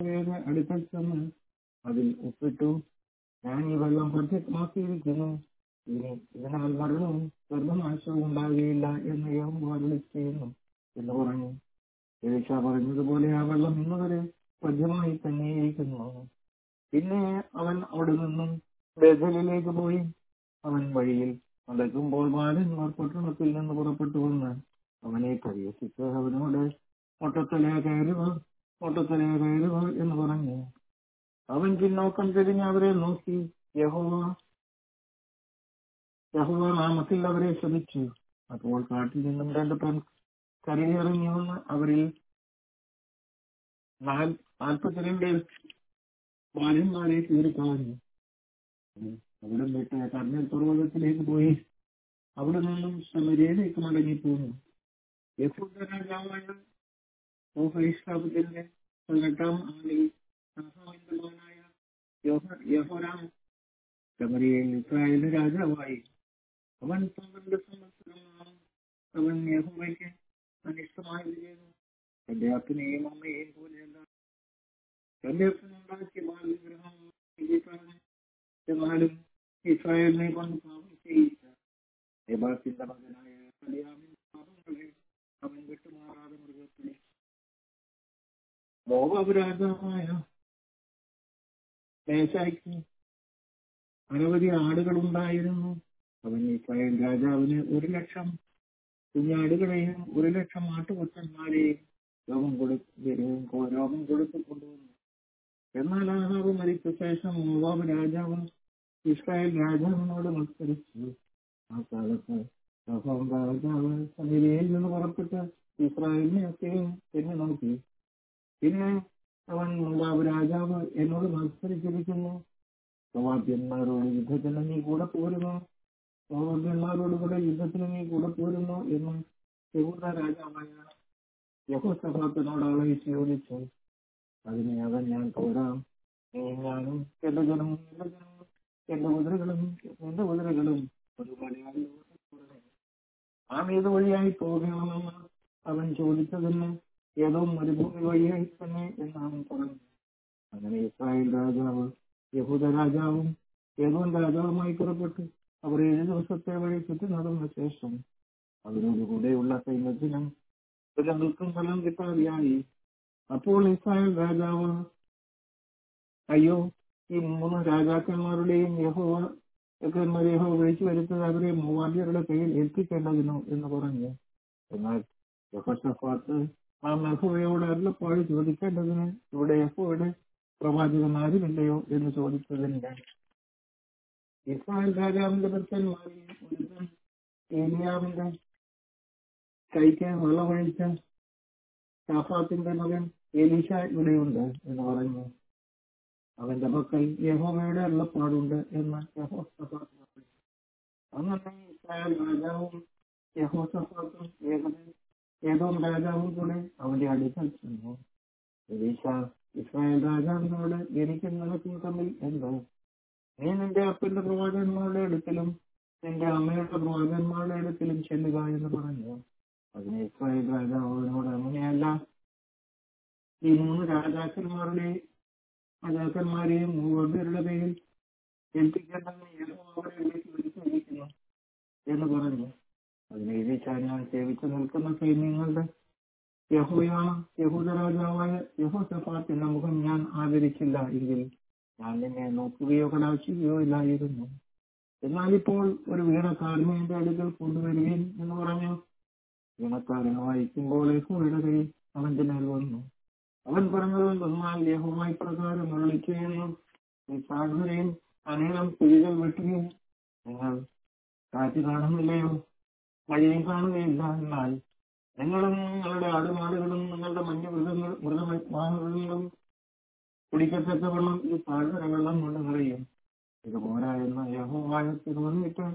യഹോവയുടെ അടുക്കൽ ചെന്ന് അതിൽ ഒപ്പിട്ടു ഞാൻ ഈ വെള്ളം പ്രത്യക്ഷമാക്കിയിരിക്കുന്നു ഇനി ഇതിനാൽ മരണവും ഗർഭനാശവും ഉണ്ടാകുകയില്ല എന്ന് യഹോവ അരുളി ചെയ്യുന്നു എന്ന് പറഞ്ഞു എലീശ പറഞ്ഞതുപോലെ ആ വെള്ളം ഇന്നുവരെ സജ്ജമായി തന്നെയിരിക്കുന്നു പിന്നെ അവൻ അവിടെ നിന്നും ബേഥലിലേക്ക് പോയി അവൻ വഴിയിൽ നടക്കുമ്പോൾ ബാലന്മാർ പട്ടണത്തിൽ നിന്ന് പുറപ്പെട്ടു വന്ന് അവനെ പരിഹസിച്ച് അവനോട് മൊട്ടത്തലയ കയറുക മൊട്ടത്തലയ കയറുക എന്ന് പറഞ്ഞു അവൻ പിന്നോക്കം തിരിഞ്ഞ് അവരെ നോക്കി യഹോവ യഹോവ നാമത്തിൽ അവരെ ശ്രമിച്ചു അപ്പോൾ കാട്ടിൽ നിന്നും രണ്ട് പെൺ കരയിറങ്ങി വന്ന് അവരിൽ നാല് നാൽപ്പത്തിരണ്ട് ബാലന്മാരെ കീറിക്കളഞ്ഞു അവിടെ വിട്ട് കർണൽ പർവ്വതത്തിലേക്ക് പോയി അവിടെ നിന്നും സമരയിലേക്ക് മടങ്ങിപ്പോന്നു യഹൂദ രാജാവായ ഓഹൈസ്താപത്തിന്റെ പതിനെട്ടാം ആണ്ടിൽ ആഹാമിന്റെ മകനായ യോഹ- യഹോരാം ശമരിയയിൽ ഇസ്രായേലിന്റെ രാജാവായി അവൻ പന്ത്രണ്ട് സംവത്സരമാണ് അവൻ യഹോവയ്ക്ക് അനിഷ്ടമായി ചെയ്തു തന്റെ അപ്പനെയും അമ്മയെയും പോലെയല്ല തന്റെ അപ്പനുണ്ടാക്കിയ ബാലവിഗ്രഹം വിജയിക്കാനും എന്നാലും ഇസ്രായേലിനെ കൊണ്ട് പാപം ചെയ്യിച്ച നെബാത്തിന്റെ മകനായ കലിയാമിന്റെ പാപങ്ങളെ അവൻ വിട്ടുമാറാതെ മൃഗത്തിലെ മോവാബ് രാജാവായ മേശായ്ക്ക് അനവധി ആടുകൾ ഉണ്ടായിരുന്നു അവൻ ഇസ്രായേൽ രാജാവിന് ഒരു ലക്ഷം കുഞ്ഞാടുകളെയും ഒരു ലക്ഷം ആട്ടുകൊറ്റന്മാരെയും രോഗം കൊടുത്ത് രോഗം കൊടുത്തു കൊണ്ടുവന്നു എന്നാൽ ആഹാബ് മരിച്ച ശേഷം മോവാബ് രാജാവ് ഇസ്രായേൽ രാജാവിനോട് മത്സരിച്ചു ആ കാലത്ത് യഹോവ രാജാവ് സമരിയയിൽ നിന്ന് പുറപ്പെട്ട് ഇസ്രായേലിനെ ഒക്കെയും തന്നെ നോക്കി പിന്നെ അവൻ മോവാബ് രാജാവ് എന്നോട് മത്സരിച്ചിരിക്കുന്നു മോവാബ്യന്മാരോട് യുദ്ധത്തിന് നീ കൂടെ പോരുന്നു മോവാബ്യന്മാരോട് കൂടെ യുദ്ധത്തിന് നീ കൂടെ പോരുന്നു എന്ന് യഹൂദ രാജാവായ യഹോസഭാത്തിനോട് ആളയിച്ച് ചോദിച്ചു അതിനെ അവൻ ഞാൻ പോരാം നീ ഞാനും എന്റെ ജനവും എന്റെ ജനവും എന്റെ കുതിരകളും എന്റെ കുതിരകളും ഒരുപാട് നാം ഏത് വഴിയായി പോകണമെന്ന് അവൻ ചോദിച്ചതിന് ഏതോ മരുഭൂമി വഴിയായി തന്നെ എന്ന് അവൻ പറഞ്ഞു അങ്ങനെ ഇസ്രായേൽ രാജാവ് യഹൂദ രാജാവും ഏതോ രാജാവുമായി പുറപ്പെട്ടു അവർ ഏഴ് ദിവസത്തെ വഴി ചുറ്റി നടന്ന ശേഷം അവരോട് കൂടെയുള്ള സൈന്യത്തിനും മൃഗങ്ങൾക്കും ഫലം കിട്ടാതെയായി അപ്പോൾ ഇസ്രായേൽ രാജാവ് അയ്യോ ഈ മൂന്ന് രാജാക്കന്മാരുടെയും യഹോവ യഹോവന്മാരെ യഹോവ വിളിച്ചു വരുത്തത് അവരെ മൂവാദ്യരുടെ കയ്യിൽ ഏൽപ്പിക്കേണ്ടതിനോ എന്ന് പറഞ്ഞു എന്നാൽ യഹോഷഫാത്ത് നാം യഹോവയോട് അരുളപ്പാട് ചോദിക്കേണ്ടതിന് ഇവിടെ യഹോവയുടെ പ്രവാചകന്മാരുമില്ലയോ എന്ന് ചോദിച്ചതിന് ഇസ്രായേൽ രാജാവിന്റെ ഭക്തന്മാരെയും ഒരുത്തൻ ഏലിയാവിന്റെ കൈക്ക് വെള്ളമൊഴിച്ച ഷാഫാത്തിന്റെ മകൻ എലീഷ ഇവിടെയുണ്ട് എന്ന് പറഞ്ഞു അവന്റെ മക്കൾ യഹോവയുടെ അരുളപ്പാടുണ്ട് എന്ന് യഹോസഫാത്ത് പറഞ്ഞു അങ്ങനെ ഇസ്രായേൽ രാജാവും യഹോസഫാത്തും ഏകദേ ഏതോ രാജാവും കൂടെ അവന്റെ അടുക്കൽ ചെന്നു എലീഷ ഇസ്രായേൽ രാജാവിനോട് എനിക്ക് നിനക്കും തമ്മിൽ എന്തോ നീ നിന്റെ അപ്പന്റെ പ്രവാചകന്മാരുടെ അടുക്കലും നിന്റെ അമ്മയുടെ പ്രവാചകന്മാരുടെ അടുക്കലും ചെല്ലുക എന്ന് പറഞ്ഞു അതിന് ഇസ്രായേൽ രാജാവ് അവനോട് അങ്ങനെയല്ല ഈ മൂന്ന് രാജാക്കന്മാരുടെ രാജാക്കന്മാരെയും മൂവരുടെ പേരിൽ ഏൽപ്പിക്കേണ്ടെന്ന് യഹോവ അവരെ വിളിച്ച് വിളിച്ചിരിക്കുന്നു എന്ന് പറഞ്ഞു അതിന് എഴുതിച്ചാൽ ഞാൻ സേവിച്ചു നിൽക്കുന്ന സൈന്യങ്ങളുടെ യഹോയാണ് യഹൂദ രാജാവായ യഹോസഫാത്തിന്റെ മുഖം ഞാൻ ആദരിച്ചില്ല എങ്കിൽ ഞാൻ നിന്നെ നോക്കുകയോ കടാക്ഷിക്കുകയോ ഇല്ലായിരുന്നു എന്നാൽ ഇപ്പോൾ ഒരു വീണക്കാരനെ എന്റെ അടുക്കൽ കൊണ്ടുവരികയും എന്ന് പറഞ്ഞു വീണക്കാരൻ വായിക്കുമ്പോൾ യഹോയുടെ കൈ അവന്റെ മേൽ വന്നു അവൻ പറഞ്ഞത് എന്നാൽ യഹോമായി പ്രകാരം അരുളി ചെയ്യുന്നു ഈ സാഹചര്യം അനേകം കുഴികൾ വെട്ടുകയും നിങ്ങൾ കാറ്റ് കാണുന്നില്ലയോ മഴയും കാണുകയില്ല എന്നാൽ നിങ്ങളും നിങ്ങളുടെ ആടുമാടുകളും നിങ്ങളുടെ മഞ്ഞ മൃഗങ്ങൾ മൃഗമൃഗങ്ങളും കുടിക്കത്തക്കവണ്ണം ഈ താഴ്വര വെള്ളം കൊണ്ട് നിറയും ഇത് പോരാ എന്ന് യഹോവായത്തിൽ വന്നിട്ട്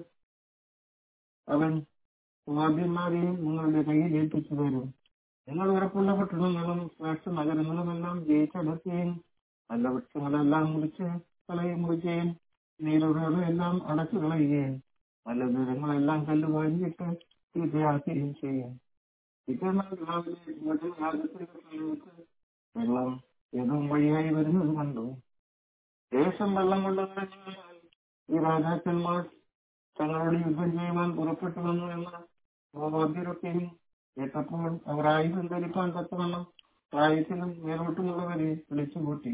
അവൻ വാദ്യന്മാരെയും നിങ്ങളുടെ കയ്യിൽ ഏൽപ്പിച്ചു തരും നിങ്ങൾ ഉറപ്പുള്ള പട്ടണങ്ങളും ശ്രേഷ്ഠ നഗരങ്ങളുമെല്ലാം ജയിച്ചടക്കുകയും നല്ല വൃക്ഷങ്ങളെല്ലാം മുറിച്ച് കളയും മുറിക്കുകയും നീരുറകളെല്ലാം അടച്ചു കളയുകയും നല്ല ദൂരങ്ങളെല്ലാം കല്ല് വാങ്ങിയിട്ട് ചീത്തയാക്കുകയും ചെയ്യും പിറ്റേന്നാൾ രാവിലെ മുതൽ ആദ്യത്തെ സമയത്ത് വെള്ളം ഏതും വഴിയായി വരുന്നത് കണ്ടു ദേശം വെള്ളം കൊണ്ട് നിറഞ്ഞാൽ ഈ രാജാക്കന്മാർ തങ്ങളോട് യുദ്ധം ചെയ്യുവാൻ പുറപ്പെട്ടു വന്നു എന്ന് മോവാദ്യരൊക്കെയും കേട്ടപ്പോൾ അവർ ആയുധം ധരിപ്പാൻ തക്കവണ്ണം പ്രായത്തിലും മേലോട്ടുമുള്ളവരെ വിളിച്ചു കൂട്ടി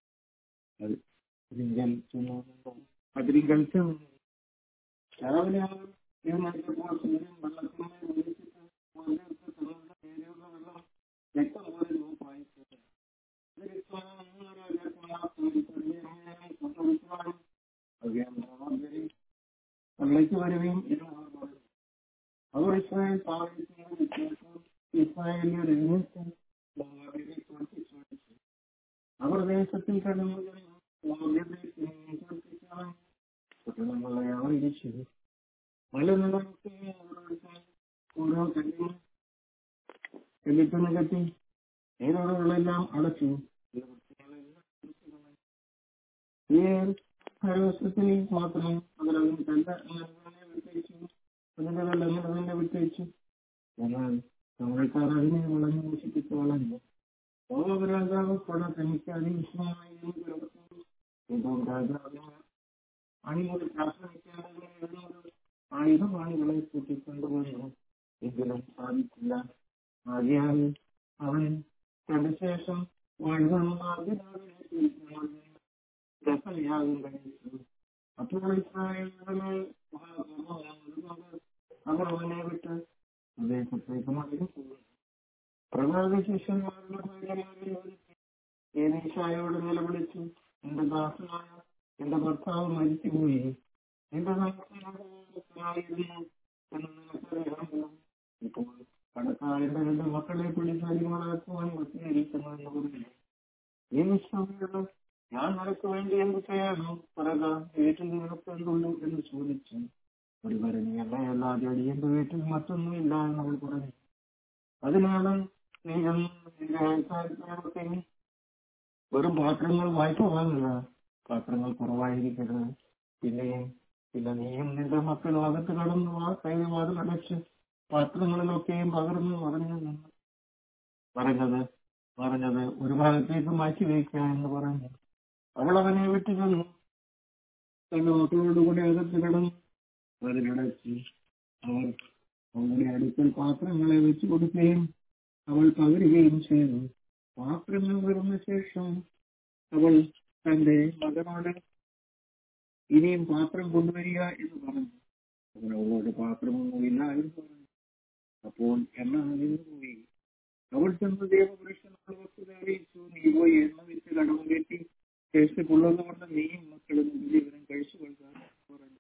അതിരിങ്കൽ ചെന്നു രാവിലെ അവർ എഴുന്നേറ്റപ്പോൾ സൂര്യൻ വെള്ളത്തിന്മേൽ ഉദിച്ചിട്ട് മലയത്ത് തങ്ങളുടെ നേരെയുള്ള വെള്ളം രക്തം പോലെ രൂപമായി പള്ളിക്ക് വരുകയും ഇത് അവർ പറഞ്ഞു അവർ ഇസ്രായേൽ പാവനത്തിന്റെ വ്യത്യാസം ഇസ്രായേലിയർ എഴുന്നേറ്റ് മോവാബിനെ തോൽപ്പിച്ചു ഓടിച്ചു. അവർ ദേശത്തിൽ കടന്നു പട്ടണങ്ങളെ അവർ ഇടിച്ചു മല നിലനിൽക്കുകയും അവരുടെ ഓരോ കല്ലും എന്നിട്ട് നികത്തി നീരോടുകളെല്ലാം അടച്ചു ഈ പരവശത്തിൽ മാത്രം അവരതിന് കണ്ട അങ്ങനെ വിട്ടയച്ചു അതിന്റെ കല്ല് അങ്ങനെ തന്നെ വിട്ടയച്ചു എന്നാൽ തമിഴക്കാർ അതിനെ വളഞ്ഞു നശിപ്പിച്ച് വളഞ്ഞു രാജാവ് കൊട തനിക്ക് അതിവിഷമമായി ഇതും രാജാവിന് അണിമുടി പ്രാർത്ഥനിക്കാതെ ആയുധമാണികളെ കൂട്ടിക്കൊണ്ടുവന്നു എങ്കിലും സാധിച്ചില്ല ആകയാൽ അവൻ ശേഷം രസയാകും കഴിച്ചു അപ്പോൾ ഇസ്രായേലിനെ അവർ അവനെ വിട്ട് ദേശത്തേക്ക് മടങ്ങി പോയി പ്രഭാത ശിഷ്യന്മാരുടെ ഭാര്യമാരിൽ ഒരുത്തി ഏലീശായോട് നിലവിളിച്ചു എന്റെ ദാസനായ എന്റെ ഭർത്താവ് മരിച്ചുപോയി എന്റെ നാട്ടിലായിരുന്നു എന്ന് നിനക്കറിയാമല്ലോ ഇപ്പോൾ കടക്കാരന്റെ രണ്ട് മക്കളെ പിടിച്ച് അടിമകളാക്കുവാൻ വൃത്തിയിരിക്കുന്നു എന്ന് പറഞ്ഞു ഈ നിശ്ചയമുള്ള ഞാൻ നിനക്ക് വേണ്ടി എന്ത് ചെയ്യണം പറക വീട്ടിൽ നിനക്ക് എന്തുള്ളൂ എന്ന് ചോദിച്ചു ഒരു ഭരണിയല്ല അല്ലാതെ അടിയന്റെ വീട്ടിൽ മറ്റൊന്നുമില്ല എന്ന് അവൾ പറഞ്ഞു അതിനാണ് നീ നിന്റെ അയൽക്കാരൊക്കെ വെറും പാത്രങ്ങൾ വായ്പ വാങ്ങുക പാത്രങ്ങൾ കുറവായിരിക്കരുത് പിന്നെയും പിന്നെ നീയും നിന്റെ മക്കളും അകത്ത് കടന്നു ആ കൈവാതിൽ അടച്ച് പാത്രങ്ങളിലൊക്കെയും പകർന്നു പറഞ്ഞു പറഞ്ഞത് പറഞ്ഞത് ഒരു ഭാഗത്തേക്ക് മാറ്റി വയ്ക്കുക എന്ന് പറഞ്ഞു അവൾ അവനെ വിട്ടു ചെന്നു തന്റെ മക്കളോടുകൂടി അകത്ത് കിടന്നു അതിനടച്ച് അവർ അവളുടെ അടുക്കൽ പാത്രങ്ങളെ വെച്ചു കൊടുക്കുകയും അവൾ പകരുകയും ചെയ്തു പാത്രങ്ങൾ വരുന്ന ശേഷം അവൾ തന്റെ മകനോട് ഇനിയും പാത്രം കൊണ്ടുവരിക എന്ന് പറഞ്ഞു അവൻ അവളോട് പാത്രമൊന്നുമില്ല എന്ന് പറഞ്ഞു അപ്പോൾ എണ്ണ നിന്ന് പോയി അവൾ ചെന്ന് ദേവപുരുഷനോട് വസ്തുത അറിയിച്ചു നീ പോയി എണ്ണ വെച്ച് കടമ കെട്ടി ശേഷിപ്പുള്ളത് കൊണ്ട് നീയും മക്കളും ജീവനം കഴിച്ചു കൊള്ളുക പറഞ്ഞു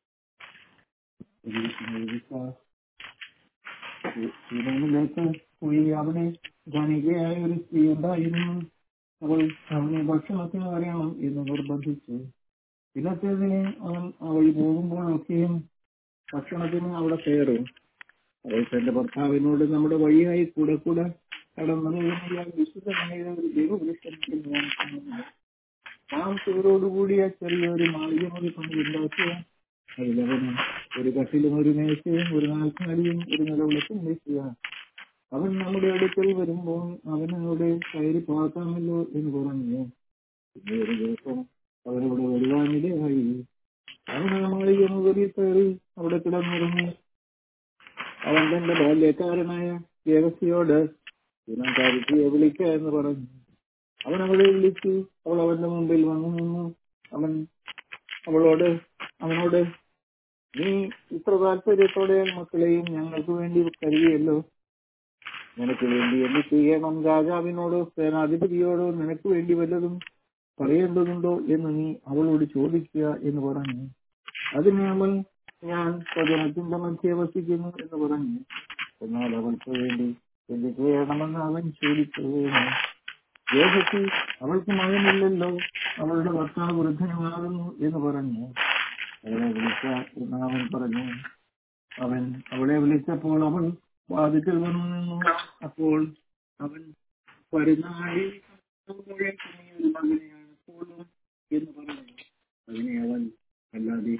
ശ്രീരാമിലേക്ക് പോയി അവിടെ ധനികയായ ഒരു സ്ത്രീ ഉണ്ടായിരുന്നു അവൾ അവനെ ഭക്ഷണത്തിന് അറിയണം എന്ന് നിർബന്ധിച്ചു പിന്നത്തേതിന് അവൻ അവൾ പോകുമ്പോഴൊക്കെയും ഭക്ഷണത്തിന് അവിടെ കയറും അവൾ തന്റെ ഭർത്താവിനോട് നമ്മുടെ വഴിയായി കൂടെ കൂടെ കടന്നത് വിശുദ്ധമായ ഒരു ദൈവവൃക്ഷത്തിൽ ഞാൻ കാണുന്നു നാം ചൂരോടുകൂടിയ ചെറിയൊരു മാളിക മതി പണിയുണ്ടാക്കുക അതിലവന് ഒരു കട്ടിലും ഒരു മേശയും ഒരു നാൽക്കാലിയും ഒരു നിലവിളക്കും വയ്ക്കുക അവൻ നമ്മുടെ അടുക്കൽ വരുമ്പോൾ അവനോട് കയറി പാർക്കാമല്ലോ എന്ന് പറഞ്ഞു പിന്നെ ഒരു ദിവസം അവനവിടെ വരുവാനിടയായി അവൻ ആ മാളിക മുകളിൽ കയറി അവിടെ കിടന്നിറങ്ങി അവൻ തന്റെ ബാല്യക്കാരനായ ദേവസിയോട് ദിനംകാരിയെ വിളിക്ക എന്ന് പറഞ്ഞു അവൻ അവളെ വിളിച്ചു അവൾ അവന്റെ മുമ്പിൽ വന്നു നിന്നു അവൻ അവളോട് അവനോട് നീ ഇത്ര താല്പര്യത്തോടെ മക്കളെയും ഞങ്ങൾക്ക് വേണ്ടി കരുതിയല്ലോ നിനക്ക് വേണ്ടി എന്ത് ചെയ്യണം രാജാവിനോടോ സേനാധിപതിയോടോ നിനക്ക് വേണ്ടി വല്ലതും പറയേണ്ടതുണ്ടോ എന്ന് നീ അവളോട് ചോദിക്കുക എന്ന് പറഞ്ഞു അതിന് അവൾ ഞാൻ സ്വജനത്തിന്റെ മധ്യ വസിക്കുന്നു എന്ന് പറഞ്ഞു എന്നാൽ അവൾക്ക് വേണ്ടി എന്ത് ചെയ്യണമെന്ന് അവൻ ചോദിച്ചു ദേഹത്തിൽ അവൾക്ക് മകനില്ലല്ലോ അവളുടെ ഭർത്താവ് വൃദ്ധനുമാകുന്നു എന്ന് പറഞ്ഞു അവളെ വിളിച്ച എന്ന് അവൻ പറഞ്ഞു അവൻ അവളെ വിളിച്ചപ്പോൾ അവൾ വാതിക്കൽ വന്നു നിന്നു അപ്പോൾ അവൻ പരുന്നാഴി ഒരു മകനെയാണ് പോലും എന്ന് പറഞ്ഞു അതിനെ അവൻ അല്ലാതെ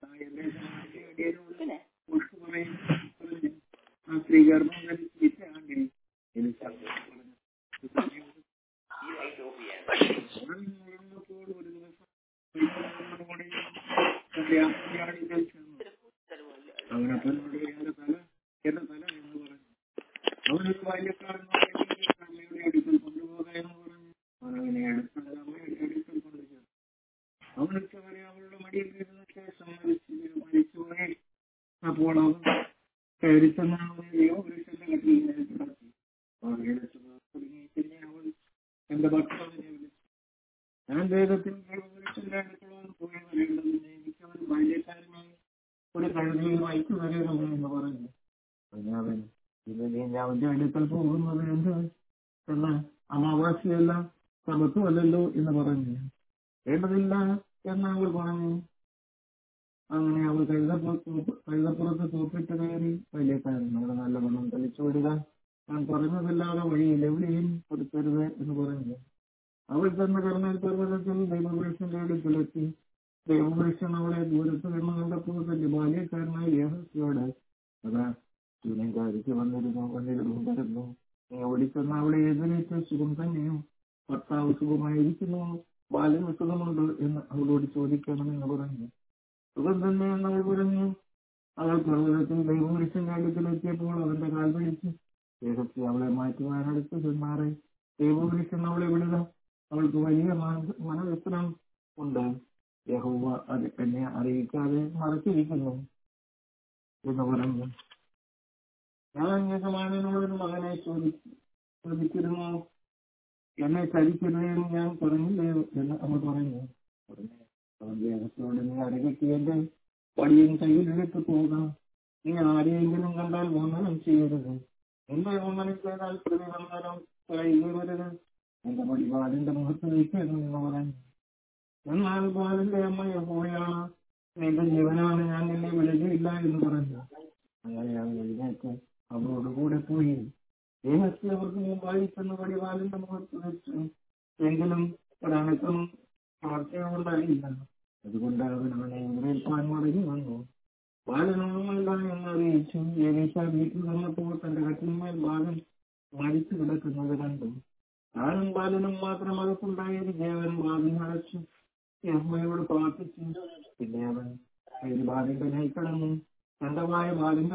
ആ സ്ത്രീ ഗർഭം ധരിച്ച ആണ്ടിൽ എനിക്ക് അവൻ ഉണർന്നപ്പോൾ ഒരു ദിവസം പെരുമാളോടെ തന്റെ അമ്മയാടിക്കൽ ചെന്നു അവനപ്പനോട് എന്റെ തല എന്റെ തല എന്ന് പറഞ്ഞു അവനൊരു ബാല്യക്കാരനോട് അമ്മയുടെ അടുക്കൽ കൊണ്ടുപോക എന്ന് പറഞ്ഞു അവൻ അവനെ അടുത്തത് അമ്മയുടെ അടുക്കൽ കൊണ്ടുചെന്നു അവൻ ഉച്ചവരെ അവളുടെ മടിയിൽ ഇരുന്ന ശേഷം മരിച്ചു മരിച്ചുപോയി അപ്പോൾ അവൻ കയറി ചെന്ന് അവനെ ദൈവപുരുഷന്റെ കട്ടിലിനെ കിടത്തി അവൻ എടുത്തു തുടങ്ങി പിന്നെ അവൾ എന്റെ ഭർത്താവിനെ വിളിച്ചു ഞാൻ വേഗത്തിൽ ദൈവപുരുഷന്റെ അടുക്കളാൻ പോയി വരേണ്ടതിന് എനിക്ക് അവൻ ബാല്യക്കാരനായി ഒരു കഴുതയും അയച്ചു തരരുത് എന്ന് പറഞ്ഞു അവൻ ഇത് നീ അവന്റെ അടുക്കൽ പോകുന്നത് എന്ത് എന്ന് അമാവാസിയല്ല സമത്വമല്ലല്ലോ എന്ന് പറഞ്ഞു വേണ്ടതില്ല എന്ന് അവൾ പറഞ്ഞു അങ്ങനെ അവൾ കഴുതപ്പുറത്ത് കഴുതപ്പുറത്ത് തോപ്പിട്ട് കയറി വലിയക്കാരൻ അവിടെ നല്ല മണം തെളിച്ചു വിടുക ഞാൻ പറഞ്ഞതല്ലാതെ വഴിയിൽ എവിടെയും കൊടുക്കരുത് എന്ന് പറഞ്ഞു അവൾ ചെന്ന് കർണൽ പർവ്വതത്തിൽ ദൈവപുരുഷന്റെ അടുക്കലെത്തി ദൈവപുരുഷൻ അവളെ ദൂരത്ത് നിന്ന് കണ്ടപ്പോൾ തന്റെ ബാല്യക്കാരനായ യേഹസിയോട് അതാ ചൂനങ്കാരിക്ക് വന്നിരുന്നു വന്നിരുന്നു വരുന്നു നീ ഓടിച്ചെന്ന് അവളെ എതിരേറ്റ് സുഖം തന്നെയും ഭർത്താവ് സുഖമായിരിക്കുന്നു ബാല്യം സുഖമുണ്ട് എന്ന് അവളോട് ചോദിക്കണമെന്ന് പറഞ്ഞു സുഖം തന്നെ എന്ന് അവൾ പറഞ്ഞു അവൾ പർവ്വതത്തിൽ ദൈവപുരുഷന്റെ അടുക്കലെത്തിയപ്പോൾ അവന്റെ കാൽ പിടിച്ച് യേഹസി അവളെ മാറ്റുവാനടുത്ത് ചെന്നാറെ ദൈവപുരുഷൻ അവളെ വിടുക അവൾക്ക് വലിയ മനവ്യസനം ഉണ്ട് യഹോവ അത് എന്നെ അറിയിക്കാതെ മറച്ചിരിക്കുന്നു എന്ന് പറഞ്ഞു ഞാൻ യജമാനോടൊരു മകനെ ചോദിച്ചു ചോദിച്ചിരുന്നു എന്നെ ചതിക്കരുതെന്ന് ഞാൻ പറഞ്ഞില്ലേ എന്ന് അവൾ പറഞ്ഞു ഉടനെ അവൻ ദേഹത്തോട് നീ അരകെട്ടി എന്റെ വടിയും കയ്യിലെടുത്ത് പോകാം നീ ആരെയെങ്കിലും കണ്ടാൽ വന്ദനം ചെയ്യരുത് എന്റെ വന്ദനം ചെയ്താൽ പ്രതിവന്ദനം കൈവരരുത് എന്റെ വടി ബാലിന്റെ മുഖത്ത് വയ്ക്കരുത് എന്ന് പറഞ്ഞു എന്നാൽ ബാലിന്റെ അമ്മ യഹോവയാണ് നിന്റെ ജീവനാണ് ഞാൻ നിന്നെ വിളിക്കില്ല എന്ന് പറഞ്ഞു അങ്ങനെ അവൻ എഴുന്നേറ്റ് അവളോട് കൂടെ പോയി ദേഹത്തെ അവർക്ക് മുമ്പായി ചെന്ന് വടിവാലിന്റെ മുഖത്ത് വെച്ചു എങ്കിലും ഒരണക്കം വാർത്തയുണ്ടായില്ല അതുകൊണ്ട് അവൻ അവനെ എതിരേൽപ്പാൻ മടങ്ങി വന്നു ബാലനൊന്നുമല്ല എന്ന് അറിയിച്ചു ഏകീശ വീട്ടിൽ വന്നപ്പോൾ തന്റെ കട്ടിന്മേൽ ബാലൻ മരിച്ചു കിടക്കുന്നത് കണ്ടു താനും ബാലനും മാത്രം അകത്തുണ്ടായിരിക്കെ അവൻ വാതിൽ അടച്ചു യഹ്മയോട് പ്രാർത്ഥിച്ചു പിന്നെ അവൻ ഒരു ബാലിന്റെ മേൽ കിടന്നു തന്റെ വായ ബാലിന്റെ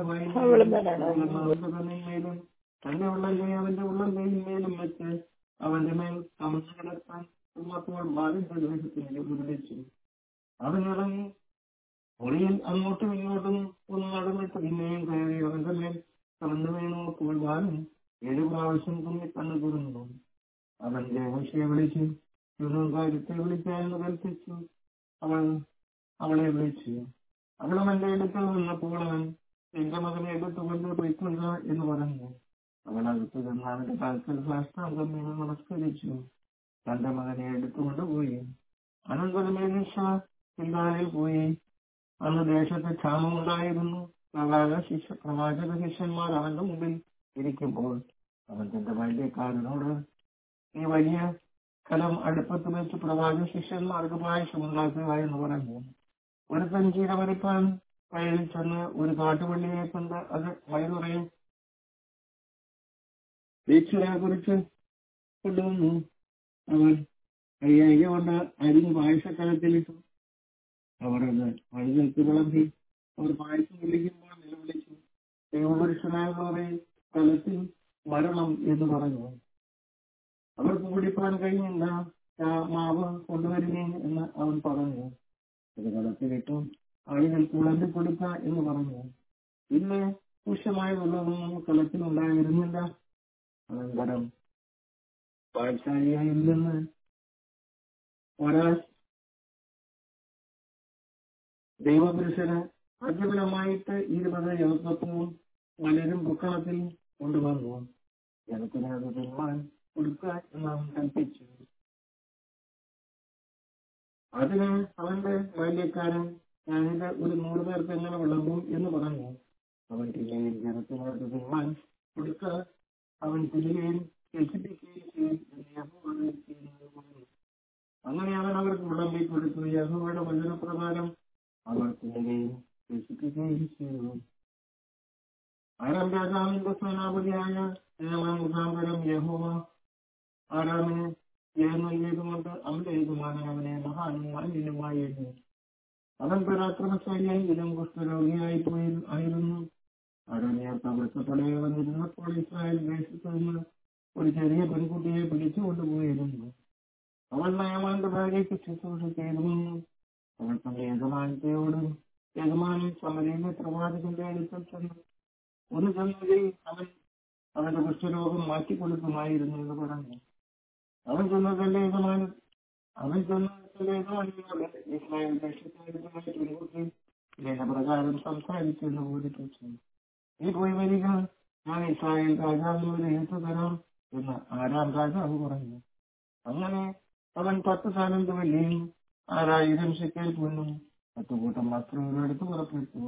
വായും തന്റെ ഉള്ളല്ലേ അവന്റെ ഉള്ളല്ലേലും വെച്ച് അവന്റെ മേൽ അമർന്നു കിടക്കാൻ ഉമ്മപ്പോൾ ബാലിന്റെ ദേഹത്തിന് മുരളിച്ചു അവൻ ഇറങ്ങി മുറിയിൽ അങ്ങോട്ടും ഇങ്ങോട്ടും ഒന്ന് നടന്നിട്ട് പിന്നെയും കയറി അവന്റെ മേൽ കടന്നു വീണപ്പോൾ ബാലൻ ഏഴു പ്രാവശ്യം കുഞ്ഞി കണ്ണു തുറന്നു അവൻ ദേവശയെ വിളിച്ചു കാര്യത്തെ വിളിക്കാമെന്ന് കൽപ്പിച്ചു അവൾ അവളെ വിളിച്ചു അവൾ അവന്റെ അടുക്കൽ വന്നപ്പോൾ അവൻ എന്റെ മകനെ എടുത്തുകൊണ്ട് പോയിക്കൊള്ളുക എന്ന് പറഞ്ഞു അവൾ അടുത്ത് ചെന്ന് അവന്റെ കാൽക്കൽ സാഷ്ടാംഗം വീണ് നമസ്കരിച്ചു തന്റെ മകനെ എടുത്തുകൊണ്ട് പോയി അനന്തരമേനിഷ പിന്നാലിൽ പോയി അന്ന് ദേശത്ത് ക്ഷാമമുണ്ടായിരുന്നു പ്രവാചക ശിഷ്യ പ്രവാചക ശിഷ്യന്മാർ അവന്റെ മുമ്പിൽ ഇരിക്കുമ്പോൾ അവൻ തന്റെ ബാല്യക്കാരനോട് ഈ വലിയ കലം അടുപ്പത്ത് വെച്ച് പ്രവാചക ശിഷ്യന്മാർക്ക് പായസമുണ്ടാക്കുക എന്ന് പറഞ്ഞു ഒരു സഞ്ചീര വരപ്പാൻ വയലിൽ ചെന്ന് ഒരു കാട്ടുപള്ളിയെ കൊണ്ട് അത് വയറുറയും ദീക്ഷനെ കുറിച്ച് കൊണ്ടുവന്നു അവർ കൈയായിക കൊണ്ട് അരിഞ്ഞ് പായസക്കലത്തിലിട്ടു അവർ അത് വഴുതൽക്ക് വിളമ്പി അവർ പായസം വിളിക്കുമ്പോൾ നിലവിളിച്ചു ദൈവപുരുഷനായവരെ കലത്തിൽ മരണം എന്ന് പറഞ്ഞു അവർക്ക് കുടിപ്പാൻ കഴിയില്ല മാവ് കൊണ്ടുവരുകയും എന്ന് അവൻ പറഞ്ഞു അത് കലത്തിലിട്ടു ആളുകൾക്ക് വിളമ്പി കൊടുക്ക എന്ന് പറഞ്ഞു പിന്നെ പുരുഷമായ വെള്ളമൊന്നും കലത്തിലുണ്ടായിരുന്നില്ല അനന്തരം പാഠശാലയിൽ നിന്ന് ഒരാൾ ദൈവപുരുഷന് അജപരമായിട്ട് ഇരുപത് ജലത്വവും മലരും പുക്കളത്തിൽ കൊണ്ടുവന്നു ജലത്തിന് അത് തിന്മാൻ കൊടുക്കുക എന്ന് അവൻ കൽപ്പിച്ചു അതിന് അവന്റെ ബാല്യക്കാരൻ ഞാനിത് ഒരു നൂറ് പേർക്ക് എങ്ങനെ വിളമ്പും എന്ന് പറഞ്ഞു അവൻ തിന്നുകയും ജനത്തിന് അത് തിന്മാൻ കൊടുക്കുക അവൻ തിന്നുകയും രക്ഷിപ്പിക്കുകയും ചെയ്യും എന്ന് യഹോവ ചെയ്യുന്നത് പറഞ്ഞു അങ്ങനെ അവൻ അവർക്ക് വിളമ്പി കൊടുത്തു യഹോവയുടെ വചനപ്രകാരം അവർ തിന്നുകയും രക്ഷിപ്പിക്കുകയും ചെയ്തു ആരാം രാജാവിന്റെ സേനാപതിയായ ഏമാൻ മുഖാന്തരം യഹോവ ആരാമിന് ജയം നൽകിയതുകൊണ്ട് അവന്റെ യജമാനൻ അവനെ മഹാനും മാന്യനുമായി എണ്ണി അവൻ പരാക്രമശാലിയായെങ്കിലും കുഷ്ഠരോഗിയായി പോയി ആയിരുന്നു അരണിയർ തകർക്കപ്പെടേ വന്നിരുന്നപ്പോൾ ഇസ്രായേൽ ദേശത്ത് നിന്ന് ഒരു ചെറിയ പെൺകുട്ടിയെ പിടിച്ചുകൊണ്ടുപോയിരുന്നു അവൾ നയമാന്റെ ഭാര്യയ്ക്ക് ശുശ്രൂഷ ചെയ്തുവെന്നും അവൾ തന്റെ യജമാനത്തെയോടും യജമാനൻ സമരയിലെ പ്രവാചകന്റെ അടുക്കൽ ചെന്നു ഒന്ന് ചെന്നതിൽ അവൻ അവന്റെ കുഷ്ഠരോഗം മാറ്റിക്കൊടുക്കുമായിരുന്നു എന്ന് പറഞ്ഞു അവൻ ചെന്ന തന്റെ യജമാനൻ അവൻ ചെന്ന തന്റെ യജമാനോട് ഇസ്രായേൽ ദേശത്തായിരുന്ന പെൺകുട്ടി പ്രകാരം സംസാരിച്ചെന്ന് ബോധിപ്പിച്ചു നീ പോയി വരിക ഞാൻ ഇസ്രായേൽ രാജാവിനോട് എഴുത്തു തരാം എന്ന് ആരാം രാജാവ് പറഞ്ഞു അങ്ങനെ അവൻ പത്ത് താലന്ത് വെള്ളിയും ആറായിരം ശക്കൽ പൊന്നും പത്തുകൂട്ടം വസ്ത്രവും എടുത്ത് പുറപ്പെട്ടു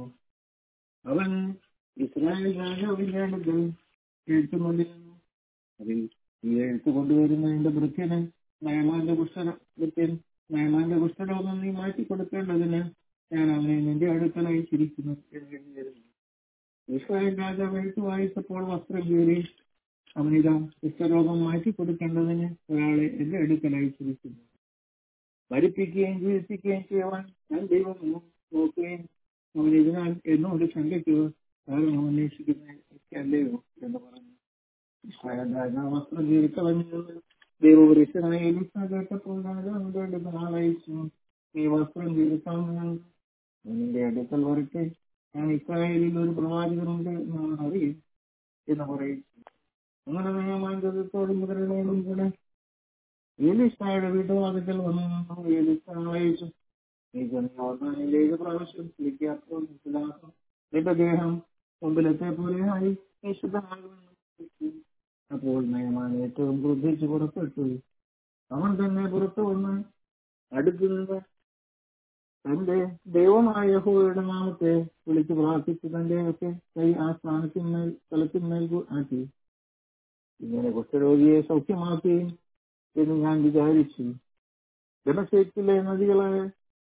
അവൻ ഇസ്രായേൽ രാജാവിന്റെ അടുത്ത് എഴുത്തുകൊണ്ടിരുന്നു അതിൽ ഈ എഴുത്ത് കൊണ്ടുവരുന്നതിന്റെ വൃത്യന് നയമാന്റെ കുഷ്ഠ വൃത്യൻ നയമാന്റെ കുഷ്ഠരോഗം നീ മാറ്റി കൊടുക്കേണ്ടതിന് ഞാൻ അവനെ നിന്റെ അടുക്കൽ അയച്ചിരിക്കുന്നു എന്ന് എഴുതിയിരുന്നു ഇസ്രായേൽ രാജാവ് എഴുത്ത് വായിച്ചപ്പോൾ വസ്ത്രം കീറി അവനിതാ കുഷ്ഠരോഗം മാറ്റി കൊടുക്കേണ്ടതിന് ഒരാളെ എന്റെ അടുക്കൽ അയച്ചിരിക്കുന്നു ഭരിപ്പിക്കുകയും ജീവിപ്പിക്കുകയും ചെയ്യുവാൻ ഞാൻ ദൈവം നോക്കുകയും അവൻ ഇതിനാൽ എന്നോട് ശങ്കയ്ക്ക് കാരണം അന്വേഷിക്കുന്ന അല്ലയോ എന്ന് പറഞ്ഞു ഇസ്രായേൽ രാജാവ് വസ്ത്രം കീറിക്കളഞ്ഞു ദൈവപുരുഷനായ എലിസ കേട്ടപ്പോൾ രാജാവിന്റെ അടുത്ത് ആളയച്ചു നീ വസ്ത്രം കീറിക്കളഞ്ഞു നിന്റെ അടുക്കൽ വരട്ടെ ഞാൻ ഇസ്രായേലിൽ ഒരു പ്രവാചകനുണ്ട് എന്ന് അറിയും എന്ന് പറയും അങ്ങനെ നിയമാന്തത്തോടും മുതലുള്ളതും കൂടെ ഏലിസായുടെ വീട്ടുവാദത്തിൽ വന്നു ഏലിസ അയച്ചു നീ ചെന്നോർമ്മയിലെ ഏത് പ്രാവശ്യം വിളിക്കാത്തോ മനസ്സിലാക്കും നിന്റെ ദേഹം മുമ്പിലത്തെ പോലെയായി നീ ശുദ്ധമാകുമെന്ന് അപ്പോൾ നയമാൻ ഏറ്റവും ക്രുദ്ധിച്ച് പുറപ്പെട്ടു അവൻ തന്നെ പുറത്തു വന്ന് അടുത്തു നിന്ന് തന്റെ ദൈവമായ യഹോവയുടെ നാമത്തെ വിളിച്ച് പ്രാർത്ഥിച്ച് തന്റെ ഒക്കെ കൈ ആ സ്ഥാനത്തിന്മേൽ സ്ഥലത്തിന്മേൽ ആക്കി ഇങ്ങനെ കുഷ്ഠരോഗിയെ സൗഖ്യമാക്കി എന്ന് ഞാൻ വിചാരിച്ചു ജനശേത്തിലെ നദികളായ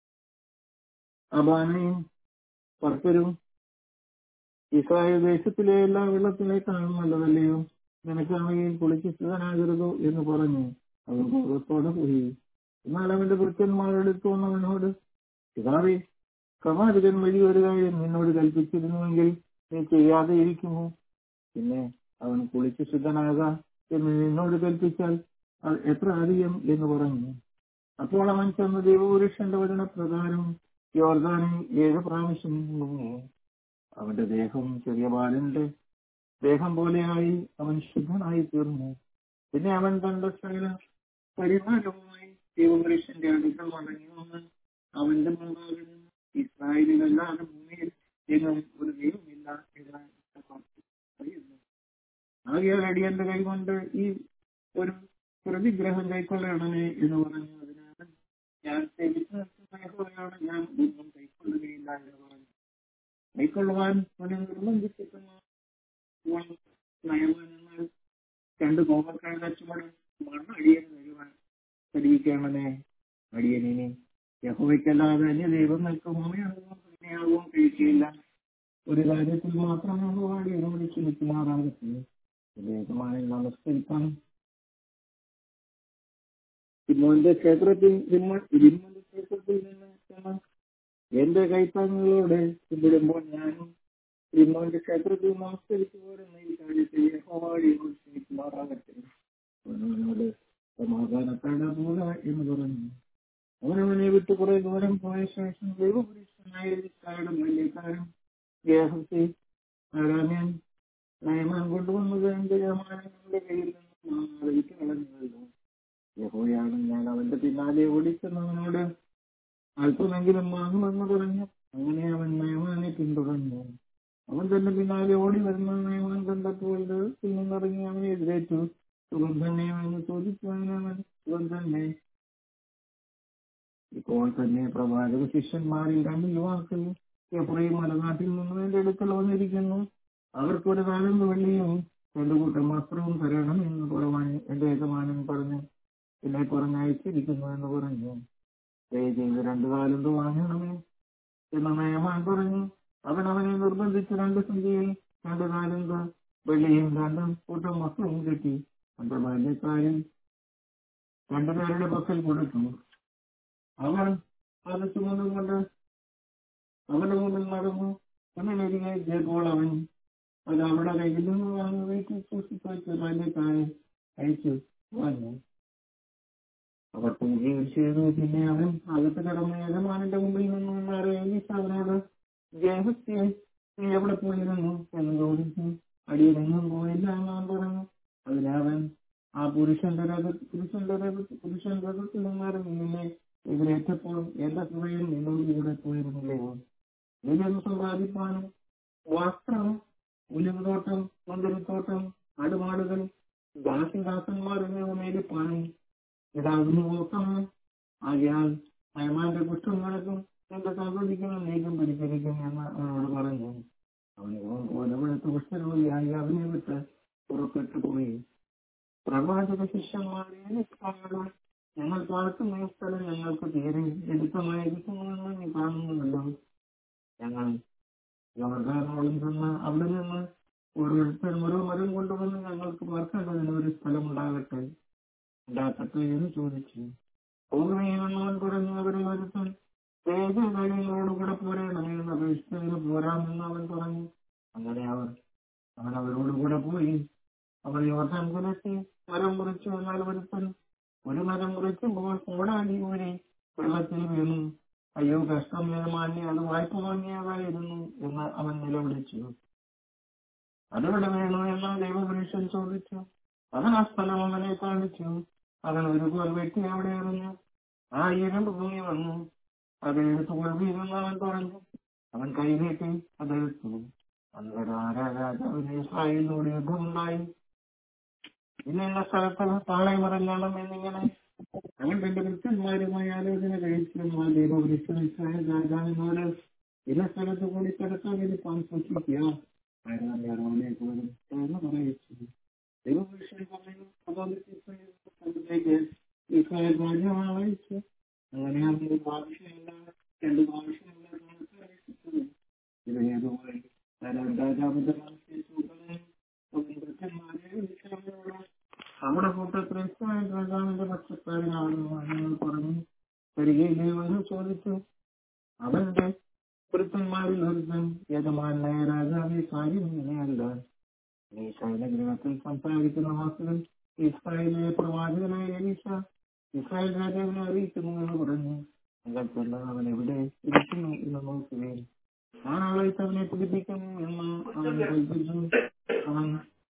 അബാനയും പർപ്പരും ഇസ്രായേൽ ദേശത്തിലെ എല്ലാ വെള്ളത്തിലേക്കാണ് നല്ലതല്ലയോ നിനക്ക് അവയിൽ കുളിച്ച് സ്ഥിതനാകരുതോ എന്ന് പറഞ്ഞു അവൻ ഗൗരവത്തോടെ പോയി എന്നാൽ അവന്റെ ഭൃത്യന്മാരെടുത്തു വന്നവനോട് പിതാവേ പ്രവാചകൻ വഴി ഒരു കാര്യം നിന്നോട് കൽപ്പിച്ചിരുന്നുവെങ്കിൽ നീ ചെയ്യാതെ ഇരിക്കുമോ പിന്നെ അവൻ കുളിച്ച് ശുദ്ധനാകാം എന്ന് നിന്നോട് കൽപ്പിച്ചാൽ അത് എത്ര അധികം എന്ന് പറഞ്ഞു അപ്പോൾ അവൻ ചെന്ന് ദൈവപുരുഷന്റെ വചനപ്രകാരം യോർദാനിൽ ഏഴ് പ്രാവശ്യം മുങ്ങി അവന്റെ ദേഹം ചെറിയ ബാലന്റെ ദേഹം പോലെയായി അവൻ ശുദ്ധനായി തീർന്നു പിന്നെ അവൻ തന്റെ സകല പരിഹാരവുമായി ദൈവപുരുഷന്റെ അടുക്കൽ മടങ്ങി വന്ന് അവന്റെ മുമ്പാകെ നിന്ന് ഇസ്രായേലിലല്ലാതെ ഭൂമിയിൽ എങ്ങും ഒരു ദൈവമില്ല എന്ന് പറയുന്നു ആകയാൽ അടിയന്റെ കൈകൊണ്ട് ഈ ഒരു പ്രതിഗ്രഹം കൈക്കൊള്ളണമേ എന്ന് പറഞ്ഞു അതിനാൽ ഞാൻ സേവിച്ചു നിർത്തുന്നതാണ് ഞാൻ ഒന്നും കൈക്കൊള്ളുകയില്ല എന്ന് പറഞ്ഞു കൈക്കൊള്ളുവാൻ അവനെ നിർബന്ധിച്ചിട്ടുന്ന നയമാനങ്ങൾ രണ്ട് കോമക്കാർ കച്ചവടം മണ്ണ് അടിയൻ വരുവാൻ പഠിക്കണമേ അടിയനെ യഹോവയ്ക്കല്ലാതെ അന്യ ദൈവങ്ങൾക്ക് ഉമ്മയാകും പിന്നെയാകും കഴിക്കുകയില്ല ഒരു കാര്യത്തിൽ മാത്രം നമ്മൾ എന്നോട് ക്ഷമിക്കുമാറാകട്ടെ യജമാനെ നമസ്കരിക്കാം തിമ്മോന്റെ ക്ഷേത്രത്തിൽ തിമ്മോന്റെ ക്ഷേത്രത്തിൽ നിന്ന് എന്റെ കൈത്താങ്ങുകളോടെ കുമ്പിടുമ്പോൾ ഞാനും തിമ്മോന്റെ ക്ഷേത്രത്തിൽ നമസ്കരിച്ചു പോരുന്ന ഈ കാര്യത്തിൽ യഹോവാടിയോട് ക്ഷമിക്കുമാറാകട്ടെ അവനോട് സമാധാനത്തോടെ പോക എന്ന് പറഞ്ഞു അവനവനെ വിട്ട് കുറെ ദൂരം പോയ ശേഷം ദൈവപുരുഷനായ ഇസ്രായേലും വലിയക്കാരും ഗേഹസി ആരാമ്യൻ നയമാൻ കൊണ്ടുവന്നത് എന്റെ യമാനങ്ങളുടെ കയ്യിൽ നിന്നും അറിയിച്ചു കളഞ്ഞതല്ലോ യഹോയാണ് ഞാൻ അവന്റെ പിന്നാലെ ഓടിച്ചെന്നവനോട് അല്പമെങ്കിലും വാങ്ങുമെന്ന് പറഞ്ഞു അങ്ങനെ അവൻ നയമാനെ പിന്തുടർന്നു അവൻ തന്നെ പിന്നാലെ ഓടി വരുന്ന നയമാൻ കണ്ടപ്പോൾ നിന്നിറങ്ങി അവനെ എതിരേറ്റു സുഖം തന്നെയോ എന്ന് ചോദിക്കുവാനവൻ സുഖം തന്നെ ഇപ്പോൾ തന്നെ പ്രവാചക ശിഷ്യന്മാരിൽ രണ്ട് യുവാക്കൾ എപ്പോഴും മലനാട്ടിൽ നിന്നും എന്റെ അടുക്കൽ വന്നിരിക്കുന്നു അവർക്ക് ഒരു കാലം വെള്ളിയും രണ്ടു കൂട്ടം വസ്ത്രവും തരണം എന്ന് കുറവാൻ എന്റെ യജമാനൻ പറഞ്ഞു എന്നെ പറഞ്ഞയച്ചിരിക്കുന്നു എന്ന് പറഞ്ഞു ദയ ചെയ്ത് രണ്ടു കാലം വാങ്ങണമേ എന്ന് നയമാൻ പറഞ്ഞു അവൻ അവനെ നിർബന്ധിച്ച് രണ്ട് സന്ധ്യയിൽ രണ്ടു കാലം വെള്ളിയും രണ്ടും കൂട്ടം വസ്ത്രവും കിട്ടി അന്റെ ബാല്യക്കാരൻ രണ്ടുപേരുടെ പക്കൽ കൊടുത്തു അവൻ അത് ചുമന്നുകൊണ്ട് അവന്റെ മുമ്പിൽ നടന്നു അവനരികെ എത്തിയപ്പോൾ അവൻ അത് അവിടെ കയ്യിൽ നിന്ന് വാങ്ങി വീട്ടിൽ സൂക്ഷിച്ചു വെച്ച് ബാല്യക്കാരെ അയച്ചു വന്നു അവർ പൂജയും ചെയ്തു പിന്നെ അവൻ അകത്ത് കിടന്ന യജമാനന്റെ മുമ്പിൽ നിന്ന് മാറി ഏലീസ അവനോട് ജയഹസ്തിയെ നീ എവിടെ പോയിരുന്നു എന്ന് ചോദിച്ചു അടിയനെങ്ങും പോയില്ല എന്ന് അവൻ പറഞ്ഞു അതിനവൻ ആ പുരുഷന്റെ രഥ പുരുഷന്റെ രഥ പുരുഷൻ രഥത്തിൽ നിന്നിറങ്ങി നിന്നെ എതിരേറ്റപ്പോൾ എന്റെ ഹൃദയം നിന്നോട് കൂടെ പോയിരുന്നില്ലയോ വിജയം സമ്പാദിപ്പാനും വസ്ത്രം ഉലിവുതോട്ടം മുന്തിരിത്തോട്ടം ആടുമാടുകൾ ദാസിദാസന്മാർ എന്നിവ മേലിപ്പാനും ഇതാകുന്നു നോക്കണം ആകയാൽ നയമാന്റെ കുറ്റം നടക്കും എന്റെ സഹോദരിക്കണം നീക്കം പരിഹരിക്കും എന്ന് അവനോട് പറഞ്ഞു അവന് ഓരവിടുത്തെ കുഷ്ഠരോഗിയായി അവനെ വിട്ട് പുറപ്പെട്ടു പോയി പ്രവാചക ശിഷ്യന്മാരെ ഞങ്ങൾ പാർക്കുന്ന ഈ സ്ഥലം ഞങ്ങൾക്ക് തീരെ എടുത്തമായിരിക്കുന്നുവെന്ന് നീ കാണുന്നുണ്ടല്ലോ ഞങ്ങൾ യോർദാനോളം ചെന്ന് അവിടെ നിന്ന് ഓരോരുത്തരും ഓരോ മരം കൊണ്ടുവന്ന് ഞങ്ങൾക്ക് പാർക്കേണ്ടതിന് ഒരു സ്ഥലം ഉണ്ടാകട്ടെ ഉണ്ടാക്കട്ടെ എന്ന് ചോദിച്ചു പോകുകയെന്നവൻ പറഞ്ഞു അവരെ വരുത്താൻ വേഗങ്ങളോട് കൂടെ പോരേണമെന്ന് അപേക്ഷിച്ചതിന് പോരാമെന്ന് അവൻ പറഞ്ഞു അങ്ങനെ അവർ അവൻ അവരോട് കൂടെ പോയി അവർ യോർദാൻ കുലത്തി മരം മുറിച്ചു എന്നാൽ ഒരുത്തൻ ഒരു മരം മുറിക്കുമ്പോൾ കോടാലി ഊരി വെള്ളത്തിൽ വീണു അയ്യോ കഷ്ടം മാന്യ അത് വായ്പ വാങ്ങിയതായിരുന്നു എന്ന് അവൻ നിലവിളിച്ചു അതെവിടെ വേണോ എന്ന് ദൈവപുരുഷൻ ചോദിച്ചു അവൻ ആ സ്ഥലം അവനെ കാണിച്ചു അവൻ ഒരു കോൽ വെട്ടി അവിടെ എറിഞ്ഞു ആ ഇരുമ്പ് ഭൂമി വന്നു അത് എടുത്ത് കൊള്ളിയിരുന്ന് അവൻ പറഞ്ഞു അവൻ കൈ നീട്ടി അതെടുത്തു അന്നേരം രാജാവിന് ഇസ്രായേലിനോട് യുദ്ധമുണ്ടായി ഇന്ന സ്ഥലത്ത് പാളയമറഞ്ഞാണം എന്നിങ്ങനെ അവൻ തന്റെ ഭക്തന്മാരുമായി ആലോചന കഴിച്ചിരുന്ന ദൈവപുരുഷൻ ഇസ്രായേൽ രാജാവിനോട് ഇന്ന സ്ഥലത്ത് കൂടി കിടക്കാൻ ഇരിപ്പാൻ സൂക്ഷിക്കുക എന്ന് പറയിച്ചു ദൈവപുരുഷൻ പറഞ്ഞു അതുകൊണ്ട് ഇസ്രായേൽ രാജാവാണ് അയച്ചു അങ്ങനെ അവന് ആവശ്യമില്ല രണ്ട് ആവശ്യമില്ല ഇത് ഏതുപോലെ രാജാവിന്റെ നമ്മുടെ കൂട്ടത്തിൽ ഇസ്രായേൽ രാജാവിന്റെ പക്ഷക്കാരനാണെന്ന് ഞങ്ങൾ പറഞ്ഞു വരികയില്ലേ എന്ന് ചോദിച്ചു അവന്റെ വൃത്തന്മാരിൽ ഒരുത്തൻ യജമാനായ രാജാവെ കാര്യം ഇങ്ങനെയല്ല നീ ശൈലഗ്രഹത്തിൽ സംസാരിക്കുന്ന വാക്കുകൾ ഇസ്രായേലിലെ പ്രവാചകനായ എലീശ ഇസ്രായേൽ രാജാവിനെ അറിയിക്കുന്നു എന്ന് പറഞ്ഞു നിങ്ങൾക്കുള്ള അവൻ എവിടെ ഇരിക്കുന്നു എന്ന് നോക്കുകയും ആ ആളെ അവനെ പിടിപ്പിക്കുന്നു എന്ന് അവൻ കൽപ്പിച്ചു അവൻ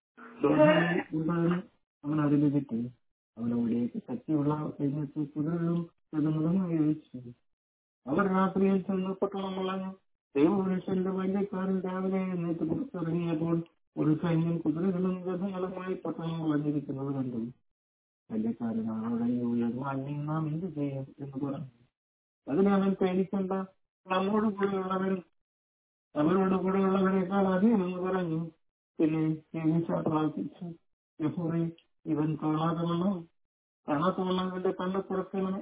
ഉണ്ടാകും അവൻ അതിന് കിട്ടി അവനവിടേക്ക് ശക്തിയുള്ള സൈന്യത്തിൽ കുതിരകളും രഥങ്ങളുമായി അയച്ചു അവർ രാത്രിയിൽ ചെന്ന് പട്ടണം വളഞ്ഞു ദൈവപുരുഷന്റെ വല്യക്കാരൻ രാവിലെ എന്നിട്ട് പുറത്തിറങ്ങിയപ്പോൾ ഒരു സൈന്യം കുതിരകളും രഥങ്ങളുമായി പട്ടണം വളഞ്ഞിരിക്കുന്നത് കണ്ടു വല്യക്കാരൻ അവരുടെ ഉയർന്നാൽ നാം എന്ത് ചെയ്യും എന്ന് പറഞ്ഞു അതിന് അവൻ പേടിക്കണ്ട നമ്മോട് കൂടെയുള്ളവർ അവരോട് കൂടെയുള്ളവരെക്കാൾ അധികം എന്ന് പറഞ്ഞു പിന്നെ എലീശ പ്രാർത്ഥിച്ചു യഹോവേ ഇവൻ കാണാതെ വണ്ണം കാണാത്ത വണ്ണം എന്റെ കണ്ണ് തുറക്കണമേ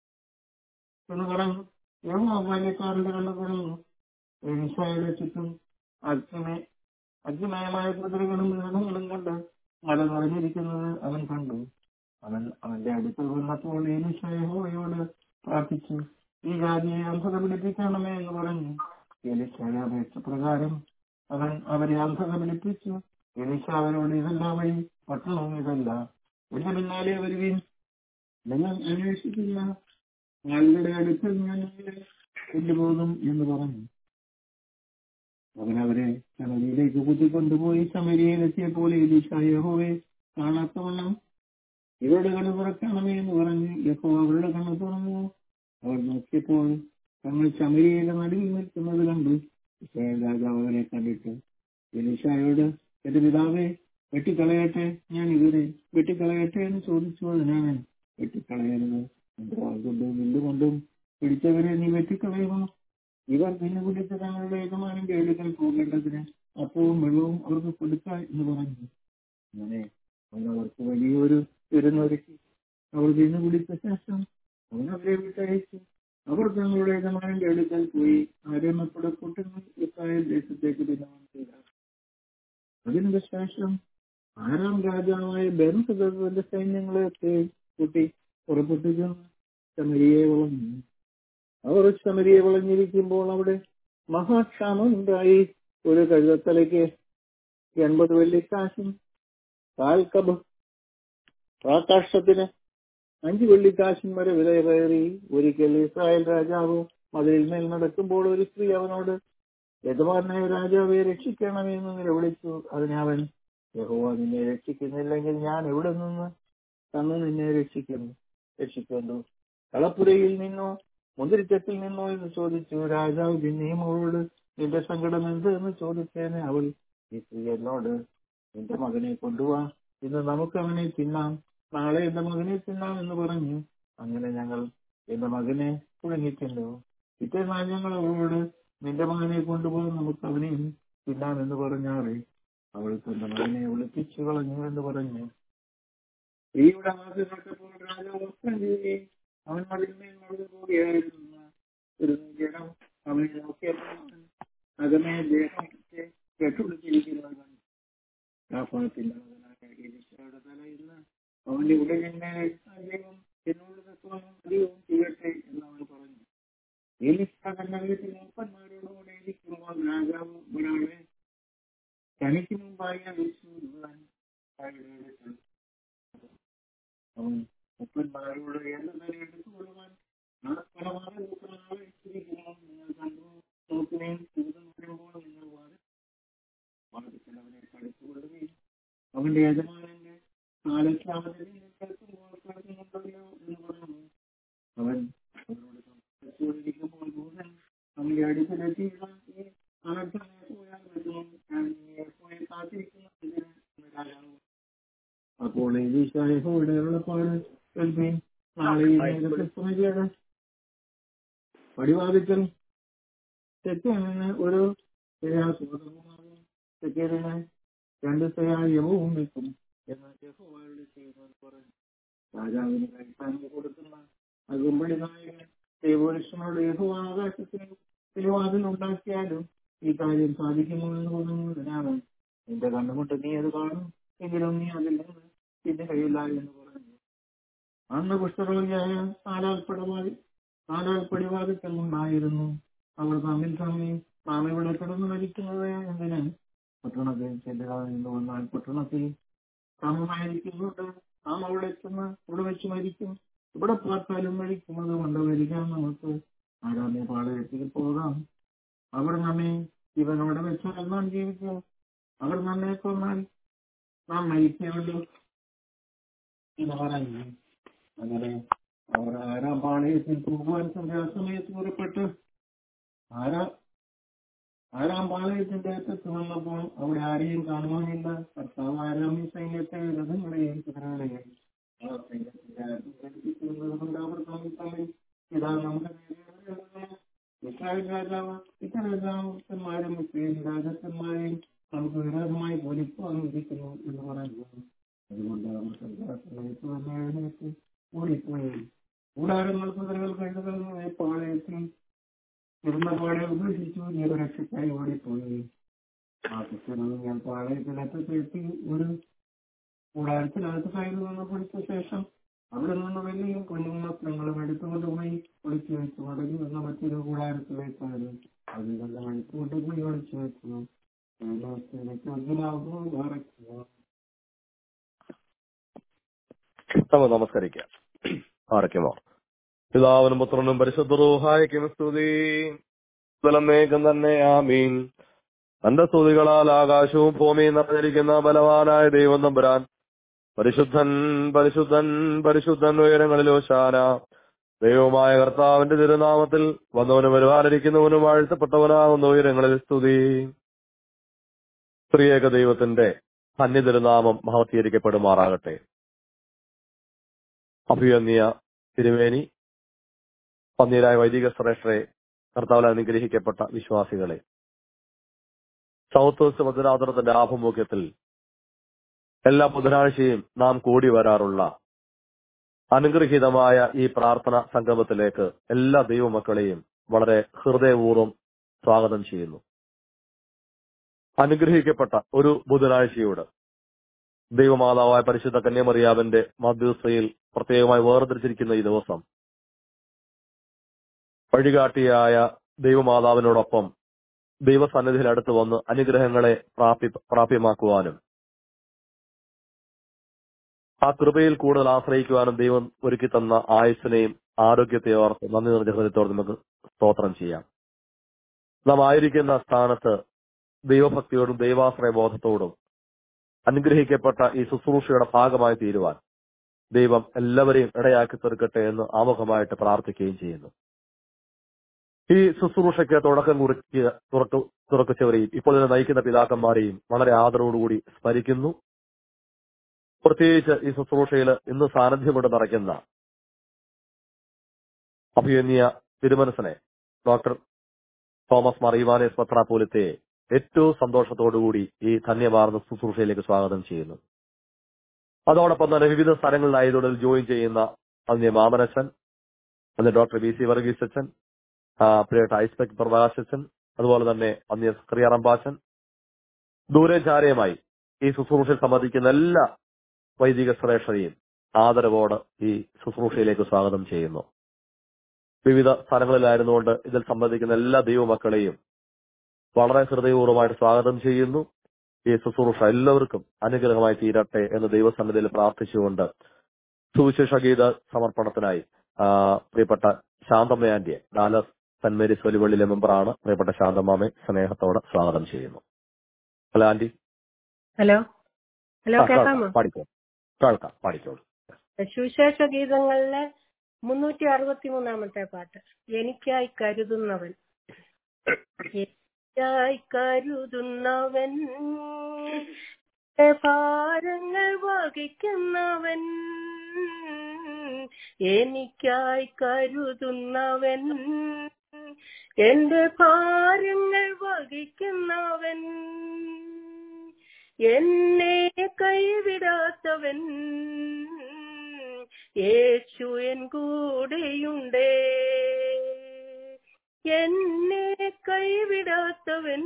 എന്ന് പറഞ്ഞു യഹോ ബാല്യക്കാരന്റെ കണ്ണ് തുറന്നു എലീശയുടെ ചുറ്റും അഗ്നിമയ അഗ്നിമയമായ കുതിരകളും മൃഗങ്ങളും കണ്ട് മല നിറഞ്ഞിരിക്കുന്നത് അവൻ കണ്ടു അവൻ അവന്റെ അടുത്ത് വന്നപ്പോൾ എലീശ യഹോവയോട് പ്രാർത്ഥിച്ചു ഈ ജാതിയെ അന്ധത പിടിപ്പിക്കണമേ എന്ന് പറഞ്ഞു എലിശയുടെ അപേക്ഷ പ്രകാരം അവൻ അവരെ അന്ധത പിടിപ്പിച്ചു എലിശ അവരോട് ഇതല്ല വഴി പട്ടണവും ഇതല്ല എന്റെ പിന്നാലെ വരുവീൻ നിങ്ങൾ അന്വേഷിക്കില്ല ഞങ്ങളുടെ അടുത്ത് ഞാൻ കൊണ്ടുപോകും എന്ന് പറഞ്ഞു അവൻ അവരെ ശമരിയിലേക്ക് കൂട്ടിക്കൊണ്ടുപോയി ശമരിയിലെത്തിയപ്പോൾ എലിശ യഹോവെ കാണാത്തവണ്ണം ഇവരുടെ കണ്ണ് തുറക്കണമേ എന്ന് പറഞ്ഞു യഹോ അവരുടെ കണ്ണ് തുറന്നു അവർ നോക്കിയപ്പോൾ തങ്ങൾ ശമരിയുടെ നടുവിൽ നിൽക്കുന്നത് കണ്ടു ഇസ്രായേൽ രാജാവ് അവരെ കണ്ടിട്ട് എലിശായോട് എന്റെ പിതാവെ വെട്ടിക്കളയട്ടെ ഞാൻ ഇവരെ വെട്ടിക്കളയട്ടെ എന്ന് ചോദിച്ചു അതിനാണ് വെട്ടിക്കളയരുത് എന്റെ വാൾ കൊണ്ടും വില്ലുകൊണ്ടും പിടിച്ചവരെ നീ വെട്ടിക്കളയുമോ ഇവർ പിന്നെ പിടിച്ച് തങ്ങളുടെ യജമാനന്റെ എടുക്കൽ പോകേണ്ടതിന് അപ്പവും വെള്ളവും അവർക്ക് കൊടുക്ക എന്ന് പറഞ്ഞു അങ്ങനെ അവൻ അവർക്ക് വലിയൊരു വിരുന്നൊരുക്കി അവർ പിന്നെ കുടിച്ച ശേഷം അവൻ അവരെ വിട്ടയച്ചു അവർ തങ്ങളുടെ യജമാനന്റെ അടുക്കൽ പോയി ആരംഭപ്പെടെ കൂട്ടുന്നു ഇസ്രായേൽ ദേശത്തേക്ക് ദിനവും ചെയ്ത അതിന്റെ ശേഷം ആറാം രാജാവായ ബെൻസദത്തിന്റെ സൈന്യങ്ങളെ കൂട്ടി പുറപ്പെട്ടു ചെന്ന് ശമരിയെ വളഞ്ഞു അവർ ശമരിയെ വളഞ്ഞിരിക്കുമ്പോൾ അവിടെ മഹാക്ഷാമം ഉണ്ടായി ഒരു കഴുതത്തലയ്ക്ക് എൺപത് വെള്ളിക്കാശും കാൽ കബ് പ്രാകാശത്തിന് അഞ്ച് വെള്ളിക്കാശും വരെ വില കയറി ഒരിക്കൽ ഇസ്രായേൽ രാജാവ് മതിലിന്മേൽ നടക്കുമ്പോൾ ഒരു സ്ത്രീ അവനോട് യജമാനായ രാജാവെ രക്ഷിക്കണമെന്ന് നിലവിളിച്ചു അതിനെ അവൻ യഹോവ നിന്നെ രക്ഷിക്കുന്നില്ലെങ്കിൽ ഞാൻ എവിടെ നിന്ന് തന്നു നിന്നെ രക്ഷിക്കുന്നു രക്ഷിക്കുന്നു കളപ്പുരയിൽ നിന്നോ മുന്തിരിച്ചത്തിൽ നിന്നോ എന്ന് ചോദിച്ചു രാജാവ് പിന്നെയും അവളോട് നിന്റെ സങ്കടം എന്ത് എന്ന് ചോദിച്ചേനെ അവൾ ഈ സ്ത്രീ എന്നോട് നിന്റെ മകനെ കൊണ്ടുവാ ഇന്ന് നമുക്ക് അവനെ തിന്നാം നാളെ എന്റെ മകനെ തിന്നാം എന്ന് പറഞ്ഞു അങ്ങനെ ഞങ്ങൾ എന്റെ മകനെ കുടുങ്ങിക്കുന്നു പിറ്റേന്നാൾ ഞങ്ങൾ അവളോട് നിന്റെ മകനെ കൊണ്ടുപോകാൻ നമുക്ക് അവനെയും തിന്നാം എന്ന് പറഞ്ഞാറേ അവൾ തന്റെ മകനെ ഒളിപ്പിച്ചു കളഞ്ഞു എന്ന് പറഞ്ഞു സ്ത്രീയുടെ വാക്ക് കേട്ടപ്പോൾ രാജാവ് വസ്ത്രം കീറി അവൻ മതിന്മേൽ നടന്നു പോവുകയായിരുന്നു ഒരു ജനം അവനെ നോക്കിയപ്പോൾ അകമേ ദേഹം കെട്ടുപിടിച്ചിരിക്കുന്നവൻ രാഫാത്തിന്റെ മകനായ എലീശയുടെ തലയിൽ അവന്റെ ഉടലിന്മേൽ ദൈവം എന്നോട് തത്വം അധികവും ചെയ്യട്ടെ എന്ന് അവൻ പറഞ്ഞു എലീശ തന്റെ വീട്ടിൽ മൂപ്പന്മാരോടുകൂടെ ഇരിക്കുമ്പോൾ രാജാവ് ഒരാളെ തനിക്ക് മുമ്പായി അയച്ചു അവൻ മുപ്പന്മാരോട് എന്റെ നിലയെടുത്തു കൊള്ളുവാൻ നടപ്പലമാരെ മൂപ്പനാളെ ഇട്ടിരിക്കുന്നു നിങ്ങൾ കണ്ടു നോക്കിനേയും ദൂതം വരുമ്പോൾ നിങ്ങൾ വാദം വാദത്തിൽ അവനെ പഠിച്ചുകൊള്ളുകയും അവന്റെ യജമാനന്റെ കാലത്താമതിൽ കേൾക്കുമ്പോൾ കേൾക്കുന്നുണ്ടല്ലോ എന്ന് പറഞ്ഞു അവൻ അവനോട് സംസാരിച്ചുകൊണ്ടിരിക്കുമ്പോൾ ദൂതൻ അവന്റെ അടുത്തിലെത്തിയുള്ള ഈ അനർത്ഥനെ പോയാൽ വരുന്നു ഞാൻ പോയി കാത്തിരിക്കുന്നു ഇതിന് എന്ന് രാജാവ് അപ്പോൾ എലീശായുടെ ഉള്ളപ്പാട് കേൾപ്പീൻ നാളെ ഈ നേരത്തെ സമയത്ത് പടിവാദിക്കൽ തെറ്റിൽ നിന്ന് ഒരു സ്വതന്ത്രമാകും തെക്കേതിന് രണ്ട് യവവും വെക്കും എന്ന് യഹോവയോട് ചെയ്യുന്നത് പറഞ്ഞു രാജാവിന് കഴിക്കാൻ കൊടുക്കുന്ന അകുമ്പളി നായകൻ ദൈവപുരുഷനോട് യഹോ ആകാശത്തിന് തിരുവാതിൽ ഉണ്ടാക്കിയാലും ഈ കാര്യം സാധിക്കുമോ എന്ന് തോന്നുന്നതിനാണ് നിന്റെ കണ്ണുമുട്ട് നീ അത് കാണും എങ്കിലും നീ അതിൽ നിന്ന് പിന്നെ കഴിയില്ല എന്ന് പറഞ്ഞു അന്ന് കുഷ്ഠരോഗിയായ നാലാൽ പടവാതി നാലാൽ പടിവാതിക്കൽ ഉണ്ടായിരുന്നു അവർ തമ്മിൽ തമ്മിൽ നാം ഇവിടെ കിടന്നു മരിക്കുന്നത് എന്തിന് പട്ടണത്തിൽ ചെല്ലുക എന്ന് വന്നാൽ പട്ടണത്തിൽ സമമായിരിക്കുന്നുണ്ട് നാം അവിടെ എത്തുന്ന ഇവിടെ വെച്ച് മരിക്കും ഇവിടെ പാർത്താലും മരിക്കും അതുകൊണ്ട് വരിക്കാൻ നമുക്ക് ആരാമേ പാളയത്തിൽ പോകാം അവർ നമ്മെ ഇവനോട് വെച്ചാൽ നാം ജീവിക്കും അവർ നമ്മെ കൊന്നാൽ നാം മരിക്കുമല്ലോ എന്ന് പറഞ്ഞു അങ്ങനെ അവർ ആരാം പാളയത്തിൽ പോകുവാൻ സന്ധ്യാസമയത്ത് പുറപ്പെട്ട് ആരാ ആരാം പാളയത്തിന്റെ അറ്റത്ത് വന്നപ്പോൾ അവിടെ ആരെയും കാണുവാനില്ല കർത്താവ് ആരാമി സൈന്യത്തെ രഥങ്ങളെയും കുതിരകളെയും അവർ സൈന്യത്തിന്റെ ആരും ഘടിപ്പിക്കുന്നത് അവർ തമ്മിൽ തമ്മിൽ ഇതാ നമ്മുടെ ഇസ്രായേൽ രാജാവ് ഇത്ര രാജാക്കന്മാരും മുസ്ലിം രാജാക്കന്മാരെയും നമുക്ക് വിരോധമായി പോലിപ്പോയിരിക്കുന്നു എന്ന് പറയുന്നു അതുകൊണ്ട് അവർ സന്ധ്യാസമയത്ത് തന്നെ എഴുന്നേറ്റ് ഓടിപ്പോയി കൂടാരങ്ങൾ കുതിരകൾ കഴുതകൾ പാളയത്തിൽ ഇരുന്ന പാടെ ഉപേക്ഷിച്ചു ജീവരക്ഷയ്ക്കായി ഓടിപ്പോയി ആ കുറ്റങ്ങൾ ഞാൻ പാളയത്തിലെത്തി ഒരു കൂടാരത്തിനകത്ത് കയറി നിന്ന് പിടിച്ച ശേഷം അവിടെ നിന്ന് വലിയ കുഞ്ഞും വസ്ത്രങ്ങളും എടുത്തുകൊണ്ടുപോയി ഒളിച്ചു വെച്ചു മടങ്ങി വന്ന മറ്റൊരു കൂടാരത്തിലേക്കാണ് അത് നല്ല എടുത്തുകൊണ്ടുപോയി ഒളിച്ചു വെച്ചു നമുക്ക് നമസ്കരിക്കാം ആരൊക്കെമോ പിതാവിനും പുത്രനും പരിശുദ്ധ റൂഹായിക്കും സ്തുതി ബലമേകം തന്നെ ആമീൻ തന്റെ സ്തുതികളാൽ ആകാശവും ഭൂമിയും നിറഞ്ഞിരിക്കുന്ന ബലവാനായ ദൈവം നമ്പുരാൻ പരിശുദ്ധൻ പരിശുദ്ധൻ പരിശുദ്ധൻ ഉയരങ്ങളിലോ ശാന ദൈവമായ കർത്താവിന്റെ തിരുനാമത്തിൽ വന്നവനും വരുവാനിരിക്കുന്നവനും വാഴ്ത്തപ്പെട്ടവനാകുന്ന ഉയരങ്ങളിൽ സ്തുതി സ്ത്രീയേക ദൈവത്തിന്റെ ധന്യതിരുനാമം മഹത്തീകരിക്കപ്പെടുമാറാകട്ടെ അഭിയന്യ തിരുവേനി പന്നീരായ വൈദിക ശ്രേഷ്ഠരെ കർത്താവിൽ അനുഗ്രഹിക്കപ്പെട്ട വിശ്വാസികളെ സൗത്ത് വെസ്റ്റ് ഭദ്രാതരത്തിന്റെ ആഭിമുഖ്യത്തിൽ എല്ലാ ബുധനാഴ്ചയും നാം കൂടി വരാറുള്ള അനുഗ്രഹീതമായ ഈ പ്രാർത്ഥന സംഗമത്തിലേക്ക് എല്ലാ ദൈവമക്കളെയും വളരെ ഹൃദയപൂർവ്വം സ്വാഗതം ചെയ്യുന്നു അനുഗ്രഹിക്കപ്പെട്ട ഒരു ബുധനാഴ്ചയോട് ദൈവമാതാവായ പരിശുദ്ധ കന്യാമറിയാവിന്റെ മധ്യസ്ഥയിൽ പ്രത്യേകമായി വേർതിരിച്ചിരിക്കുന്ന ഈ ദിവസം വഴികാട്ടിയായ ദൈവമാതാവിനോടൊപ്പം ദൈവസന്നിധിയിൽ അടുത്ത് വന്ന് അനുഗ്രഹങ്ങളെ പ്രാപ്തി പ്രാപ്യമാക്കുവാനും ആ കൃപയിൽ കൂടുതൽ ആശ്രയിക്കുവാനും ദൈവം ഒരുക്കി തന്ന ആയുസ്സിനെയും ആരോഗ്യത്തെ ഓർത്ത് നന്ദി നിറഞ്ഞ ഹൃദയത്തോടെ നമുക്ക് സ്തോത്രം ചെയ്യാം നാം ആയിരിക്കുന്ന സ്ഥാനത്ത് ദൈവഭക്തിയോടും ദൈവാശ്രയ ബോധത്തോടും അനുഗ്രഹിക്കപ്പെട്ട ഈ ശുശ്രൂഷയുടെ ഭാഗമായി തീരുവാൻ ദൈവം എല്ലാവരെയും ഇടയാക്കി തീർക്കട്ടെ എന്ന് ആമുഖമായിട്ട് പ്രാർത്ഥിക്കുകയും ചെയ്യുന്നു ഈ ശുശ്രൂഷയ്ക്ക് തുടക്കം കുറിക്കുക തുറക്കു തുറക്കിച്ചവരെയും ഇപ്പോൾ ഇതിനെ നയിക്കുന്ന പിതാക്കന്മാരെയും വളരെ ആദരവോടുകൂടി സ്മരിക്കുന്നു പ്രത്യേകിച്ച് ഈ ശുശ്രൂഷയിൽ ഇന്ന് സാന്നിധ്യമുണ്ട് നിറയ്ക്കുന്ന അഭിയന്യ തിരുമനസനെ ഡോക്ടർ തോമസ് മറിയുവാനേസ് പത്രാപോലത്തെ ഏറ്റവും സന്തോഷത്തോടുകൂടി ഈ ധന്യമാർന്ന ശുശ്രൂഷയിലേക്ക് സ്വാഗതം ചെയ്യുന്നു അതോടൊപ്പം തന്നെ വിവിധ സ്ഥലങ്ങളിലായതോടെ ജോയിൻ ചെയ്യുന്ന അന്യ മാമനച്ചൻ അന്ന് ഡോക്ടർ ബി സി വർഗീസ് അച്ഛൻ ആ, പ്രിയട്ട ഐസ്പെക് പ്രകാശ് അച്ഛൻ അതുപോലെ തന്നെ അന്യ ക്രിയാറമ്പാച്ചൻ ദൂരെ ചാരയുമായി ഈ ശുശ്രൂഷയിൽ സംബന്ധിക്കുന്ന എല്ലാ വൈദിക ശ്രേഷ്ഠരെയും ആദരവോട് ഈ ശുശ്രൂഷയിലേക്ക് സ്വാഗതം ചെയ്യുന്നു വിവിധ സ്ഥലങ്ങളിലായിരുന്നുകൊണ്ട് ഇതിൽ സംബന്ധിക്കുന്ന എല്ലാ ദൈവമക്കളെയും വളരെ ഹൃദയപൂർവ്വമായിട്ട് സ്വാഗതം ചെയ്യുന്നു ഈ ശുശ്രൂഷ എല്ലാവർക്കും അനുഗ്രഹമായി തീരട്ടെ എന്ന് ദൈവസന്നിധിയിൽ പ്രാർത്ഥിച്ചുകൊണ്ട് സുവിശേഷ ഗീത സമർപ്പണത്തിനായി ആ, പ്രിയപ്പെട്ട ശാന്തമ്മ ആന്റിയെ ഡാലസ് സെന്റ് മേരീസ് വലിവള്ളിലെ മെമ്പറാണ് പ്രിയപ്പെട്ട ശാന്തമ്മാമെ സ്നേഹത്തോടെ സ്വാഗതം ചെയ്യുന്നു ഹലോ ആന്റി ഹലോ ഹലോ ആ, കേൾക്കാമോ കേൾക്കാം പാടിക്കോ കേൾക്കാം പാടിക്കോളൂ സുവിശേഷ ഗീതങ്ങളിലെ മുന്നൂറ്റി അറുപത്തി മൂന്നാമത്തെ പാട്ട് എനിക്കായി കരുതുന്നവൻ എനിക്കായി കരുതുന്നവൻ എന്റെ ഭാരങ്ങൾ വഹിക്കുന്നവൻ എനിക്കായി കരുതുന്നവൻ എന്റെ ഭാരങ്ങൾ വഹിക്കുന്നവൻ എന്നെ കൈവിടാത്തവൻ യേശു എൻ കൂടെയുണ്ടേ എന്നെ കൈവിടാത്തവൻ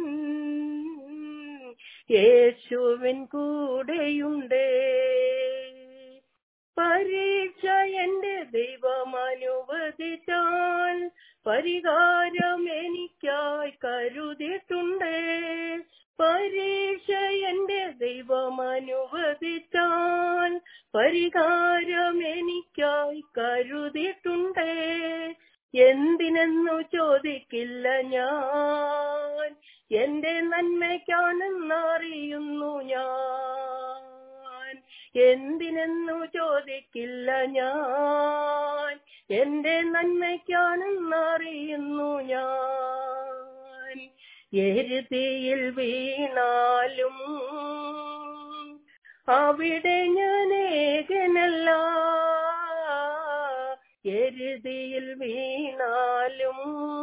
യേശുവിൻ കൂടെയുണ്ടേ പരീക്ഷ എന്റെ ദൈവം അനുവദിച്ചാൽ പരിഹാരം എനിക്കായി കരുതിയിട്ടുണ്ടേ പരീക്ഷ എന്റെ ദൈവം അനുവദിച്ചാൽ പരിഹാരം എനിക്കായി കരുതിയിട്ടുണ്ടേ എന്തിനെന്നു ചോദിക്കില്ല ഞാൻ എന്റെ നന്മയ്ക്കാണെന്നറിയുന്നു ഞാൻ എന്തിനെന്നു ചോദിക്കില്ല ഞാൻ എന്റെ നന്മയ്ക്കാണെന്നറിയുന്നു ഞാൻ എരുതിയിൽ വീണാലും അവിടെ ഞാൻ ഏകനല്ല എരുതിയിൽ വീണാലും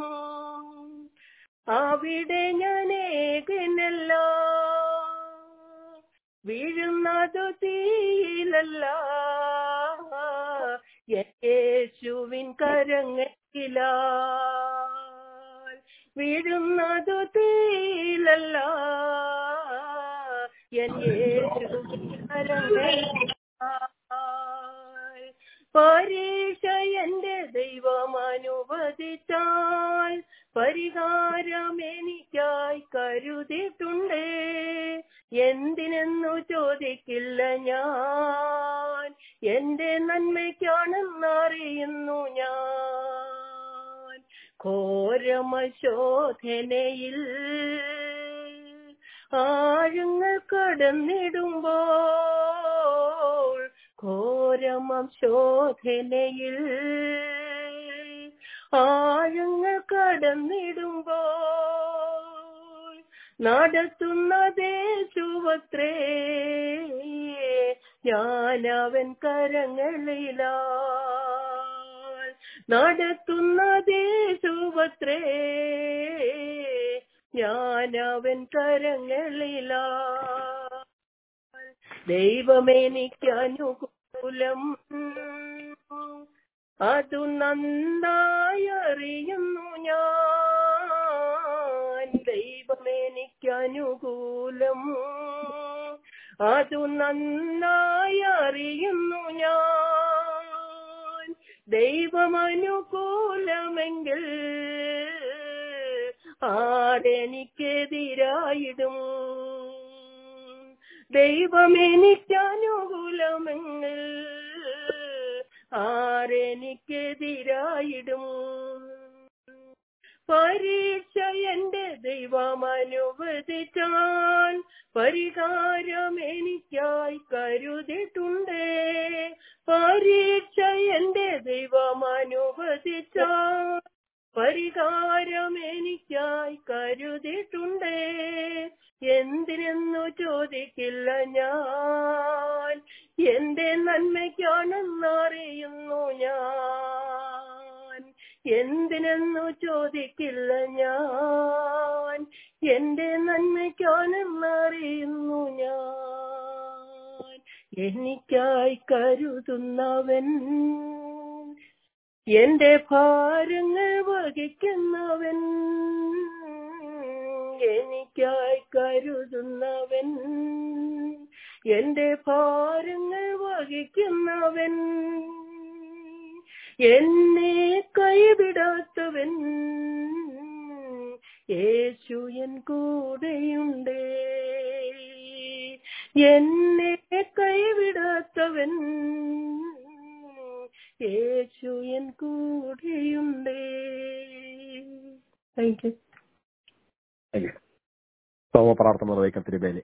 അവിടെ ഞാൻ ഏകനല്ല വീഴുന്നതു തീയിലല്ല യേശുവിൻ കരങ്ങളില വീഴുന്നതു തീയിലല്ല എൻ യേശുവിൻ കരങ്ങളില പരീക്ഷ എന്റെ ദൈവം അനുവദിച്ചാൽ പരിഹാരം എനിക്കായി കരുതിയിട്ടുണ്ടേ എന്തിനെന്നു ചോദിക്കില്ല ഞാൻ എന്റെ നന്മയ്ക്കാണെന്നറിയുന്നു ഞാൻ ഘോരമശോധനയിൽ ആഴങ്ങൾ കടന്നിടുമ്പോൾ ഘോരമം ശോധനയിൽ ആഴങ്ങൾ കടന്നിടുമ്പോൾ നടത്തുന്നതേ ചുവത്രേ ഞാനവൻ കരങ്ങളിലാ നടത്തുന്നതേ ചുവത്രേ ഞാനവൻ കരങ്ങളിലാ ദൈവമെനിക്ക് അനുകൂലം അതു നന്നായി അറിയുന്നു ഞാൻ ദൈവമെനിക്ക് അനുകൂലം അതു നന്നായി അറിയുന്നു ഞാൻ ദൈവമനുകൂലമെങ്കിൽ ആരെനിക്കെതിരായിടും ദൈവമെനിക്കനുകൂലമെങ്കിൽ ആരെനിക്കെതിരായിടും പരീക്ഷ എന്റെ ദൈവം അനുവദിച്ചാൽ പരിഹാരം എനിക്കായി കരുതിട്ടുണ്ട് പരീക്ഷ എന്റെ ദൈവം അനുവദിച്ചാൽ പരിഹാരം എനിക്കായി കരുതിട്ടുണ്ട് എന്തിനെന്നു ചോദിക്കില്ല ഞാൻ എന്റെ നന്മയ്ക്കാണെന്നറിയുന്നു ഞാൻ എന്തിനെന്നു ചോദിക്കില്ല ഞാൻ എന്റെ നന്മയ്ക്കാണെന്നറിയുന്നു ഞാൻ എനിക്കായി കരുതുന്നവൻ എന്റെ ഭാരങ്ങൾ വഹിക്കുന്നവൻ എനിക്കായി കരുതുന്നവൻ എന്റെ ഭാരങ്ങൾ വഹിക്കുന്നവൻ എന്നെ കൈവിടാത്തവൻ യേശു എൻ കൂടെയുണ്ട് എന്നെ കൈവിടാത്തവൻ യേശു എൻ കൂടെയുണ്ട് thank you thank you Soma പ്രാർത്ഥന നിർവഹിക്കാൻ തിരുമേനി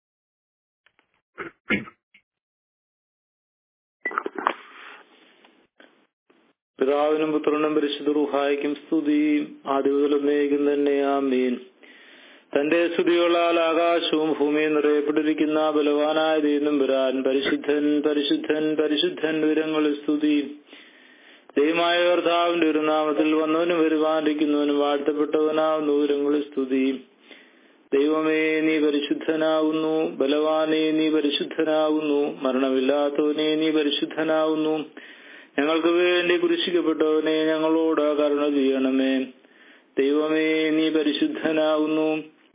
പിതാവിനും പുത്രനും പരിശുദ്ധ റുഹായിക്കും സ്തുതി ആദ്യമുതലൊന്നേക്കും തന്നെ ആമീൻ തന്റെ സ്തുതികളാൽ ആകാശവും ഭൂമിയും നിറയപ്പെട്ടിരിക്കുന്ന ബലവാനായ ദൈവം പുരാൻ പരിശുദ്ധൻ പരിശുദ്ധൻ പരിശുദ്ധൻ വിവരങ്ങളിൽ സ്തുതി ദൈവമായ കർത്താവിന്റെ ഒരു നാമത്തിൽ വന്നവനും വരുവാനിരിക്കുന്നവനും വാഴ്ത്തപ്പെട്ടവനാവുന്ന വിവരങ്ങളിൽ സ്തുതി ദൈവമേ നീ പരിശുദ്ധനാവുന്നു ബലവാനെ നീ പരിശുദ്ധനാവുന്നു മരണമില്ലാത്തവനെ നീ പരിശുദ്ധനാവുന്നു ഞങ്ങൾക്ക് വേണ്ടി കുരിശിക്കപ്പെട്ടവനെ ഞങ്ങളോട് കരുണ ചെയ്യണമേ ദൈവമേ നീ പരിശുദ്ധനാവുന്നു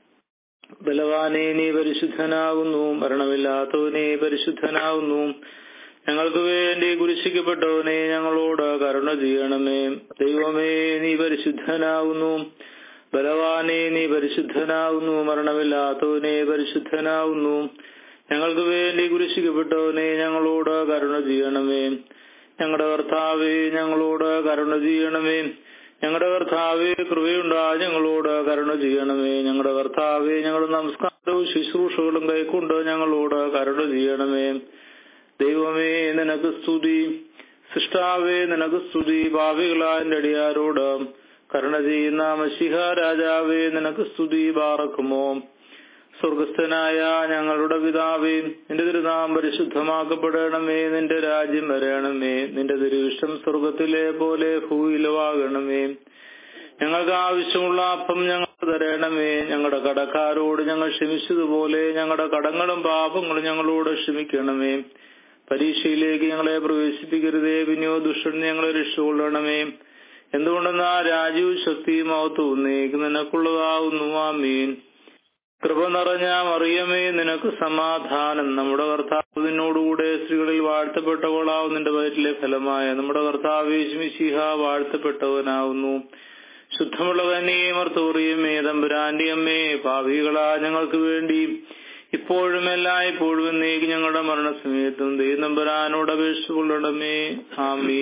ബലവാനെ നീ പരിശുദ്ധനാവുന്നു മരണമില്ലാത്തവനെ പരിശുദ്ധനാവുന്നു ഞങ്ങൾക്ക് വേണ്ടി കുരിശിക്കപ്പെട്ടവനെ ഞങ്ങളോട് കരുണ ചെയ്യണമേ ദൈവമേ നീ പരിശുദ്ധനാവുന്നു ബലവാനെ നീ പരിശുദ്ധനാവുന്നു മരണമില്ലാത്തവനെ പരിശുദ്ധനാവുന്നു ഞങ്ങൾക്ക് വേണ്ടി കുരിശിക്കപ്പെട്ടവനെ ഞങ്ങളോട് കരുണ ചെയ്യണമേ ഞങ്ങളുടെ കർത്താവെ ഞങ്ങളോട് കരുണ ചെയ്യണമേ ഞങ്ങളുടെ കർത്താവെ കൃപയുണ്ടാ ഞങ്ങളോട് കരുണ ചെയ്യണമേ ഞങ്ങളുടെ കർത്താവെ ഞങ്ങളുടെ നമസ്കാരവും ശുശ്രൂഷകളും കൈക്കൊണ്ട് ഞങ്ങളോട് കരുണ ചെയ്യണമേ ദൈവമേ നിനക്ക് സ്തുതി സൃഷ്ടാവേ നിനക്ക് സ്തുതി ഭാവികളായ എന്റെ അടിയാരോട് കരുണ ചെയ്യുന്ന മഷിഹ രാജാവേ നിനക്ക് സ്തുതി പാറക്കുമോ സ്വർഗസ്ഥനായ ഞങ്ങളുടെ പിതാവേ നിന്റെ തിരുനാം പരിശുദ്ധമാക്കപ്പെടണമേ നിന്റെ രാജ്യം വരണമേ നിന്റെ തിരുവിഷ്ടം സ്വർഗത്തിലെ പോലെ ഭൂയിലുവാകണമേ ഞങ്ങൾക്ക് ആവശ്യമുള്ള അപ്പം ഞങ്ങൾ തരണമേ ഞങ്ങളുടെ കടക്കാരോട് ഞങ്ങൾ ക്ഷമിച്ചതുപോലെ ഞങ്ങളുടെ കടങ്ങളും പാപങ്ങളും ഞങ്ങളോട് ക്ഷമിക്കണമേ പരീക്ഷയിലേക്ക് ഞങ്ങളെ പ്രവേശിപ്പിക്കരുതേ പിന്നെയോ ദുഷ്ടൻ ഞങ്ങളെ രക്ഷകൊള്ളണമേ എന്തുകൊണ്ടെന്നാ രാജീവ് ശക്തിയും മഹത്വവും നീക്ക് നിനക്കുള്ളതാവുന്നു ആമീൻ കൃപ നിറഞ്ഞ മറിയമേ നിനക്ക് സമാധാനം നമ്മുടെ കർത്താവിനോടുകൂടെ സ്ത്രീകളിൽ വാഴ്ത്തപ്പെട്ടവളാവും നിന്റെ വയറ്റിലെ ഫലമായ നമ്മുടെ കർത്താവ് മിശിഹ വാഴ്ത്തപ്പെട്ടവനാവുന്നു ശുദ്ധമുള്ള കന്യയും അർത്തോറിയമേ തമ്പുരാന്റെ അമ്മേ പാപികളാ ഞങ്ങൾക്ക് വേണ്ടി ഇപ്പോഴും എല്ലായ്പ്പോഴും എന്നേക്ക് ഞങ്ങളുടെ മരണസമയത്തും ദൈവനമ്പുരാനോട് അപേക്ഷ കൊള്ളണമേ ആമീ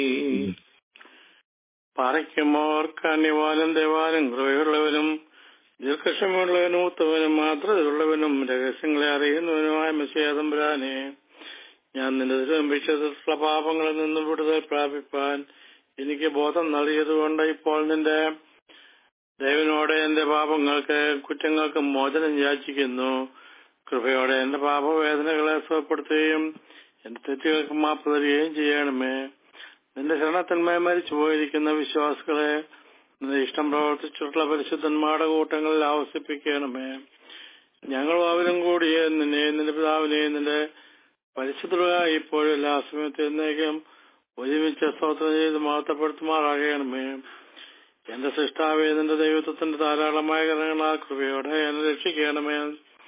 പാറയ്ക്കുമോർ കാന്യവാനും ദേവാനും കൃപയുള്ളവനും ദീർഘക്ഷമയുള്ളവനും ഉത്തവനും മാത്രതയുള്ളവനും രഹസ്യങ്ങളെ അറിയുന്നവനുമായ മെസ്സിയാതമ്പുരാനെ ഞാൻ നിന്റെ തിരുവമ്പിച്ചതിലുള്ള പാപങ്ങളിൽ നിന്ന് വിടുതൽ പ്രാപിപ്പാൻ എനിക്ക് ബോധം നൽകിയതുകൊണ്ട് ഇപ്പോൾ നിന്റെ ദൈവനോടെ എന്റെ പാപങ്ങൾക്ക് കുറ്റങ്ങൾക്ക് മോചനം യാചിക്കുന്നു കൃപയോടെ എന്റെ പാപവേദനകളെ സുഖപ്പെടുത്തുകയും എന്റെ തെറ്റുകൾക്ക് മാപ്പ് തരികയും ചെയ്യണമേ നിന്റെ ശരണത്തന്മയെ മരിച്ചു പോയിരിക്കുന്ന വിശ്വാസികളെ നിന്റെ ഇഷ്ടം പ്രവർത്തിച്ചിട്ടുള്ള പരിശുദ്ധന്മാരുടെ കൂട്ടങ്ങളിൽ ആവസിപ്പിക്കണമേ ഞങ്ങൾ അവരും കൂടി നിന്നെ നിന്റെ പിതാവിനെയും നിന്റെ പരിശുദ്ധരായി ഇപ്പോഴും എല്ലാ സമയത്തും എന്നേക്കും ഒരുമിച്ച് സ്തോത്രം ചെയ്ത് മഹത്വപ്പെടുത്തുമാറാകണമേ എന്റെ സൃഷ്ടാവേ നിന്റെ ദൈവത്വത്തിന്റെ ധാരാളമായ കരങ്ങളാ കൃപയോടെ എന്നെ രക്ഷിക്കണമേ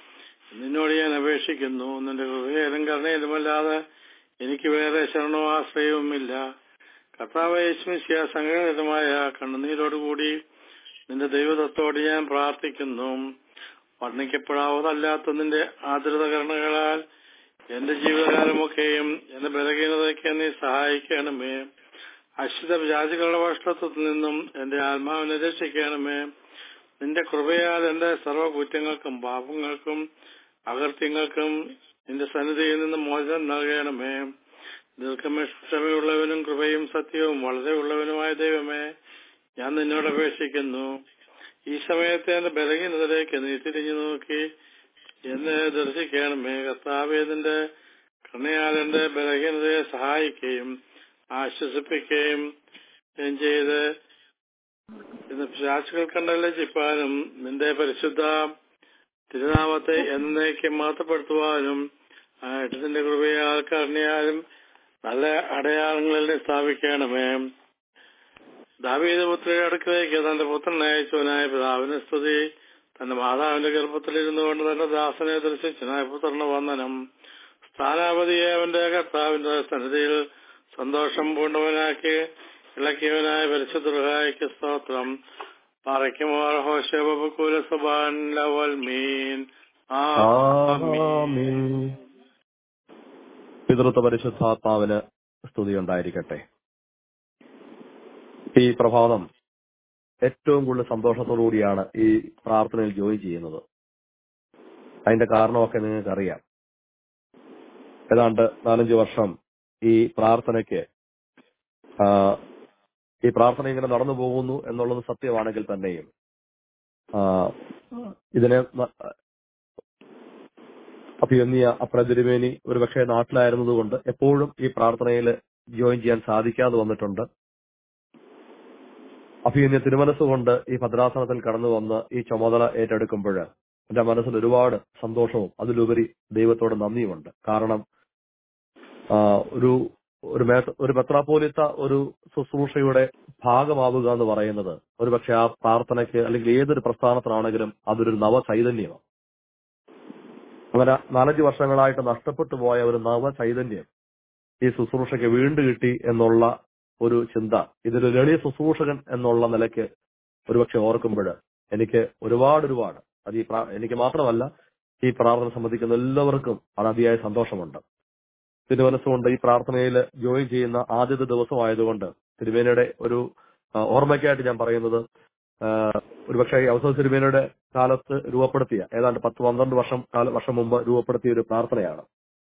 നിന്നോട് ഞാൻ അപേക്ഷിക്കുന്നു നിന്റെ കൃപയിലും കരുണയിലുമല്ലാതെ എനിക്ക് വേറെ ശരണോ ആശ്രയവുമില്ല കർത്താവ് യേശുമിശിയ സംഘടിതമായ കണ്ണുനീരോടുകൂടി നിന്റെ ദൈവതത്തോട് ഞാൻ പ്രാർത്ഥിക്കുന്നു വർണ്ണിക്കപ്പെടാവതല്ലാത്ത നിന്റെ ആദൃത കരുണകളാൽ എന്റെ ജീവിതകാലമൊക്കെയും എന്റെ ബലഹീനതയ്ക്ക് നീ സഹായിക്കണമേ അശ്രിത വ്യാധികളുടെ വഷളത്വത്തിൽ നിന്നും എന്റെ ആത്മാവിനെ രക്ഷിക്കണമേ നിന്റെ കൃപയാൽ എന്റെ സർവ്വ കുറ്റങ്ങൾക്കും പാപങ്ങൾക്കും അകൃത്യങ്ങൾക്കും നിന്റെ സന്നിധിയിൽ നിന്ന് മോചനം നൽകണമേ ദീർഘക്ഷമയുള്ളവനും കൃപയും സത്യവും വളരെ ഉള്ളവനുമായ ദൈവമേ ഞാൻ നിന്നോട് അപേക്ഷിക്കുന്നു ഈ സമയത്ത് എന്റെ ബലഹീനതയിലേക്ക് നീ തിരിഞ്ഞു നോക്കി എന്നെ ദർശിക്കണമേ കർത്താവെ നിന്റെ കണ്ണയാൽ എന്റെ ബലഹീനതയെ സഹായിക്കുകയും ആശ്വസിപ്പിക്കുകയും ചെയ്ത് ഇന്ന് പിശാചുകൾ കണ്ടലച്ചിപ്പാനും നിന്റെ പരിശുദ്ധ തിരുനാമത്തെ എന്നേക്കും മാത്രപ്പെടുത്തുവാനും ആയിട്ട് നിന്റെ കൃപയാൽ കരുണയാലും നല്ല അടയാളങ്ങളിൽ സ്ഥാപിക്കണമേ ദാവീദ് പുത്രിയുടെ അടുക്കലേക്ക് തന്റെ പുത്രൻ അയച്ചവനായ പിതാവിന് സ്തുതി തന്റെ മാതാവിന്റെ ഗർഭത്തിലിരുന്നു കൊണ്ട് തന്റെ ദാസനെ ദർശിച്ചനായ പുത്രന് വന്ദനം സ്ഥാനാപതിയെ അവന്റെ കർത്താവിന്റെ സന്നിധിയിൽ സന്തോഷം പൂണ്ടവനാക്കി ഇളക്കിയവനായ പരിശുദ്ധ സ്തോത്രം പറയ്ക്കുമോർ ഹോശബുക്കൂല സുബാൻ ലവൽ മീൻ ആമീൻ. പിതൃത്വ പരിശുദ്ധാത്മാവിന് സ്തുതി ഉണ്ടായിരിക്കട്ടെ ഈ പ്രഭാതം ഏറ്റവും കൂടുതൽ സന്തോഷത്തോടുകൂടിയാണ് ഈ പ്രാർത്ഥനയിൽ ജോയിൻ ചെയ്യുന്നത് അതിന്റെ കാരണമൊക്കെ നിങ്ങൾക്ക് അറിയാം ഏതാണ്ട് നാലഞ്ച് വർഷം ഈ പ്രാർത്ഥനയ്ക്ക് ആ, ഈ പ്രാർത്ഥന ഇങ്ങനെ നടന്നു പോകുന്നു എന്നുള്ളത് സത്യമാണെങ്കിൽ തന്നെയും ആ, ഇതിനെ ന- അഭിയന്നിയ അപ്രതിരുമേനി ഒരുപക്ഷെ നാട്ടിലായിരുന്നതുകൊണ്ട് എപ്പോഴും ഈ പ്രാർത്ഥനയിൽ ജോയിൻ ചെയ്യാൻ സാധിക്കാതെ വന്നിട്ടുണ്ട് അഭിയന്യ തിരുമനസ്സുകൊണ്ട് ഈ ഭദ്രാസനത്തിൽ കടന്നു വന്ന് ഈ ചുമതല ഏറ്റെടുക്കുമ്പോൾ എന്റെ മനസ്സിൽ ഒരുപാട് സന്തോഷവും അതിലുപരി ദൈവത്തോട് നന്ദിയുമുണ്ട് കാരണം ആ, ഒരു ഒരു മേ- ഒരു മെത്രാപ്പോലിത്ത ഒരു ശുശ്രൂഷയുടെ ഭാഗമാവുക എന്ന് പറയുന്നത് ഒരുപക്ഷെ ആ പ്രാർത്ഥനയ്ക്ക് അല്ലെങ്കിൽ ഏതൊരു പ്രസ്ഥാനത്തിനാണെങ്കിലും അതൊരു നവ ചൈതന്യമാണ് അങ്ങനെ നാലഞ്ച് വർഷങ്ങളായിട്ട് നഷ്ടപ്പെട്ടു പോയ ഒരു നവ ചൈതന്യം ഈ ശുശ്രൂഷയ്ക്ക് വീണ്ടും കിട്ടി എന്നുള്ള ഒരു ചിന്ത ഇതൊരു ലളിയ ശുശ്രൂഷകൻ എന്നുള്ള നിലയ്ക്ക് ഒരുപക്ഷെ ഓർക്കുമ്പോൾ എനിക്ക് ഒരുപാട് ഒരുപാട് അത് ഈ പ്രാ- എനിക്ക് മാത്രമല്ല ഈ പ്രാർത്ഥന സംബന്ധിക്കുന്ന എല്ലാവർക്കും അത് അതിയായ സന്തോഷമുണ്ട് തിരുമനസ്സുകൊണ്ട് ഈ പ്രാർത്ഥനയിൽ ജോയിൻ ചെയ്യുന്ന ആദ്യത്തെ ദിവസമായതുകൊണ്ട് തിരുമേനയുടെ ഒരു ആ, ഓർമ്മയ്ക്കായിട്ട് ഞാൻ പറയുന്നത് ആ, ഒരുപക്ഷെ ഈ അവസര തിരുമേനയുടെ കാലത്ത് രൂപപ്പെടുത്തിയ ഏതാണ്ട് പത്ത് പന്ത്രണ്ട് വർഷം കാല വർഷം മുമ്പ് രൂപപ്പെടുത്തിയ ഒരു പ്രാർത്ഥനയാണ്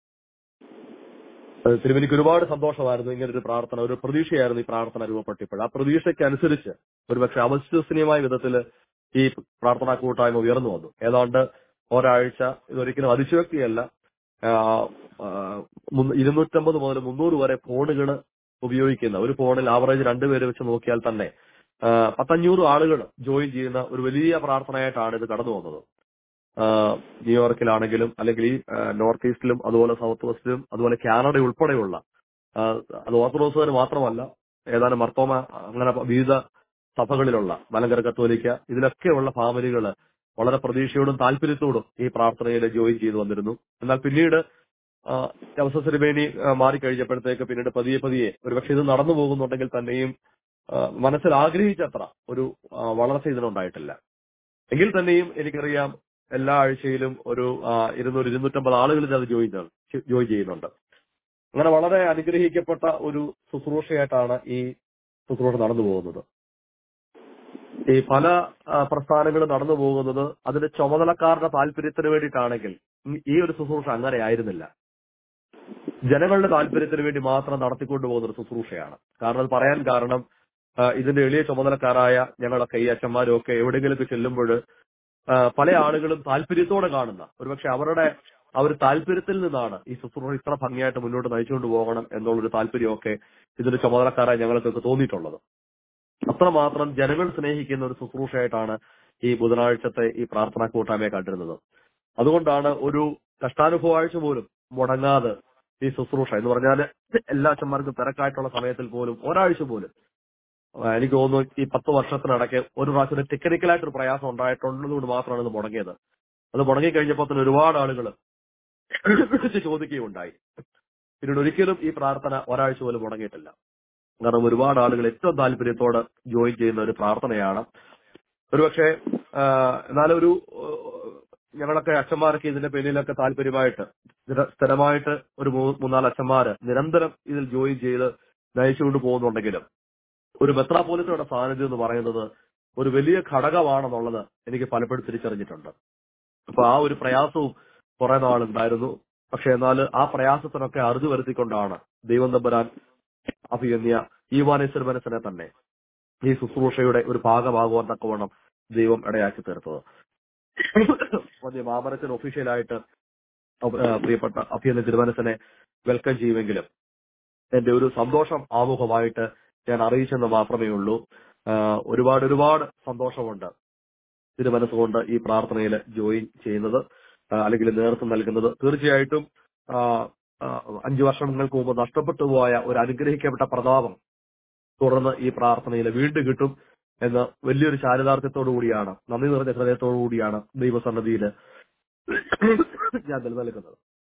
അത് തിരുമേനിക്ക് ഒരുപാട് സന്തോഷമായിരുന്നു ഇങ്ങനെ ഒരു പ്രാർത്ഥന ഒരു പ്രതീക്ഷയായിരുന്നു ഈ പ്രാർത്ഥന രൂപപ്പെട്ടപ്പോൾ ആ പ്രതീക്ഷയ്ക്ക് അനുസരിച്ച് ഒരുപക്ഷെ അവിശ്വസനീയമായ വിധത്തിൽ ഈ പ്രാർത്ഥനാ കൂട്ടായ്മ ഉയർന്നു വന്നു ഏതാണ്ട് ഒരാഴ്ച ഇതൊരിക്കലും അതിശയോക്തിയല്ല ആ, ആ, മുന്ന- ഇരുന്നൂറ്റമ്പത് മുതൽ മുന്നൂറ് വരെ ഫോണുകൾ ഉപയോഗിക്കുന്ന ഒരു ഫോണിൽ ആവറേജ് രണ്ടുപേര് വെച്ച് നോക്കിയാൽ തന്നെ ആ, പത്തഞ്ഞൂറ് ആളുകൾ ജോയിൻ ചെയ്യുന്ന ഒരു വലിയ പ്രാർത്ഥനയായിട്ടാണ് ഇത് കടന്നു വന്നത് ആ, ന്യൂയോർക്കിലാണെങ്കിലും അല്ലെങ്കിൽ ഈ ആ, നോർത്ത് ഈസ്റ്റിലും അതുപോലെ സൗത്ത് വെസ്റ്റിലും അതുപോലെ കാനഡ ഉൾപ്പെടെയുള്ള ആ, അത് ഓർത്തഡോക്സുകാർ മാത്രമല്ല ഏതാനും മർത്തോമ അങ്ങനെ വിവിധ സഭകളിലുള്ള മലങ്കര കത്തോലിക്ക ഇതിലൊക്കെയുള്ള ഫാമിലികൾ വളരെ പ്രതീക്ഷയോടും താല്പര്യത്തോടും ഈ പ്രാർത്ഥനയിൽ ജോയിൻ ചെയ്തു വന്നിരുന്നു എന്നാൽ പിന്നീട് അവസരമേനി മാറിക്കഴിഞ്ഞപ്പോഴത്തേക്ക് പിന്നീട് പതിയെ പതിയെ ഒരുപക്ഷെ ഇത് നടന്നു പോകുന്നുണ്ടെങ്കിൽ തന്നെയും ആ, മനസ്സിൽ ആഗ്രഹിച്ചത്ര ഒരു ആ, വളർച്ച ഇതിനുണ്ടായിട്ടില്ല എങ്കിൽ തന്നെയും എനിക്കറിയാം എല്ലാ ആഴ്ചയിലും ഒരു ആ, ഇരുന്നൂറ് ഇരുന്നൂറ്റമ്പത് ആളുകൾ ഇത് ജോയിൻ ചെയ്യ- ജോയിൻ ചെയ്യുന്നുണ്ട് അങ്ങനെ വളരെ അനുഗ്രഹിക്കപ്പെട്ട ഒരു ശുശ്രൂഷയായിട്ടാണ് ഈ ശുശ്രൂഷ നടന്നു പോകുന്നത് ഈ പല ആ, പ്രസ്ഥാനങ്ങളും നടന്നു പോകുന്നത് അതിന്റെ ചുമതലക്കാരുടെ താല്പര്യത്തിന് വേണ്ടിയിട്ടാണെങ്കിൽ ഈ- ഈ ഒരു ശുശ്രൂഷ അങ്ങനെ ആയിരുന്നില്ല ജനങ്ങളുടെ താല്പര്യത്തിന് വേണ്ടി മാത്രം നടത്തിക്കൊണ്ടു പോകുന്ന ഒരു ശുശ്രൂഷയാണ് കാരണം അത് പറയാൻ കാരണം ആ, ഇതിന്റെ എളിയ ചുമതലക്കാരായ ഞങ്ങളൊക്കെ ഈ അച്ഛന്മാരും ഒക്കെ എവിടെയെങ്കിലുമൊക്കെ ചെല്ലുമ്പോൾ പല ആളുകളും താല്പര്യത്തോടെ കാണുന്ന ഒരുപക്ഷെ അവരുടെ ആ ഒരു താല്പര്യത്തിൽ നിന്നാണ് ഈ ശുശ്രൂഷ ഇത്ര ഭംഗിയായിട്ട് മുന്നോട്ട് നയിച്ചുകൊണ്ട് പോകണം എന്നുള്ളൊരു താല്പര്യമൊക്കെ ഇതിന്റെ ചുമതലക്കാരായ ഞങ്ങൾക്കൊക്കെ തോന്നിയിട്ടുള്ളത് അത്രമാത്രം ജനങ്ങൾ സ്നേഹിക്കുന്ന ഒരു ശുശ്രൂഷയായിട്ടാണ് ഈ ബുധനാഴ്ചത്തെ ഈ പ്രാർത്ഥനാ കൂട്ടായ്മയെ കണ്ടിരുന്നത് അതുകൊണ്ടാണ് ഒരു കഷ്ടാനുഭവാഴ്ച പോലും മുടങ്ങാതെ ഈ ശുശ്രൂഷ എന്ന് പറഞ്ഞാൽ എല്ലാ അച്ഛന്മാർക്കും തിരക്കായിട്ടുള്ള സമയത്തിൽ പോലും ഒരാഴ്ച പോലും ആ, എനിക്ക് തോന്നുന്നു ഈ പത്ത് വർഷത്തിനിടയ്ക്ക് ഒരു പ്രാവശ്യം ടെക്നിക്കലായിട്ട് ഒരു പ്രയാസം ഉണ്ടായിട്ടുള്ളത് കൊണ്ട് മാത്രമാണ് ഇത് മുടങ്ങിയത് അത് മുടങ്ങി കഴിഞ്ഞപ്പോൾ തന്നെ ഒരുപാട് ആളുകൾ ചോദിക്കുകയുണ്ടായി പിന്നീട് ഒരിക്കലും ഈ പ്രാർത്ഥന ഒരാഴ്ച പോലും മുടങ്ങിയിട്ടില്ല കാരണം ഒരുപാട് ആളുകൾ ഏറ്റവും താല്പര്യത്തോടെ ജോയിൻ ചെയ്യുന്ന ഒരു പ്രാർത്ഥനയാണ് ഒരുപക്ഷെ ആഹ്, എന്നാലൊരു ആഹ്, ഞങ്ങളൊക്കെ അച്ഛന്മാരൊക്കെ ഇതിന്റെ പിന്നിലൊക്കെ താല്പര്യമായിട്ട് സ്ഥിര- സ്ഥിരമായിട്ട് ഒരു മൂ- മൂന്നാല് അച്ഛന്മാര് നിരന്തരം ഇതിൽ ജോയിൻ ചെയ്ത് നയിച്ചുകൊണ്ട് പോകുന്നുണ്ടെങ്കിലും ഒരു മെത്രാപോലിത്തയുടെ സാന്നിധ്യം എന്ന് പറയുന്നത് ഒരു വലിയ ഘടകമാണെന്നുള്ളത് എനിക്ക് പലപ്പോഴും തിരിച്ചറിഞ്ഞിട്ടുണ്ട് അപ്പൊ ആ ഒരു പ്രയാസവും കുറെ നാളുണ്ടായിരുന്നു പക്ഷെ എന്നാൽ ആ പ്രയാസത്തിനൊക്കെ അറുതി വരുത്തിക്കൊണ്ടാണ് ദൈവം തമ്പരാൻ അഭിയന്യ ഈവാനേശ്വര മനസ്സിനെ തന്നെ ഈ ശുശ്രൂഷയുടെ ഒരു ഭാഗമാകുവാൻ തക്കവണ്ണം ദൈവം ഇടയാക്കി തീർത്തത് വലിയ മാമനത്തിന് ഒഫീഷ്യലായിട്ട് അവ- ആ, പ്രിയപ്പെട്ട അഭിയന്യ തിരുമനസിനെ വെൽക്കം ചെയ്യുമെങ്കിലും എന്റെ ഒരു സന്തോഷം ആമുഖമായിട്ട് ഞാൻ അറിയിച്ചെന്ന് മാത്രമേ ഉള്ളൂ ആ, ഒരുപാട് ഒരുപാട് സന്തോഷമുണ്ട് തിരുമനസ്സുകൊണ്ട് ഈ പ്രാർത്ഥനയിൽ ജോയിൻ ചെയ്യുന്നത് ആ, അല്ലെങ്കിൽ നേതൃത്വം നൽകുന്നത് തീർച്ചയായിട്ടും ആ, ആ, അഞ്ചു വർഷങ്ങൾക്ക് മുമ്പ് നഷ്ടപ്പെട്ടു പോയ ഒരു അനുഗ്രഹിക്കപ്പെട്ട പ്രതാപം തുടർന്ന് ഈ പ്രാർത്ഥനയിൽ വീണ്ടും കിട്ടും എന്ന വലിയൊരു ചാരിതാർത്ഥ്യത്തോടു കൂടിയാണ് നന്ദി നിറഞ്ഞ ഹൃദയത്തോടു കൂടിയാണ് ദൈവസന്നദ്ധിയിൽ ഞാൻ നിലനിൽക്കുന്നത്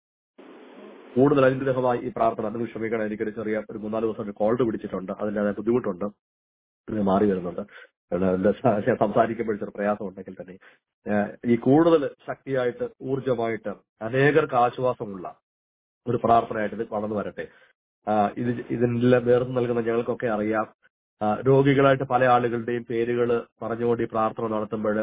കൂടുതൽ അനുഗ്രഹമായി ഈ പ്രാർത്ഥന നിങ്ങൾ ക്ഷമിക്കണം എനിക്കൊരു ചെറിയ ഒരു മൂന്നാല് ദിവസം ഒരു കോൾഡ് പിടിച്ചിട്ടുണ്ട് അതിന്റെ ബുദ്ധിമുട്ടുണ്ട് ഇത് മാറി വരുന്നുണ്ട് എന്നാൽ എന്റെ സ- ഞാൻ സംസാരിക്കുമ്പോൾ ചെറിയ പ്രയാസം ഉണ്ടെങ്കിൽ തന്നെ ഏഹ് ഈ കൂടുതൽ ശക്തിയായിട്ട് ഊർജമായിട്ട് അനേകർക്ക് ആശ്വാസമുള്ള ഒരു പ്രാർത്ഥനയായിട്ട് ഇത് വളർന്നു വരട്ടെ ആഹ് ഇത് ഇതിനെല്ലാം നേതൃത്വം നൽകുന്ന ഞങ്ങൾക്കൊക്കെ അറിയാം ആഹ് രോഗികളായിട്ട് പല ആളുകളുടെയും പേരുകൾ പറഞ്ഞുകൊണ്ട് ഈ പ്രാർത്ഥന നടത്തുമ്പോൾ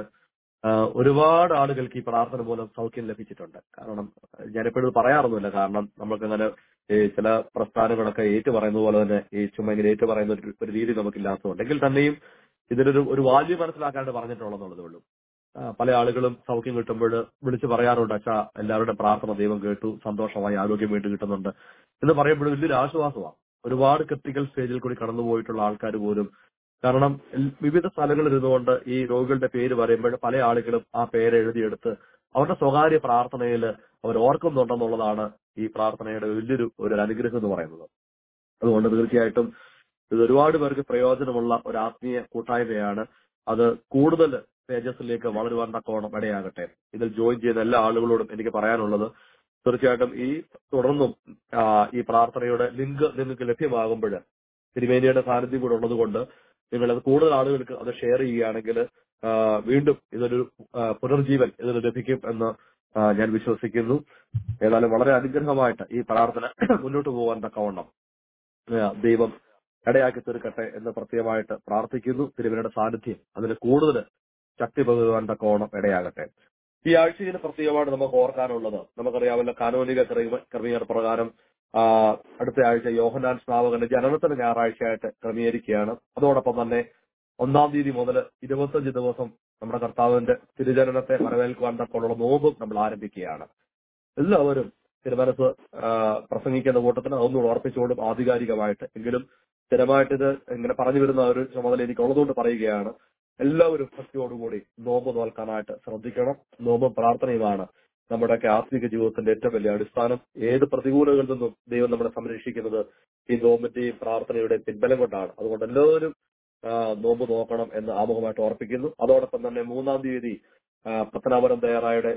ഒരുപാട് ആളുകൾക്ക് ഈ പ്രാർത്ഥന മൂലം സൗഖ്യം ലഭിച്ചിട്ടുണ്ട് കാരണം ഞാനെപ്പോഴും ഇത് പറയാറൊന്നുമില്ല കാരണം നമുക്കങ്ങനെ ഈ ചില പ്രസ്ഥാനങ്ങളൊക്കെ ഏറ്റു പറയുന്നത് പോലെ തന്നെ ഈ ചുമ്മാ ഇങ്ങനെ ഏറ്റു പറയുന്ന ഒരു ഒരു രീതി നമുക്കില്ലാത്തതുകൊണ്ട് എങ്കിൽ തന്നെയും ഇതിനൊരു ഒരു വാല്യൂ മനസ്സിലാക്കാണ്ട് പറഞ്ഞിട്ടുള്ളതെന്നുള്ളതേ ഉള്ളൂ ആ, പല ആളുകളും സൗഖ്യം കിട്ടുമ്പോൾ വിളിച്ച് പറയാറുണ്ട് അച്ഛാ എല്ലാവരുടെ പ്രാർത്ഥന ദൈവം കേട്ടു സന്തോഷമായി ആരോഗ്യം വീണ്ടും കിട്ടുന്നുണ്ട് എന്ന് പറയുമ്പോൾ വലിയൊരു ആശ്വാസമാണ് ഒരുപാട് ക്രിട്ടിക്കൽ സ്റ്റേജിൽ കൂടി കടന്നുപോയിട്ടുള്ള ആൾക്കാർ പോലും കാരണം എൽ- വിവിധ സ്ഥലങ്ങളിൽ ഇരുന്നുകൊണ്ട് ഈ രോഗികളുടെ പേര് പറയുമ്പോൾ പല ആളുകളും ആ പേര് എഴുതിയെടുത്ത് അവരുടെ സ്വകാര്യ പ്രാർത്ഥനയിൽ അവർ ഓർക്കുന്നുണ്ടെന്നുള്ളതാണ് ഈ പ്രാർത്ഥനയുടെ വലിയൊരു ഒരു അനുഗ്രഹം എന്ന് പറയുന്നത് അതുകൊണ്ട് തീർച്ചയായിട്ടും ഇത് ഒരുപാട് പേർക്ക് പ്രയോജനമുള്ള ഒരു ആത്മീയ കൂട്ടായ്മയാണ് അത് കൂടുതൽ തേജസ്സിലേക്ക് വളരുവാൻ തക്കവണ്ണം ഇടയാകട്ടെ ഇതിൽ ജോയിൻ ചെയ്യുന്ന എല്ലാ ആളുകളോടും എനിക്ക് പറയാനുള്ളത് തീർച്ചയായിട്ടും ഈ തുടർന്നും ആ, ഈ പ്രാർത്ഥനയുടെ ലിങ്ക് നിങ്ങൾക്ക് ലഭ്യമാകുമ്പോൾ തിരുമേനിയുടെ സാന്നിധ്യം കൂടെ ഉള്ളതുകൊണ്ട് നിങ്ങൾ അത് കൂടുതൽ ആളുകൾക്ക് അത് ഷെയർ ചെയ്യുകയാണെങ്കിൽ ആ, വീണ്ടും ഇതൊരു ആ, പുനർജീവൻ ഇതിന് ലഭിക്കും എന്ന് ആ, ഞാൻ വിശ്വസിക്കുന്നു ഏതായാലും വളരെ അനുഗ്രഹമായിട്ട് ഈ പ്രാർത്ഥന മുന്നോട്ട് പോകാൻ തക്കവണ്ണം ആ, ദൈവം ഇടയാക്കി തീർക്കട്ടെ എന്ന് പ്രത്യേകമായിട്ട് പ്രാർത്ഥിക്കുന്നു തിരുവനയുടെ സാന്നിധ്യം അതിന് കൂടുതൽ ശക്തി പകരുവാൻ തക്കവണ്ണം ഇടയാകട്ടെ ഈ ആഴ്ചയിൽ പ്രത്യേകമായിട്ട് നമുക്ക് ഓർക്കാനുള്ളത് നമുക്കറിയാമല്ലോ കാനോനിക ക്രമീ- ക്രമീകരണ പ്രകാരം ആ, അടുത്ത ആഴ്ച യോഹനാൻ സ്നാവകന്റെ ജനനത്തിന് ഞായറാഴ്ചയായിട്ട് ക്രമീകരിക്കുകയാണ് അതോടൊപ്പം തന്നെ ഒന്നാം തീയതി മുതൽ ഇരുപത്തഞ്ച് ദിവസം നമ്മുടെ കർത്താവിന്റെ തിരുജനനത്തെ വരവേൽക്കുവാൻ തക്കമുള്ള നോമ്പും നമ്മൾ ആരംഭിക്കുകയാണ് എല്ലാവരും തിരുമനസ് ആ, പ്രസംഗിക്കുന്ന കൂട്ടത്തിന് അതൊന്നും ഓർപ്പിച്ചുകൊണ്ടും ആധികാരികമായിട്ട് എങ്കിലും സ്ഥിരമായിട്ട് ഇത് ഇങ്ങനെ പറഞ്ഞു വരുന്ന ഒരു ചുമതല എനിക്ക് ഉള്ളതുകൊണ്ട് പറയുകയാണ് എല്ലാവരും ഭക്തിയോടുകൂടി നോമ്പ് നോൽക്കാനായിട്ട് ശ്രദ്ധിക്കണം നോമ്പും പ്രാർത്ഥനയുമാണ് നമ്മുടെയൊക്കെ ആത്മിക ജീവിതത്തിന്റെ ഏറ്റവും വലിയ അടിസ്ഥാനം ഏത് പ്രതികൂലങ്ങളിൽ നിന്നും ദൈവം നമ്മളെ സംരക്ഷിക്കുന്നത് ഈ നോമ്പിന്റെയും പ്രാർത്ഥനയുടെയും പിൻബലം കൊണ്ടാണ് അതുകൊണ്ട് എല്ലാവരും ആ, നോമ്പ് നോക്കണം എന്ന് ആമുഖമായിട്ട് ഓർപ്പിക്കുന്നു അതോടൊപ്പം തന്നെ മൂന്നാം തീയതി ആ, പത്തനാപുരം തയ്യാറായുടെ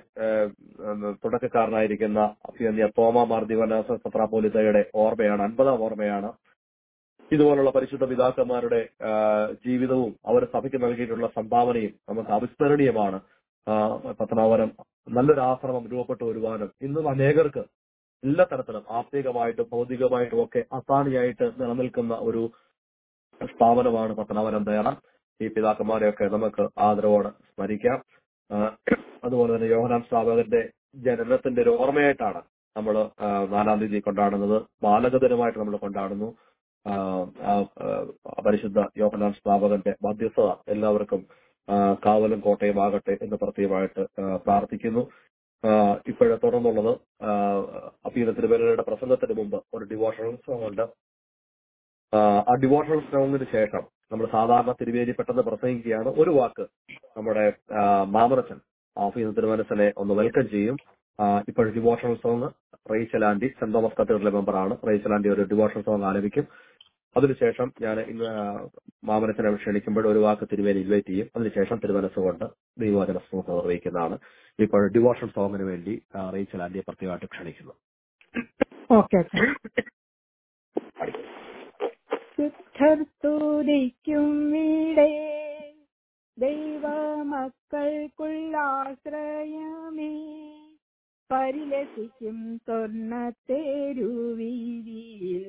തുടക്കക്കാരനായിരിക്കുന്ന അഭിയന്യ തോമ മാർ ദിവനാസ പത്രാപോലിത്തയുടെ ഓർമ്മയാണ് അൻപതാം ഓർമ്മയാണ് ഇതുപോലുള്ള പരിശുദ്ധ പിതാക്കന്മാരുടെ ആ, ജീവിതവും അവർ സഭയ്ക്ക് നൽകിയിട്ടുള്ള സംഭാവനയും നമുക്ക് അവിസ്മരണീയമാണ് ആ, പത്തനാപുരം നല്ലൊരു ആശ്രമം രൂപപ്പെട്ടു വരുവാനും ഇന്നും അനേകർക്ക് എല്ലാ തരത്തിലും ആത്മീകമായിട്ടും ഭൗതികമായിട്ടും ഒക്കെ അസാണിയായിട്ട് നിലനിൽക്കുന്ന ഒരു സ്ഥാപനമാണ് പത്തനാപുരം തയ്യാറ ഈ പിതാക്കന്മാരെയൊക്കെ നമുക്ക് ആദരവോടെ സ്മരിക്കാം ആ, അതുപോലെ തന്നെ യോഹനാൻ സ്ഥാപകന്റെ ജനനത്തിന്റെ ഒരു ഓർമ്മയായിട്ടാണ് നമ്മൾ നാലാം തീയതി കൊണ്ടാടുന്നത് ബാലകദിനമായിട്ട് നമ്മൾ കൊണ്ടാടുന്നു ആ, ആ, ആ, പരിശുദ്ധ യോഹനാൻ സ്ഥാപകന്റെ മധ്യസ്ഥത എല്ലാവർക്കും ആ, കാവലും കോട്ടയും ആകട്ടെ എന്ന് പ്രത്യേകമായിട്ട് ആ, പ്രാർത്ഥിക്കുന്നു ഇപ്പോഴെ തുടർന്നുള്ളത് അപ്പീന തിരുവല്ലയുടെ പ്രസംഗത്തിന് മുമ്പ് ഒരു ഡിവോഷണൽ സോങ് ഉണ്ട് ആ, ആ ഡിവോഷണൽ സോങ്ങിന് ശേഷം നമ്മൾ സാധാരണ തിരുവേദി പെട്ടെന്ന് പ്രസംഗിക്കുകയാണ് ഒരു വാക്ക് നമ്മുടെ ആ, മാമനച്ചൻ ആഫീസ് തിരുവനസനെ ഒന്ന് വെൽക്കം ചെയ്യും ഇപ്പോൾ devotional song Rachel aunty Saint Thomas cathedral മെമ്പറാണ് റേച്ചൽ ആന്റി ഒരു ഡിവോഷണൽ സോങ് ആലപിക്കും അതിനുശേഷം ഞാൻ ഇന്ന് മാമനത്തിനെ ക്ഷണിക്കുമ്പോൾ ഒരു വാക്ക് തിരുവേലി ഇൻവൈറ്റ് ചെയ്യും അതിനുശേഷം തിരുമനസ്സുകൊണ്ട് ദൈവവചന സ്മൂത്ത് നിർവഹിക്കുന്നതാണ് ഇപ്പോൾ ഡിവോഷൻ സോങ്ങിന് വേണ്ടി ആ, റേച്ചൽ ആന്റിയെ പ്രത്യേകമായിട്ട് ക്ഷണിക്കുന്നു ഓക്കെ ശുദ്ധർത്തുതിക്കും വീടേ ദൈവമക്കൾക്കുള്ള ആശ്രയമേ പരിലസിക്കും സ്വർണ്ണത്തേരുവീതിയിൽ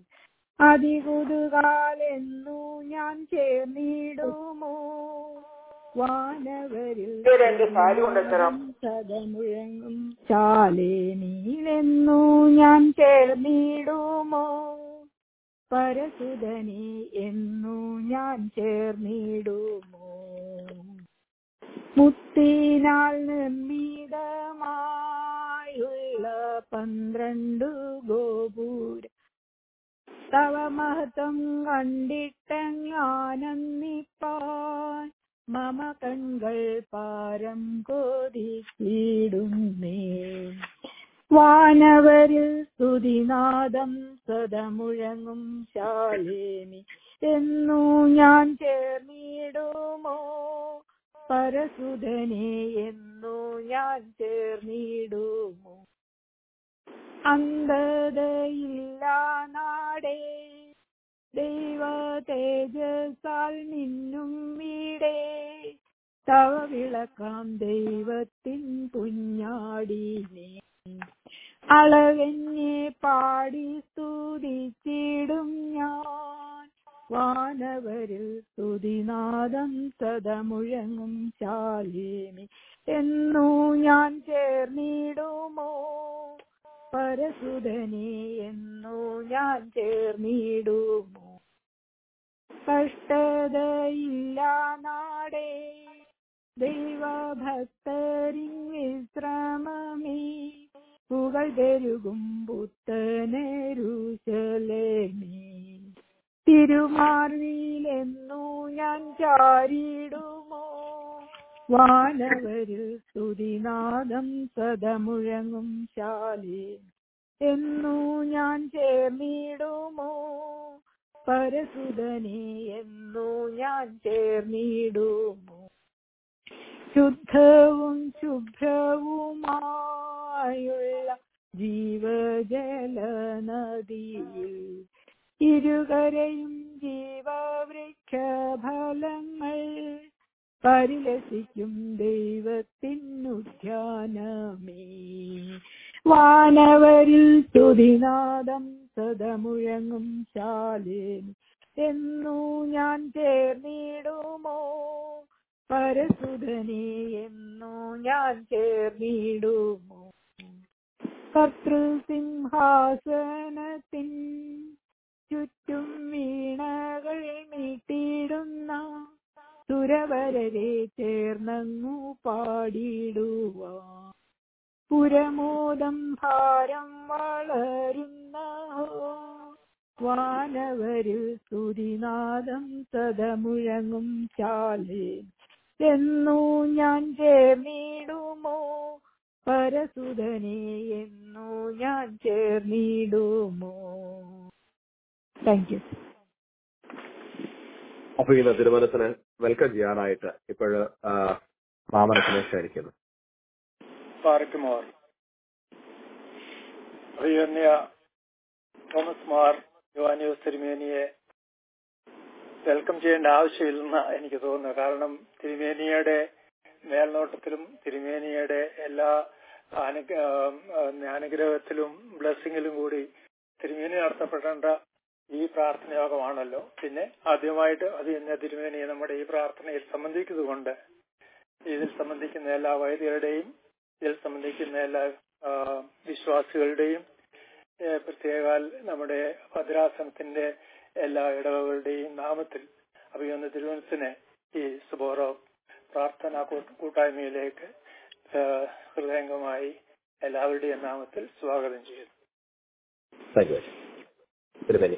അതികുതുകാലെന്നു ഞാൻ ചേർന്നിടുമോ വാനവരിൽ സദമുഴങ്ങും ചാലേ നീലെന്നു ഞാൻ ചേർന്നിടുമോ പരസുതനെ എന്നു ഞാൻ ചേർന്നിടുമോ മുത്തിനാൽ നിർമ്മിതമായുള്ള പന്ത്രണ്ടു ഗോപുര തവ മഹത്വം കണ്ടിട്ടങ്ങാനന്ദിപ്പാൻ മമ കൺകൾ പാരം കൊതിച്ചിടുന്നേ വാനവരിൽ സ്തുതിനാദം സദമുഴങ്ങും ശാലേമി എന്നു ഞാൻ ചേർന്നിടുമോ പരസുധനെ എന്നു ഞാൻ ചേർന്നിടുമോ അന്ധതയില്ല നാടേ ദൈവ തേജസാൽ നിന്നും വീടേ തവ വിളക്കാം ദൈവത്തിൻ കുഞ്ഞാടിനെ അളവെന്നെ പാടി സ്തുതിച്ചിടും ഞാൻ വാനവരിൽ സ്തുതിനാദം സദമുഴങ്ങും ശാലേമി എന്നു ഞാൻ ചേർന്നിടുമോ പരസുധനെ എന്നു ഞാൻ ചേർന്നിടുമോ കഷ്ടതയില്ല നാടേ ദൈവഭക്തരിൻ വിശ്രമമേ പുകൾ പെരുകും പുത്തനരുശലേമേ തിരുമാർവിലെന്നു ഞാൻ ചാരിടുമോ വാനവരിൽ സ്തുതിനാദം സദമുഴങ്ങും ശാലേ എന്നു ഞാൻ ചേർന്നിടുമോ പരസുതനെ എന്നു ഞാൻ ചേർന്നിടുമോ ശുദ്ധവും ശുഭ്രവുമായുള്ള ജീവജല നദിയിൽ ഇരുകരയും ജീവവൃക്ഷഫലങ്ങൾ പരിലസിക്കും ദൈവത്തിനുദ്യാനമേ വാനവരിൽ സ്തുതിനാദം സദമുഴങ്ങും ശാലേൻ എന്നു ഞാൻ ചേർന്നിടുമോ പരസുധനെ എന്നു ഞാൻ ചേർന്നിടുമോ കർത്തൃസിംഹാസനത്തിൻ ചുറ്റും വീണകൾ മീട്ടിടുന്ന സുരവരരെ ചേർന്നങ്ങു പാടിടുവാ പുരമോദം ഭാരം വളരുന്ന വാനവരിൽ സ്തുതിനാദം സദമുഴങ്ങും ചാലേ എന്നു ഞാൻ ചേർന്നിടുമോ പരസുധനെ എന്നു ഞാൻ ചേർന്നിടുമോ താങ്ക് യു അപ്പൊ ഇന്ന് തിരുമനസിനെ വെൽക്കം ചെയ്യാനായിട്ട് ഇപ്പോഴ് മാമനത്തിനെ ക്ഷണിക്കുന്നു പാർക്കുമാർ പ്രിയന്യ തോമസ് മാർ യുവാനിയോസ് തിരുമേനിയെ വെൽക്കം ചെയ്യേണ്ട ആവശ്യമില്ലെന്ന് എനിക്ക് തോന്നുന്നു കാരണം തിരുമേനിയുടെ മേൽനോട്ടത്തിലും തിരുമേനിയുടെ എല്ലാ അനു- ആഹ് അനുഗ്രഹത്തിലും ബ്ലെസ്സിങ്ങിലും കൂടി തിരുമേനി നടത്തപ്പെടേണ്ട ഈ പ്രാർത്ഥന യോഗമാണല്ലോ പിന്നെ ആദ്യമായിട്ട് അത് തന്നെ തിരുമേനി നമ്മുടെ ഈ പ്രാർത്ഥനയിൽ സംബന്ധിക്കുന്നതുകൊണ്ട് ഇതിൽ സംബന്ധിക്കുന്ന എല്ലാ വൈദികരുടെയും ഇതിൽ സംബന്ധിക്കുന്ന എല്ലാ ആ, വിശ്വാസികളുടെയും ഏ, പ്രത്യേകാൽ നമ്മുടെ ഭദ്രാസനത്തിന്റെ എല്ലാ ഇടവകളുടെയും നാമത്തിൽ അഭിയൊന്ന തിരുവനന്തപുരത്തിനെ ഈ സുബോറോ പ്രാർത്ഥനാ കൂ- കൂട്ടായ്മയിലേക്ക് ആ, ഹൃദയംഗമായി എല്ലാവരുടെയും നാമത്തിൽ സ്വാഗതം ചെയ്യുന്നു താങ്ക് യു തിരുമേനി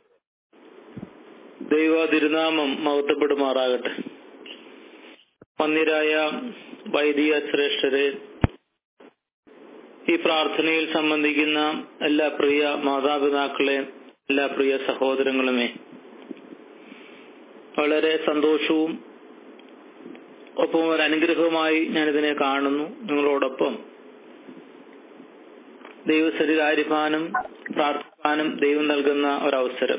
ദൈവ തിരുനാമം മഹത്വപ്പെടുമാറാകട്ടെ മന്ദിരായ വൈദിക ശ്രേഷ്ഠരെ ഈ പ്രാർത്ഥനയിൽ സംബന്ധിക്കുന്ന എല്ലാ പ്രിയ മാതാപിതാക്കളെ എല്ലാ പ്രിയ സഹോദരങ്ങളുമേ വളരെ സന്തോഷവും ഒപ്പം ഒരു അനുഗ്രഹവുമായി ഞാനിതിനെ കാണുന്നു നിങ്ങളോടൊപ്പം ദൈവശരീരാരിപ്പാനും പ്രാർത്ഥിക്കാനും ദൈവം നൽകുന്ന ഒരവസരം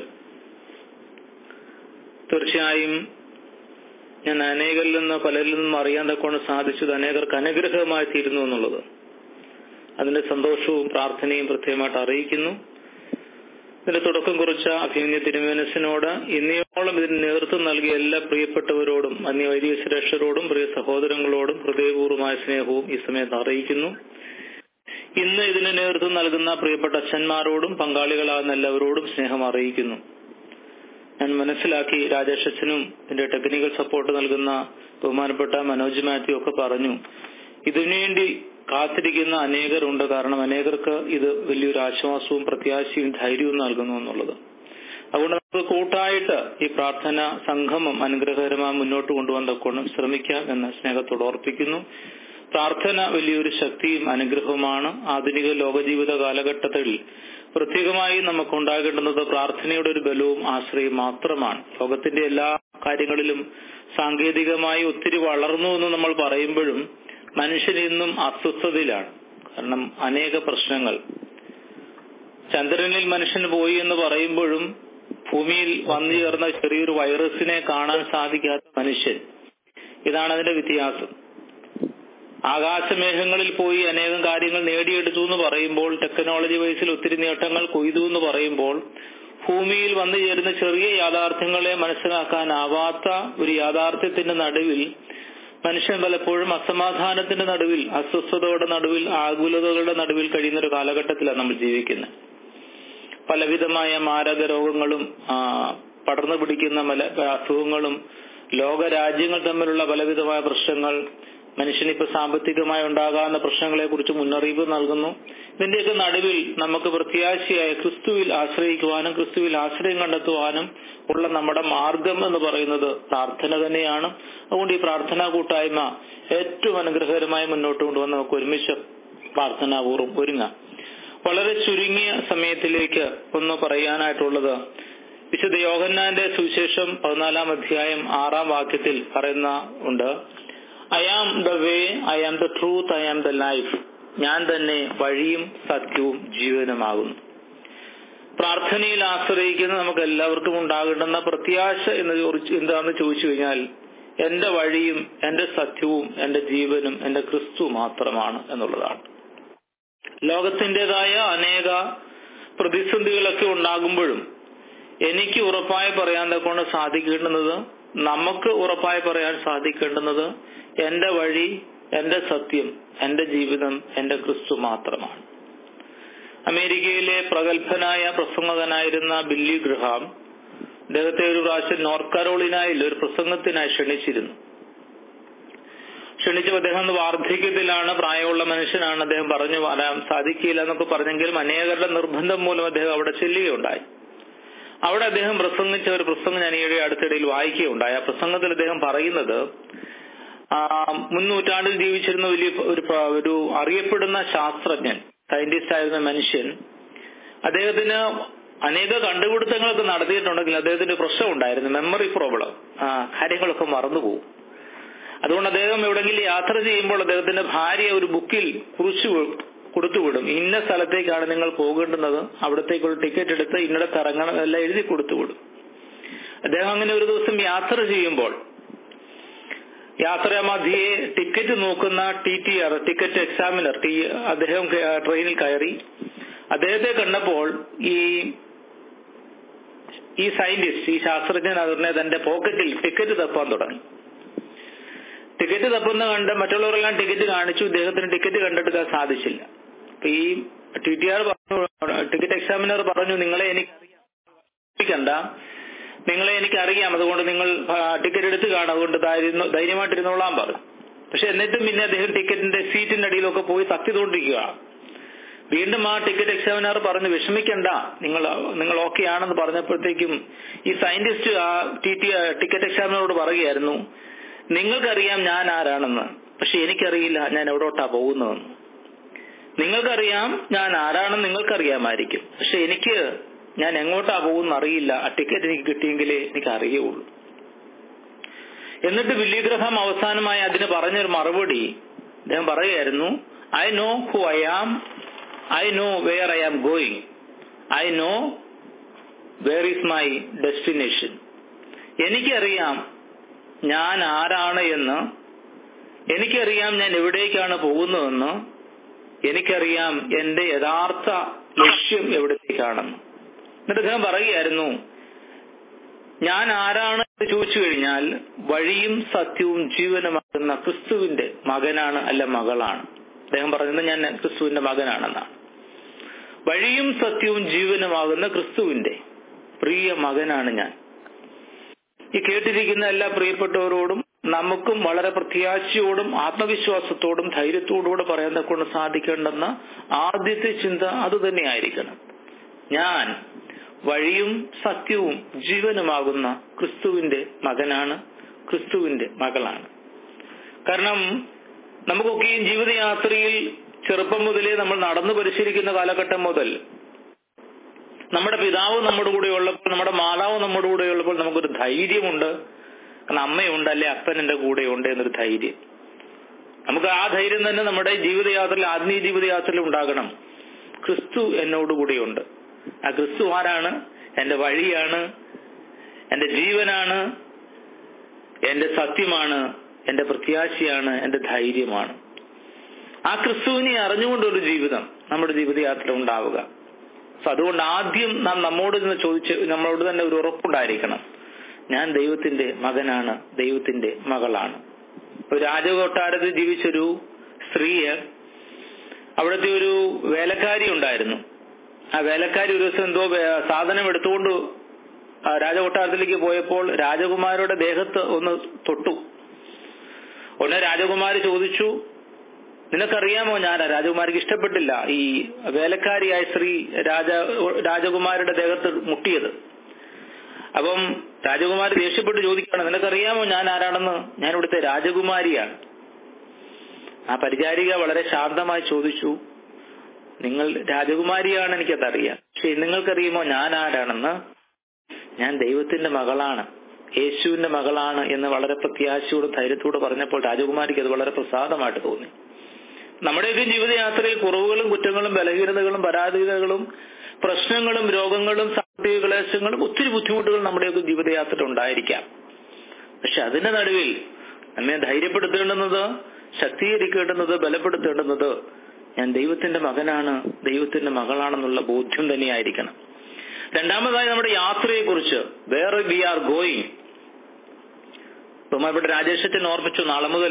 തീർച്ചയായും ഞാൻ അനേകരിൽ നിന്ന് പലരിൽ നിന്നും അറിയാൻ തക്കൊണ്ട് സാധിച്ചത് അനേകർക്ക് അനുഗ്രഹമായി തീരുന്നു എന്നുള്ളത് അതിന്റെ സന്തോഷവും പ്രാർത്ഥനയും പ്രത്യേകമായിട്ട് അറിയിക്കുന്നു ഇതിന്റെ തുടക്കം കുറിച്ച അഭിമന്യ തിരുമേനസിനോട് ഇന്നയോളം ഇതിന് നേതൃത്വം നൽകിയ എല്ലാ പ്രിയപ്പെട്ടവരോടും അന്യ വൈദിക സുരക്ഷരോടും പ്രിയ സഹോദരങ്ങളോടും ഹൃദയപൂർവ്വമായ സ്നേഹവും ഈ സമയത്ത് അറിയിക്കുന്നു ഇന്ന് ഇതിന് നേതൃത്വം നൽകുന്ന പ്രിയപ്പെട്ട അച്ഛന്മാരോടും പങ്കാളികളാകുന്ന എല്ലാവരോടും സ്നേഹം അറിയിക്കുന്നു ഞാൻ മനസ്സിലാക്കി രാജേഷ് അച്ഛനും ഇതിന്റെ ടെക്നിക്കൽ സപ്പോർട്ട് നൽകുന്ന ബഹുമാനപ്പെട്ട മനോജ് മാത്യു ഒക്കെ പറഞ്ഞു ഇതിനുവേണ്ടി കാത്തിരിക്കുന്ന അനേകരുണ്ട് കാരണം അനേകർക്ക് ഇത് വലിയൊരു ആശ്വാസവും പ്രത്യാശയും ധൈര്യവും നൽകുന്നു എന്നുള്ളത് അതുകൊണ്ട് നമുക്ക് കൂട്ടായിട്ട് ഈ പ്രാർത്ഥന സംഗമം അനുഗ്രഹകരമായി മുന്നോട്ട് കൊണ്ടുപോകാൻ തക്കോണം ശ്രമിക്കാം എന്ന സ്നേഹത്തോട് ഓർപ്പിക്കുന്നു പ്രാർത്ഥന വലിയൊരു ശക്തിയും അനുഗ്രഹവുമാണ് ആധുനിക ലോകജീവിത കാലഘട്ടത്തിൽ പ്രത്യേകമായി നമുക്കുണ്ടാകേണ്ടുന്നത് പ്രാർത്ഥനയുടെ ഒരു ബലവും ആശ്രയം മാത്രമാണ് ലോകത്തിന്റെ എല്ലാ കാര്യങ്ങളിലും സാങ്കേതികമായി ഒത്തിരി വളർന്നു എന്ന് നമ്മൾ പറയുമ്പോഴും മനുഷ്യൻ ഇന്നും അസ്വസ്ഥതയിലാണ് കാരണം അനേക പ്രശ്നങ്ങൾ ചന്ദ്രനിൽ മനുഷ്യൻ പോയി എന്ന് പറയുമ്പോഴും ഭൂമിയിൽ വന്നു ചേർന്ന ചെറിയൊരു വൈറസിനെ കാണാൻ സാധിക്കാത്ത മനുഷ്യൻ ഇതാണ് അതിന്റെ വ്യത്യാസം ആകാശമേഘങ്ങളിൽ പോയി അനേകം കാര്യങ്ങൾ നേടിയെടുത്തു എന്ന് പറയുമ്പോൾ ടെക്നോളജി വൈസിൽ ഒത്തിരി നേട്ടങ്ങൾ കൊയ്തു എന്ന് പറയുമ്പോൾ ഭൂമിയിൽ വന്നു ചേരുന്ന ചെറിയ യാഥാർത്ഥ്യങ്ങളെ മനസ്സിലാക്കാനാവാത്ത ഒരു യാഥാർത്ഥ്യത്തിന്റെ നടുവിൽ മനുഷ്യൻ പലപ്പോഴും അസമാധാനത്തിന്റെ നടുവിൽ അസ്വസ്ഥതയുടെ നടുവിൽ ആകുലതകളുടെ നടുവിൽ കഴിയുന്ന ഒരു കാലഘട്ടത്തിലാണ് നമ്മൾ ജീവിക്കുന്നത് പലവിധമായ മാരക രോഗങ്ങളും പടർന്നു പിടിക്കുന്ന മല അസുഖങ്ങളും ലോകരാജ്യങ്ങൾ തമ്മിലുള്ള പലവിധമായ പ്രശ്നങ്ങൾ മനുഷ്യനിപ്പോ സാമ്പത്തികമായി ഉണ്ടാകാവുന്ന പ്രശ്നങ്ങളെ കുറിച്ച് മുന്നറിയിപ്പ് നൽകുന്നു ഇതിന്റെയൊക്കെ നടുവിൽ നമുക്ക് പ്രത്യാശയായ ക്രിസ്തുവിൽ ആശ്രയിക്കുവാനും ക്രിസ്തുവിൽ ആശ്രയം കണ്ടെത്തുവാനും ഉള്ള നമ്മുടെ മാർഗം എന്ന് പറയുന്നത് പ്രാർത്ഥന തന്നെയാണ് അതുകൊണ്ട് ഈ പ്രാർത്ഥനാ കൂട്ടായ്മ ഏറ്റവും അനുഗ്രഹകരമായി മുന്നോട്ട് കൊണ്ടുവന്ന് നമുക്ക് ഒരുമിച്ച് പ്രാർത്ഥനാപൂർവ്വം ഒരുങ്ങാം വളരെ ചുരുങ്ങിയ സമയത്തിലേക്ക് ഒന്ന് പറയാനായിട്ടുള്ളത് വിശുദ്ധ യോഹന്നാന്റെ സുവിശേഷം പതിനാലാം അധ്യായം ആറാം വാക്യത്തിൽ പറയുന്ന ഉണ്ട് I am the way I am the truth I am the life ഞാൻ തന്നെ വഴിയും സത്യവും ജീവനുമാകുന്നു പ്രാർത്ഥനയിൽ ആശ്രയിക്കുന്ന നമുക്ക് എല്ലാവർക്കും ഉണ്ടാകേണ്ടുന്ന പ്രത്യാശ എന്ന് എന്താണെന്ന് ചോദിച്ചു കഴിഞ്ഞാൽ എന്റെ വഴിയും എന്റെ സത്യവും എന്റെ ജീവനും എന്റെ ക്രിസ്തു മാത്രമാണ് എന്നുള്ളതാണ് ലോകത്തിൻ്റെതായ അനേക പ്രതിസന്ധികളൊക്കെ ഉണ്ടാകുമ്പോഴും എനിക്ക് ഉറപ്പായി പറയാൻ തക്കൊണ്ട് സാധിക്കേണ്ടുന്നത് നമുക്ക് ഉറപ്പായി പറയാൻ സാധിക്കേണ്ടുന്നത് എന്റെ വഴി എന്റെ സത്യം എന്റെ ജീവിതം എന്റെ ക്രിസ്തു മാത്രമാണ് അമേരിക്കയിലെ പ്രഗത്ഭനായ പ്രസംഗകനായിരുന്ന ബില്ലി ഗ്രഹാം അദ്ദേഹത്തെ ഒരു പ്രാവശ്യം നോർത്ത് കരോളിനായിൽ ഒരു പ്രസംഗത്തിനായി ക്ഷണിച്ചിരുന്നു ക്ഷണിച്ചപ്പോൾ അദ്ദേഹം വാർദ്ധക്യത്തിലാണ് പ്രായമുള്ള മനുഷ്യനാണ് അദ്ദേഹം പറഞ്ഞു വരാൻ സാധിക്കില്ല എന്നൊക്കെ പറഞ്ഞെങ്കിലും അനേകരുടെ നിർബന്ധം മൂലം അദ്ദേഹം അവിടെ ചെല്ലുകയുണ്ടായി അവിടെ അദ്ദേഹം പ്രസംഗിച്ച ഒരു പ്രസംഗം ഞാൻ ഈയിടെ അടുത്തിടയിൽ വായിക്കുകയുണ്ടായി ആ പ്രസംഗത്തിൽ അദ്ദേഹം പറയുന്നത് മുന്നൂറ്റാണ്ടിൽ ജീവിച്ചിരുന്ന വലിയ ഒരു ഒരു അറിയപ്പെടുന്ന ശാസ്ത്രജ്ഞൻ സയന്റിസ്റ്റ് ആയിരുന്ന മനുഷ്യൻ അദ്ദേഹത്തിന് അനേക കണ്ടുപിടുത്തങ്ങളൊക്കെ നടത്തിയിട്ടുണ്ടെങ്കിൽ അദ്ദേഹത്തിന്റെ പ്രശ്നം ഉണ്ടായിരുന്നു മെമ്മറി പ്രോബ്ലം ആ കാര്യങ്ങളൊക്കെ മറന്നുപോകും അതുകൊണ്ട് അദ്ദേഹം എവിടെങ്കിലും യാത്ര ചെയ്യുമ്പോൾ അദ്ദേഹത്തിന്റെ ഭാര്യ ഒരു ബുക്കിൽ കുറിച്ചു കൊടുത്തുവിടും ഇന്ന സ്ഥലത്തേക്കാണ് നിങ്ങൾ പോകേണ്ടുന്നത് അവിടത്തേക്കുള്ള ടിക്കറ്റ് എടുത്ത് ഇന്നിടത്ത് ഇറങ്ങണം എല്ലാം എഴുതി കൊടുത്തുവിടും അദ്ദേഹം അങ്ങനെ ഒരു ദിവസം യാത്ര ചെയ്യുമ്പോൾ യാത്രാ മധ്യയെ ടിക്കറ്റ് നോക്കുന്ന T T R ticket examiner T അദ്ദേഹം ട്രെയിനിൽ കയറി അദ്ദേഹത്തെ കണ്ടപ്പോൾ ഈ ഈ സയന്റിസ്റ്റ് ഈ ശാസ്ത്രജ്ഞൻ അതിനെ തന്റെ പോക്കറ്റിൽ ടിക്കറ്റ് തപ്പാൻ തുടങ്ങി ടിക്കറ്റ് തപ്പുന്ന കണ്ട് മറ്റുള്ളവരെല്ലാം ടിക്കറ്റ് കാണിച്ചു ഇദ്ദേഹത്തിന് ടിക്കറ്റ് കണ്ടെടുക്കാൻ സാധിച്ചില്ല അപ്പൊ ഈ ടി ടി ആർ പറഞ്ഞു ടിക്കറ്റ് എക്സാമിനർ പറഞ്ഞു നിങ്ങളെ എനിക്കറിയാം നിങ്ങളെ എനിക്കറിയാം അതുകൊണ്ട് നിങ്ങൾ ടിക്കറ്റ് എടുത്ത് കാണും അതുകൊണ്ട് ധൈര്യമായിട്ടിരുന്നോളാൻ പറഞ്ഞു പക്ഷെ എന്നിട്ടും പിന്നെ അദ്ദേഹം ടിക്കറ്റിന്റെ സീറ്റിന്റെ അടിയിലൊക്കെ പോയി തത്തിക്കൊണ്ടിരിക്കുകയാണ് വീണ്ടും ആ ടിക്കറ്റ് എക്സാമിനർ പറഞ്ഞു വിഷമിക്കണ്ട നിങ്ങൾ നിങ്ങൾ ഓക്കെ ആണെന്ന് പറഞ്ഞപ്പോഴത്തേക്കും ഈ സയന്റിസ്റ്റ് ആ ടി ടി ടിക്കറ്റ് എക്സാമിനറോട് പറയുകയായിരുന്നു നിങ്ങൾക്കറിയാം ഞാൻ ആരാണെന്ന് പക്ഷെ എനിക്കറിയില്ല ഞാൻ എവിടോട്ടാ പോകുന്നതെന്ന് നിങ്ങൾക്കറിയാം ഞാൻ ആരാണെന്ന് നിങ്ങൾക്കറിയാമായിരിക്കും പക്ഷെ എനിക്ക് ഞാൻ എങ്ങോട്ടാ പോകുന്ന അറിയില്ല ആ ടിക്കറ്റ് എനിക്ക് കിട്ടിയെങ്കിലേ എനിക്ക് അറിയുള്ളൂ എന്നിട്ട് വില്ലിഗ്രഹം അവസാനമായി അതിന് പറഞ്ഞൊരു മറുപടി അദ്ദേഹം പറയുകയായിരുന്നു I know who I am I know where I am going I know where is my destination എനിക്കറിയാം ഞാൻ ആരാണ് എന്ന് എനിക്കറിയാം ഞാൻ എവിടേക്കാണ് പോകുന്നതെന്ന് എനിക്കറിയാം എന്റെ യഥാർത്ഥ ലക്ഷ്യം എവിടത്തേക്കാണെന്ന് എന്നിട്ട് അദ്ദേഹം പറയുകയായിരുന്നു ഞാൻ ആരാണ് എന്ന് ചോദിച്ചു കഴിഞ്ഞാൽ വഴിയും സത്യവും ജീവനുമാകുന്ന ക്രിസ്തുവിന്റെ മകനാണ് അല്ല മകളാണ് അദ്ദേഹം പറഞ്ഞത് ഞാൻ ക്രിസ്തുവിന്റെ മകനാണെന്നാണ് വഴിയും സത്യവും ജീവനുമാകുന്ന ക്രിസ്തുവിന്റെ പ്രിയ മകനാണ് ഞാൻ ഈ കേട്ടിരിക്കുന്ന എല്ലാ പ്രിയപ്പെട്ടവരോടും നമുക്കും വളരെ പ്രത്യാശയോടും ആത്മവിശ്വാസത്തോടും ധൈര്യത്തോടുകൂടെ പറയാൻ കൊണ്ട് സാധിക്കേണ്ടെന്ന ആദ്യത്തെ ചിന്ത അത് തന്നെയായിരിക്കണം ഞാൻ വഴിയും സത്യവും ജീവനുമാകുന്ന ക്രിസ്തുവിന്റെ മകനാണ് ക്രിസ്തുവിന്റെ മകളാണ് കാരണം നമുക്കൊക്കെയും ജീവിതയാത്രയിൽ ചെറുപ്പം മുതലേ നമ്മൾ നടന്നു പരിശീലിക്കുന്ന കാലഘട്ടം മുതൽ നമ്മുടെ പിതാവ് നമ്മുടെ കൂടെ ഉള്ളപ്പോൾ നമ്മുടെ മാതാവ് നമ്മുടെ കൂടെ ഉള്ളപ്പോൾ നമുക്കൊരു ധൈര്യമുണ്ട് കാരണം അമ്മയുണ്ട് അല്ലെ അപ്പൻ എന്റെ കൂടെ ഉണ്ട് എന്നൊരു ധൈര്യം നമുക്ക് ആ ധൈര്യം തന്നെ നമ്മുടെ ജീവിതയാത്രയിൽ ആത്മീയ ജീവിതയാത്രയിൽ ഉണ്ടാകണം ക്രിസ്തു എന്നോടുകൂടിയുണ്ട് ആ ക്രിസ്തു ആരാണ് എന്റെ വഴിയാണ് എന്റെ ജീവനാണ് എന്റെ സത്യമാണ് എന്റെ പ്രത്യാശയാണ് എന്റെ ധൈര്യമാണ് ആ ക്രിസ്തുവിനെ അറിഞ്ഞുകൊണ്ടൊരു ജീവിതം നമ്മുടെ ജീവിതയാത്ര ഉണ്ടാവുക സോ അതുകൊണ്ട് ആദ്യം നാം നമ്മോട് നിന്ന് ചോദിച്ച് നമ്മളോട് തന്നെ ഒരു ഉറപ്പുണ്ടായിരിക്കണം ഞാൻ ദൈവത്തിന്റെ മകനാണ് ദൈവത്തിന്റെ മകളാണ് ഒരു രാജകൊട്ടാരത്തിൽ ജീവിച്ചൊരു സ്ത്രീയെ അവിടുത്തെ ഒരു വേലക്കാരി ഉണ്ടായിരുന്നു ആ വേലക്കാരി ഒരു ദിവസം എന്തോ സാധനം എടുത്തുകൊണ്ട് രാജകൊട്ടാരത്തിലേക്ക് പോയപ്പോൾ രാജകുമാരുടെ ദേഹത്ത് ഒന്ന് തൊട്ടു ഉടനെ രാജകുമാരി ചോദിച്ചു നിനക്കറിയാമോ ഞാൻ രാജകുമാരിക്ക് ഇഷ്ടപ്പെട്ടില്ല ഈ വേലക്കാരിയായ സ്ത്രീ രാജ രാജകുമാരുടെ ദേഹത്ത് മുട്ടിയത് അപ്പം രാജകുമാരി ദേഷ്യപ്പെട്ട് ചോദിക്കുകയാണ് നിനക്കറിയാമോ ഞാൻ ആരാണെന്ന് ഞാൻ ഇവിടുത്തെ രാജകുമാരിയാണ് ആ പരിചാരിക വളരെ ശാന്തമായി ചോദിച്ചു നിങ്ങൾ രാജകുമാരിയാണ് എനിക്കതറിയാം പക്ഷെ നിങ്ങൾക്കറിയുമോ ഞാൻ ആരാണെന്ന് ഞാൻ ദൈവത്തിന്റെ മകളാണ് യേശുവിന്റെ മകളാണ് എന്ന് വളരെ പ്രത്യാശയോടും ധൈര്യത്തോടും പറഞ്ഞപ്പോൾ രാജകുമാരിക്ക് അത് വളരെ പ്രസാദമായിട്ട് തോന്നി നമ്മുടെയൊക്കെ ജീവിതയാത്രയിൽ കുറവുകളും കുറ്റങ്ങളും ബലഹീനതകളും പരാധീനതകളും പ്രശ്നങ്ങളും രോഗങ്ങളും സാമ്പത്തിക ക്ലേശങ്ങളും ഒത്തിരി ബുദ്ധിമുട്ടുകൾ നമ്മുടെയൊക്കെ ജീവിതയാത്രയിൽ ഉണ്ടായിരിക്കാം പക്ഷെ അതിന്റെ നടുവിൽ നമ്മെ ധൈര്യപ്പെടുത്തേണ്ടുന്നത് ശക്തീകരിക്കേണ്ടുന്നത് ബലപ്പെടുത്തേണ്ടുന്നത് ഞാൻ ദൈവത്തിന്റെ മകനാണ് ദൈവത്തിന്റെ മകളാണെന്നുള്ള ബോധ്യം തന്നെയായിരിക്കണം രണ്ടാമതായി നമ്മുടെ യാത്രയെ കുറിച്ച് വേറെ വി ആർ ഗോയിങ് ബഹുമാനപ്പെട്ട രാജേഷച്ചൻ ഓർപ്പിച്ചു നാളെ മുതൽ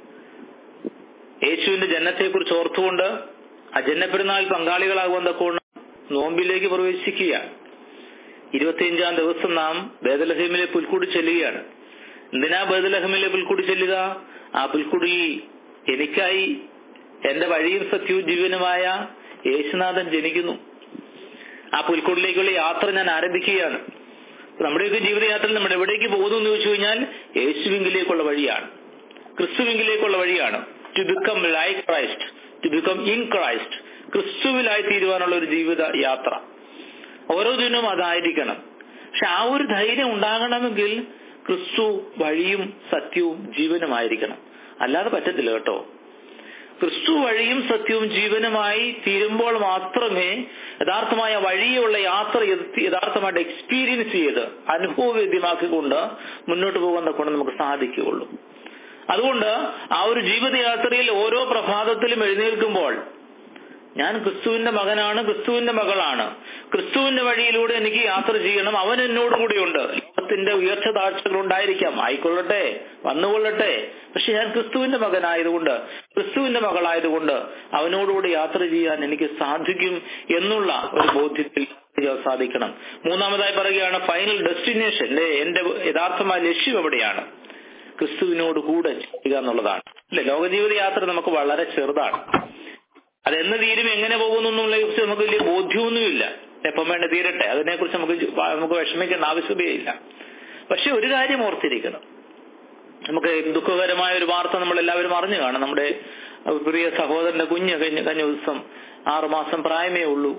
യേശുവിന്റെ ജനത്തെ കുറിച്ച് ഓർത്തുകൊണ്ട് ആ ജനപ്പെരുന്നാൾ പങ്കാളികളാകുവാൻ തക്കോണം നോമ്പിലേക്ക് പ്രവേശിക്കുക ഇരുപത്തിയഞ്ചാം ദിവസം നാം ബേദലഹീമിലെ പുൽക്കൂടി ചെല്ലുകയാണ് എന്തിനാ ബേദലഹമിലെ പുൽക്കൂടി ചെല്ലുക ആ പുൽക്കുടി എനിക്കായി എന്റെ വഴിയും സത്യവും ജീവനുമായ യേശുനാഥൻ ജനിക്കുന്നു ആ പുൽക്കൂടിലേക്കുള്ള യാത്ര ഞാൻ ആരംഭിക്കുകയാണ് നമ്മുടെയൊക്കെ ജീവിതയാത്രയിൽ നമ്മൾ എവിടേക്ക് പോകുന്നു എന്ന് ചോദിച്ചു കഴിഞ്ഞാൽ യേശുവിങ്കിലേക്കുള്ള വഴിയാണ് ക്രിസ്തുവിങ്കിലേക്കുള്ള വഴിയാണ് to become like Christ to become in Christ ക്രിസ്തുവിലായി തീരുവാനുള്ള ഒരു ജീവിത യാത്ര ഓരോ ദിനവും അതായിരിക്കണം പക്ഷെ ആ ഒരു ധൈര്യം ഉണ്ടാകണമെങ്കിൽ ക്രിസ്തു വഴിയും സത്യവും ജീവനുമായിരിക്കണം അല്ലാതെ പറ്റത്തില്ല കേട്ടോ ക്രിസ്തു വഴിയും സത്യവും ജീവനുമായി തീരുമ്പോൾ മാത്രമേ യഥാർത്ഥമായ വഴിയുള്ള യാത്ര യഥാർത്ഥമായിട്ട് എക്സ്പീരിയൻസ് ചെയ്ത് അനുഭവവേദ്യമാക്കിക്കൊണ്ട് മുന്നോട്ട് പോകാൻ കൊണ്ട് നമുക്ക് സാധിക്കുകയുള്ളൂ അതുകൊണ്ട് ആ ഒരു ജീവിതയാത്രയിൽ ഓരോ പ്രഭാതത്തിലും എഴുന്നേൽക്കുമ്പോൾ ഞാൻ ക്രിസ്തുവിന്റെ മകനാണ് ക്രിസ്തുവിന്റെ മകളാണ് ക്രിസ്തുവിന്റെ വഴിയിലൂടെ എനിക്ക് യാത്ര ചെയ്യണം അവൻ എന്നോട് കൂടിയുണ്ട് ലോകത്തിന്റെ ഉയർച്ച താഴ്ചകൾ ഉണ്ടായിരിക്കാം ആയിക്കൊള്ളട്ടെ വന്നുകൊള്ളട്ടെ പക്ഷെ ഞാൻ ക്രിസ്തുവിന്റെ മകനായതുകൊണ്ട് ക്രിസ്തുവിന്റെ മകളായതുകൊണ്ട് അവനോടുകൂടി യാത്ര ചെയ്യാൻ എനിക്ക് സാധിക്കും എന്നുള്ള ഒരു ബോധ്യത്തിൽ സാധിക്കണം മൂന്നാമതായി പറയുകയാണ് ഫൈനൽ ഡെസ്റ്റിനേഷൻ എന്റെ യഥാർത്ഥമായ ലക്ഷ്യം എവിടെയാണ് ക്രിസ്തുവിനോട് കൂടെ ചെയ്യുക എന്നുള്ളതാണ് അല്ലെ ലോകജീവിത യാത്ര നമുക്ക് വളരെ ചെറുതാണ് അതെന്ന് തീരും എങ്ങനെ പോകുന്നു എന്നുള്ള കുറിച്ച് നമുക്ക് വലിയ ബോധ്യമൊന്നുമില്ല എപ്പം വേണ്ട തീരട്ടെ അതിനെക്കുറിച്ച് നമുക്ക് നമുക്ക് വിഷമിക്കേണ്ട ആവശ്യമേയില്ല പക്ഷെ ഒരു കാര്യം ഓർത്തിരിക്കണം നമുക്ക് ദുഃഖകരമായ ഒരു വാർത്ത നമ്മൾ എല്ലാവരും അറിഞ്ഞു കാണും നമ്മുടെ പ്രിയ സഹോദരന്റെ കുഞ്ഞ് കഴിഞ്ഞ കഴിഞ്ഞ ദിവസം ആറുമാസം പ്രായമേ ഉള്ളൂ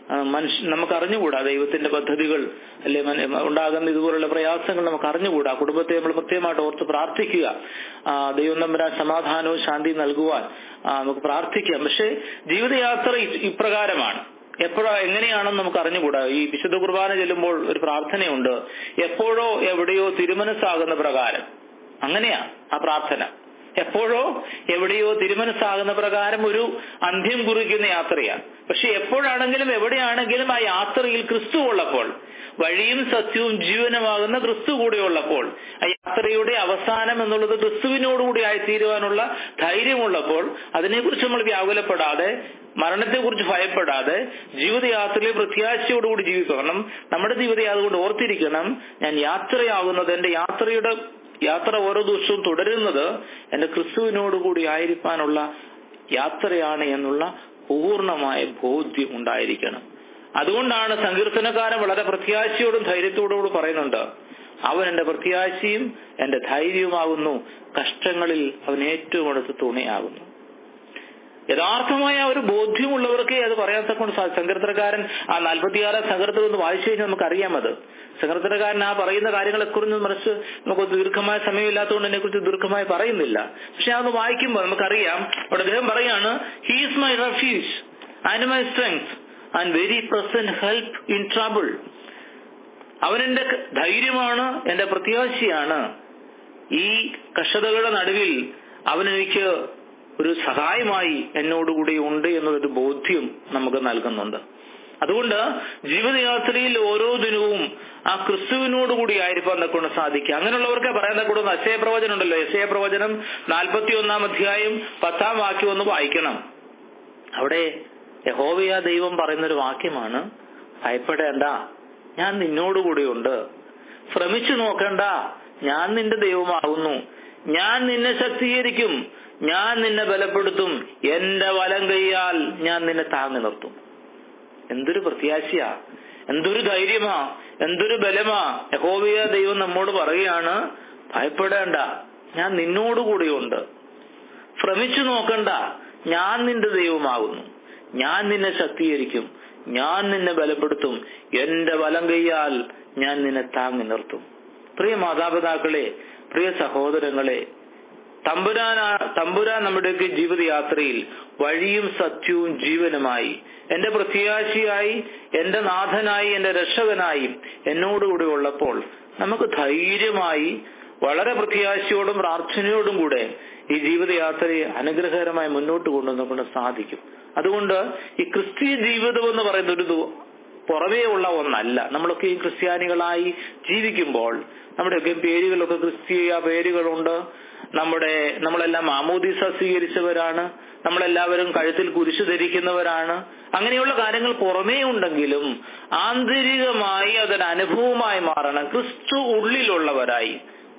ആ, മനുഷ്യ നമുക്ക് അറിഞ്ഞുകൂടാ ദൈവത്തിന്റെ പദ്ധതികൾ അല്ലെ മന- ഉണ്ടാകുന്ന ഇതുപോലുള്ള പ്രയാസങ്ങൾ നമുക്ക് അറിഞ്ഞുകൂടാ കുടുംബത്തെ നമ്മൾ പ്രത്യേകമായിട്ട് ഓർത്ത് പ്രാർത്ഥിക്കുക ആ, ദൈവം തമ്പുരാൻ സമാധാനവും ശാന്തിയും നൽകുവാൻ ആ, നമുക്ക് പ്രാർത്ഥിക്കാം പക്ഷേ ജീവിതയാത്ര ഇ- ഇപ്രകാരമാണ് എപ്പോഴാ എങ്ങനെയാണെന്ന് നമുക്ക് അറിഞ്ഞുകൂടാ ഈ വിശുദ്ധ കുർബാന ചെല്ലുമ്പോൾ ഒരു പ്രാർത്ഥനയുണ്ട് എപ്പോഴോ എവിടെയോ തിരുമനസ്സാകുന്ന പ്രകാരം അങ്ങനെയാ ആ പ്രാർത്ഥന എപ്പോഴോ എവിടെയോ തിരുമനസ്സാകുന്ന പ്രകാരം ഒരു അന്ത്യം കുറിക്കുന്ന യാത്രയാണ് പക്ഷെ എപ്പോഴാണെങ്കിലും എവിടെയാണെങ്കിലും ആ യാത്രയിൽ ക്രിസ്തു ഉള്ളപ്പോൾ വഴിയും സത്യവും ജീവനുമാകുന്ന ക്രിസ്തു കൂടെ ഉള്ളപ്പോൾ ആ യാത്രയുടെ അവസാനം എന്നുള്ളത് ക്രിസ്തുവിനോടുകൂടി ആയിത്തീരുവാനുള്ള ധൈര്യമുള്ളപ്പോൾ അതിനെക്കുറിച്ച് നമ്മൾ വ്യാകുലപ്പെടാതെ മരണത്തെക്കുറിച്ച് ഭയപ്പെടാതെ ജീവിതയാത്രയിൽ പ്രത്യാശയോടുകൂടി ജീവിക്കണം നമ്മുടെ ജീവിതം അതുകൊണ്ട് ഓർത്തിരിക്കണം ഞാൻ യാത്രയാകുന്നത് എന്റെ യാത്രയുടെ യാത്ര ഓരോ ദിവസവും തുടരുന്നത് എന്റെ ക്രിസ്തുവിനോടുകൂടി ആയിരിക്കാനുള്ള യാത്രയാണ് എന്നുള്ള പൂർണ്ണമായ ബോധ്യം ഉണ്ടായിരിക്കണം അതുകൊണ്ടാണ് സങ്കീർത്തനക്കാരൻ വളരെ പ്രത്യാശയോടും ധൈര്യത്തോടുകൂടി പറയുന്നുണ്ട് അവൻ എന്റെ പ്രത്യാശയും എന്റെ ധൈര്യവുമാകുന്നു കഷ്ടങ്ങളിൽ അവൻ ഏറ്റവും അടുത്ത് തുണയാകുന്നു യഥാർത്ഥമായ ഒരു ബോധ്യമുള്ളവർക്ക് അത് പറയാൻ തക്കൊണ്ട് സാ- സങ്കീർത്തനക്കാരൻ ആ നാൽപ്പത്തിയാറാം സങ്കീർത്തനം ഒന്ന് വായിച്ചു കഴിഞ്ഞാൽ നമുക്ക് അറിയാം അത് സങ്കീർത്തനക്കാരൻ ആ പറയുന്ന കാര്യങ്ങളെക്കുറിച്ച് മനസ്സ് നമുക്ക് ദീർഘമായ സമയമില്ലാത്തതുകൊണ്ട് അതിനെ കുറിച്ച് ദീർഘമായി പറയുന്നില്ല പക്ഷെ അതൊന്ന് വായിക്കുമ്പോൾ നമുക്കറിയാം അവിടെ അദ്ദേഹം പറയാണ് he's my refuge and my strength and very present help in trouble അവൻ എന്റെ ധൈര്യമാണ് എന്റെ പ്രത്യാശയാണ് ഈ കഷ്ടതകളുടെ നടുവിൽ അവൻ എനിക്ക് ഒരു സഹായമായി എന്നോടുകൂടി ഉണ്ട് എന്നൊരു ബോധ്യം നമുക്ക് നൽകുന്നുണ്ട് അതുകൊണ്ട് ജീവിതയാത്രയിൽ ഓരോ ദിനവും ആ ക്രിസ്തുവിനോടുകൂടി ആയിരിക്കാൻ കൊണ്ട് സാധിക്കുക അങ്ങനെയുള്ളവർക്ക് പറയാൻ തക്കൂടുന്ന അശയ പ്രവചനം ഉണ്ടല്ലോ അശയ പ്രവചനം നാൽപ്പത്തി ഒന്നാം അധ്യായം പത്താം വാക്യം ഒന്ന് വായിക്കണം അവിടെ യഹോവയ ദൈവം പറയുന്നൊരു വാക്യമാണ് ഭയപ്പെടേണ്ട ഞാൻ നിന്നോടുകൂടിയുണ്ട് ശ്രമിച്ചു നോക്കണ്ട ഞാൻ നിന്റെ ദൈവമാകുന്നു ഞാൻ നിന്നെ ശക്തീകരിക്കും ഞാൻ നിന്നെ ബലപ്പെടുത്തും എന്റെ വലം കൈയാൽ ഞാൻ നിന്നെ താങ്ങി നിർത്തും എന്തൊരു പ്രത്യാശയാ എന്തൊരു ധൈര്യമാ എന്തൊരു ബലമാ യഹോവയ ദൈവം നമ്മോട് പറയുകയാണ് ഭയപ്പെടേണ്ട ഞാൻ നിന്നോടുകൂടിയുണ്ട് ശ്രമിച്ചു നോക്കണ്ട ഞാൻ നിന്റെ ദൈവമാകുന്നു ഞാൻ നിന്നെ ശക്തീകരിക്കും ഞാൻ നിന്നെ ബലപ്പെടുത്തും എന്റെ വലം കൈയാൽ ഞാൻ നിന്നെ താങ്ങി നിർത്തും പ്രിയ മാതാപിതാക്കളെ പ്രിയ സഹോദരങ്ങളെ തമ്പുരാന തമ്പുരാൻ നമ്മുടെയൊക്കെ ജീവിതയാത്രയിൽ വഴിയും സത്യവും ജീവനുമായി എന്റെ പ്രത്യാശയായി എന്റെ നാഥനായി എന്റെ രക്ഷകനായി എന്നോടുകൂടി ഉള്ളപ്പോൾ നമുക്ക് ധൈര്യമായി വളരെ പ്രത്യാശയോടും പ്രാർത്ഥനയോടും കൂടെ ഈ ജീവിതയാത്രയെ അനുഗ്രഹകരമായി മുന്നോട്ട് കൊണ്ടുവന്നുകൊണ്ട് സാധിക്കും അതുകൊണ്ട് ഈ ക്രിസ്തീയ ജീവിതം എന്ന് പറയുന്ന ഒരു ദു- പുറമേ ഉള്ള ഒന്നല്ല നമ്മളൊക്കെ ഈ ക്രിസ്ത്യാനികളായി ജീവിക്കുമ്പോൾ നമ്മുടെയൊക്കെ പേരുകളൊക്കെ ക്രിസ്തീയ പേരുകളുണ്ട് നമ്മുടെ നമ്മളെല്ലാം മാമോദീസ സ്വീകരിച്ചവരാണ് നമ്മളെല്ലാവരും കഴുത്തിൽ കുരിശു ധരിക്കുന്നവരാണ് അങ്ങനെയുള്ള കാര്യങ്ങൾ പുറമേ ഉണ്ടെങ്കിലും ആന്തരികമായി അതൊരു അനുഭവമായി മാറണം ക്രിസ്തു ഉള്ളിലുള്ളവരായി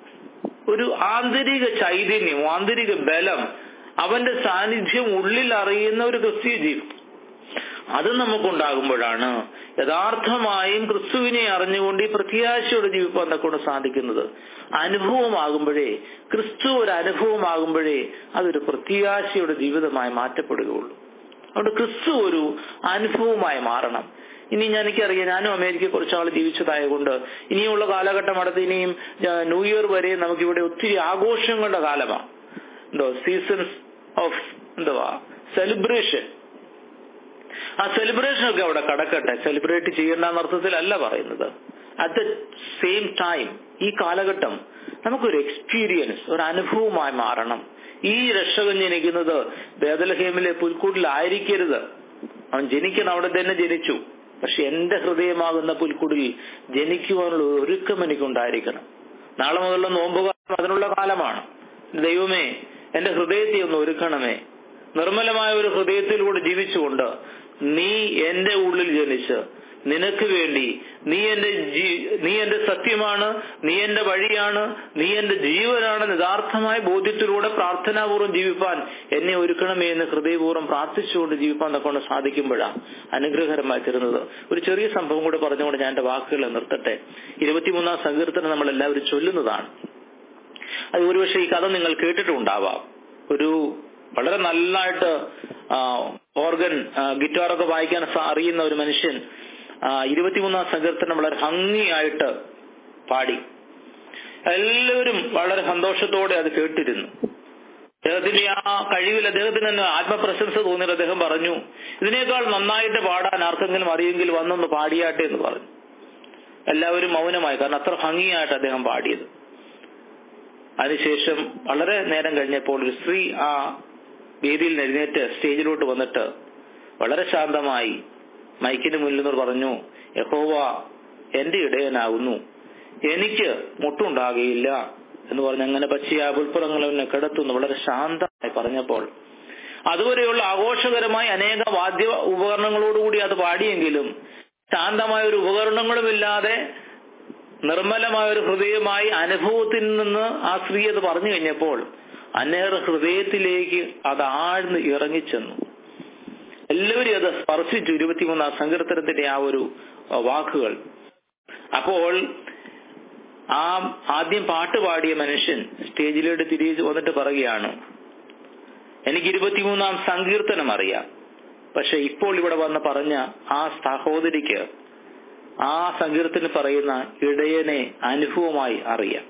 ഒരു ആന്തരിക ചൈതന്യം ആന്തരിക ബലം അവന്റെ സാന്നിധ്യം ഉള്ളിൽ അറിയുന്ന ഒരു ക്രിസ്തീയ ജീവിതം അത് നമുക്കുണ്ടാകുമ്പോഴാണ് യഥാർത്ഥമായും ക്രിസ്തുവിനെ അറിഞ്ഞുകൊണ്ട് ഈ പ്രത്യാശയോടെ ജീവിക്കാൻ കൊണ്ട് സാധിക്കുന്നത് അനുഭവമാകുമ്പോഴേ ക്രിസ്തു ഒരു അനുഭവമാകുമ്പോഴേ അതൊരു പ്രത്യാശയുടെ ജീവിതമായി മാറ്റപ്പെടുകയുള്ളൂ അതുകൊണ്ട് ക്രിസ്തു ഒരു അനുഭവമായി മാറണം ഇനി ഞാൻ എനിക്കറിയാം ഞാനും അമേരിക്കയിൽ കുറച്ചാൾ ജീവിച്ചതായതുകൊണ്ട് ഇനിയുള്ള കാലഘട്ടം അടുത്ത് ഇനിയും ആ, ന്യൂ ഇയർ വരെ നമുക്കിവിടെ ഒത്തിരി ആഘോഷങ്ങളുടെ കാലമാണ് എന്തോ സീസൺസ് ഓഫ് എന്തുവാ സെലിബ്രേഷൻ ആ സെലിബ്രേഷൻ ഒക്കെ അവിടെ കടക്കട്ടെ സെലിബ്രേറ്റ് ചെയ്യേണ്ട അർത്ഥത്തിലല്ല പറയുന്നത് അറ്റ് ദ സെയിം ടൈം ഈ കാലഘട്ടം നമുക്കൊരു എക്സ്പീരിയൻസ് ഒരു അനുഭവമായി മാറണം ഈ രക്ഷകൻ ജനിക്കുന്നത് ബേദലഹേമിലെ പുൽക്കൂട്ടിലായിരിക്കരുത് അവൻ ജനിക്കണം അവിടെ തന്നെ ജനിച്ചു പക്ഷെ എന്റെ ഹൃദയമാകുന്ന പുൽക്കുടിൽ ജനിക്കുവാനുള്ള ഒരു ഒരുക്കം എനിക്കുണ്ടായിരിക്കണം നാളെ മുതലുള്ള നോമ്പുകാലം അതിനുള്ള കാലമാണ് ദൈവമേ എന്റെ ഹൃദയത്തെ ഒന്ന് ഒരുക്കണമേ നിർമ്മലമായ ഒരു ഹൃദയത്തിലൂടെ ജീവിച്ചുകൊണ്ട് നീ എന്റെ ഉള്ളിൽ ജനിച്ച് നിനക്ക് വേണ്ടി നീ എന്റെ ജീ- നീ എന്റെ സത്യമാണ് നീ എന്റെ വഴിയാണ് നീ എന്റെ ജീവനാണ് യഥാർത്ഥമായ ബോധ്യത്തിലൂടെ പ്രാർത്ഥനാപൂർവ്വം ജീവിപ്പാൻ എന്നെ ഒരുക്കണമേ എന്ന് ഹൃദയപൂർവ്വം പ്രാർത്ഥിച്ചുകൊണ്ട് ജീവിപ്പാൻ കൊണ്ട് സാധിക്കുമ്പോഴാണ് അനുഗ്രഹകരമായി തരുന്നത് ഒരു ചെറിയ സംഭവം കൂടെ പറഞ്ഞുകൊണ്ട് ഞാൻ എന്റെ വാക്കുകളെ നിർത്തട്ടെ ഇരുപത്തിമൂന്നാം സങ്കീർത്തനം നമ്മൾ എല്ലാവരും ചൊല്ലുന്നതാണ് അത് ഒരുപക്ഷെ ഈ കഥ നിങ്ങൾ കേട്ടിട്ടുണ്ടാവാം ഒരു വളരെ നല്ലതായിട്ട് ഓർഗൻ ഗിറ്റാറൊക്കെ വായിക്കാൻ സ- അറിയുന്ന ഒരു മനുഷ്യൻ ആ, ഇരുപത്തിമൂന്നാം സങ്കീർത്തനം വളരെ ഭംഗിയായിട്ട് പാടി എല്ലാവരും വളരെ സന്തോഷത്തോടെ അത് കേട്ടിരുന്നു അദ്ദേഹത്തിന്റെ ആ കഴിവിൽ അദ്ദേഹത്തിന് തന്നെ ആത്മപ്രശംസ തോന്നിയിട്ട് അദ്ദേഹം പറഞ്ഞു ഇതിനേക്കാൾ നന്നായിട്ട് പാടാൻ ആർക്കെങ്കിലും അറിയെങ്കിൽ വന്നൊന്ന് പാടിയാട്ടെ എന്ന് പറഞ്ഞു എല്ലാവരും മൗനമായി കാരണം അത്ര ഭംഗിയായിട്ട് അദ്ദേഹം പാടിയത് അതിനുശേഷം വളരെ നേരം കഴിഞ്ഞപ്പോൾ ഒരു സ്ത്രീ ആ വേദിയിൽ നിന്ന് എഴുന്നേറ്റ് സ്റ്റേജിലോട്ട് വന്നിട്ട് വളരെ ശാന്തമായി മൈക്കിന് മുന്നിൽ നിന്ന് പറഞ്ഞു യഹോവ എന്റെ ഇടയനാകുന്നു എനിക്ക് മുട്ടുണ്ടാകുകയില്ല എന്ന് പറഞ്ഞ് അങ്ങനെ പച്ചയായ പുൽപ്പുറങ്ങൾ എന്നെ കിടത്തുന്നു വളരെ ശാന്തമായി പറഞ്ഞപ്പോൾ അതുവരെയുള്ള ആഘോഷകരമായി അനേക വാദ്യ ഉപകരണങ്ങളോടുകൂടി അത് പാടിയെങ്കിലും ശാന്തമായ ഒരു ഉപകരണങ്ങളുമില്ലാതെ നിർമ്മലമായ ഒരു ഹൃദയമായി അനുഭവത്തിൽ നിന്ന് ആ സ്ത്രീ അത് പറഞ്ഞു കഴിഞ്ഞപ്പോൾ അനേക ഹൃദയത്തിലേക്ക് അത് ആഴ്ന്ന് ഇറങ്ങിച്ചെന്നു എല്ലാവരും അത് സ്പർശിച്ചു ഇരുപത്തിമൂന്നാം സങ്കീർത്തനത്തിന്റെ ആ ഒരു ആ, വാക്കുകൾ അപ്പോൾ ആ ആദ്യം പാട്ട് പാടിയ മനുഷ്യൻ സ്റ്റേജിലോട്ട് തിരിച്ചു വന്നിട്ട് പറയുകയാണ് എനിക്ക് ഇരുപത്തിമൂന്നാം സങ്കീർത്തനം അറിയാം പക്ഷെ ഇപ്പോൾ ഇവിടെ വന്ന് പറഞ്ഞ ആ സഹോദരിക്ക് ആ സങ്കീർത്തനം പറയുന്ന ഇടയനെ അനുഭവമായി അറിയാം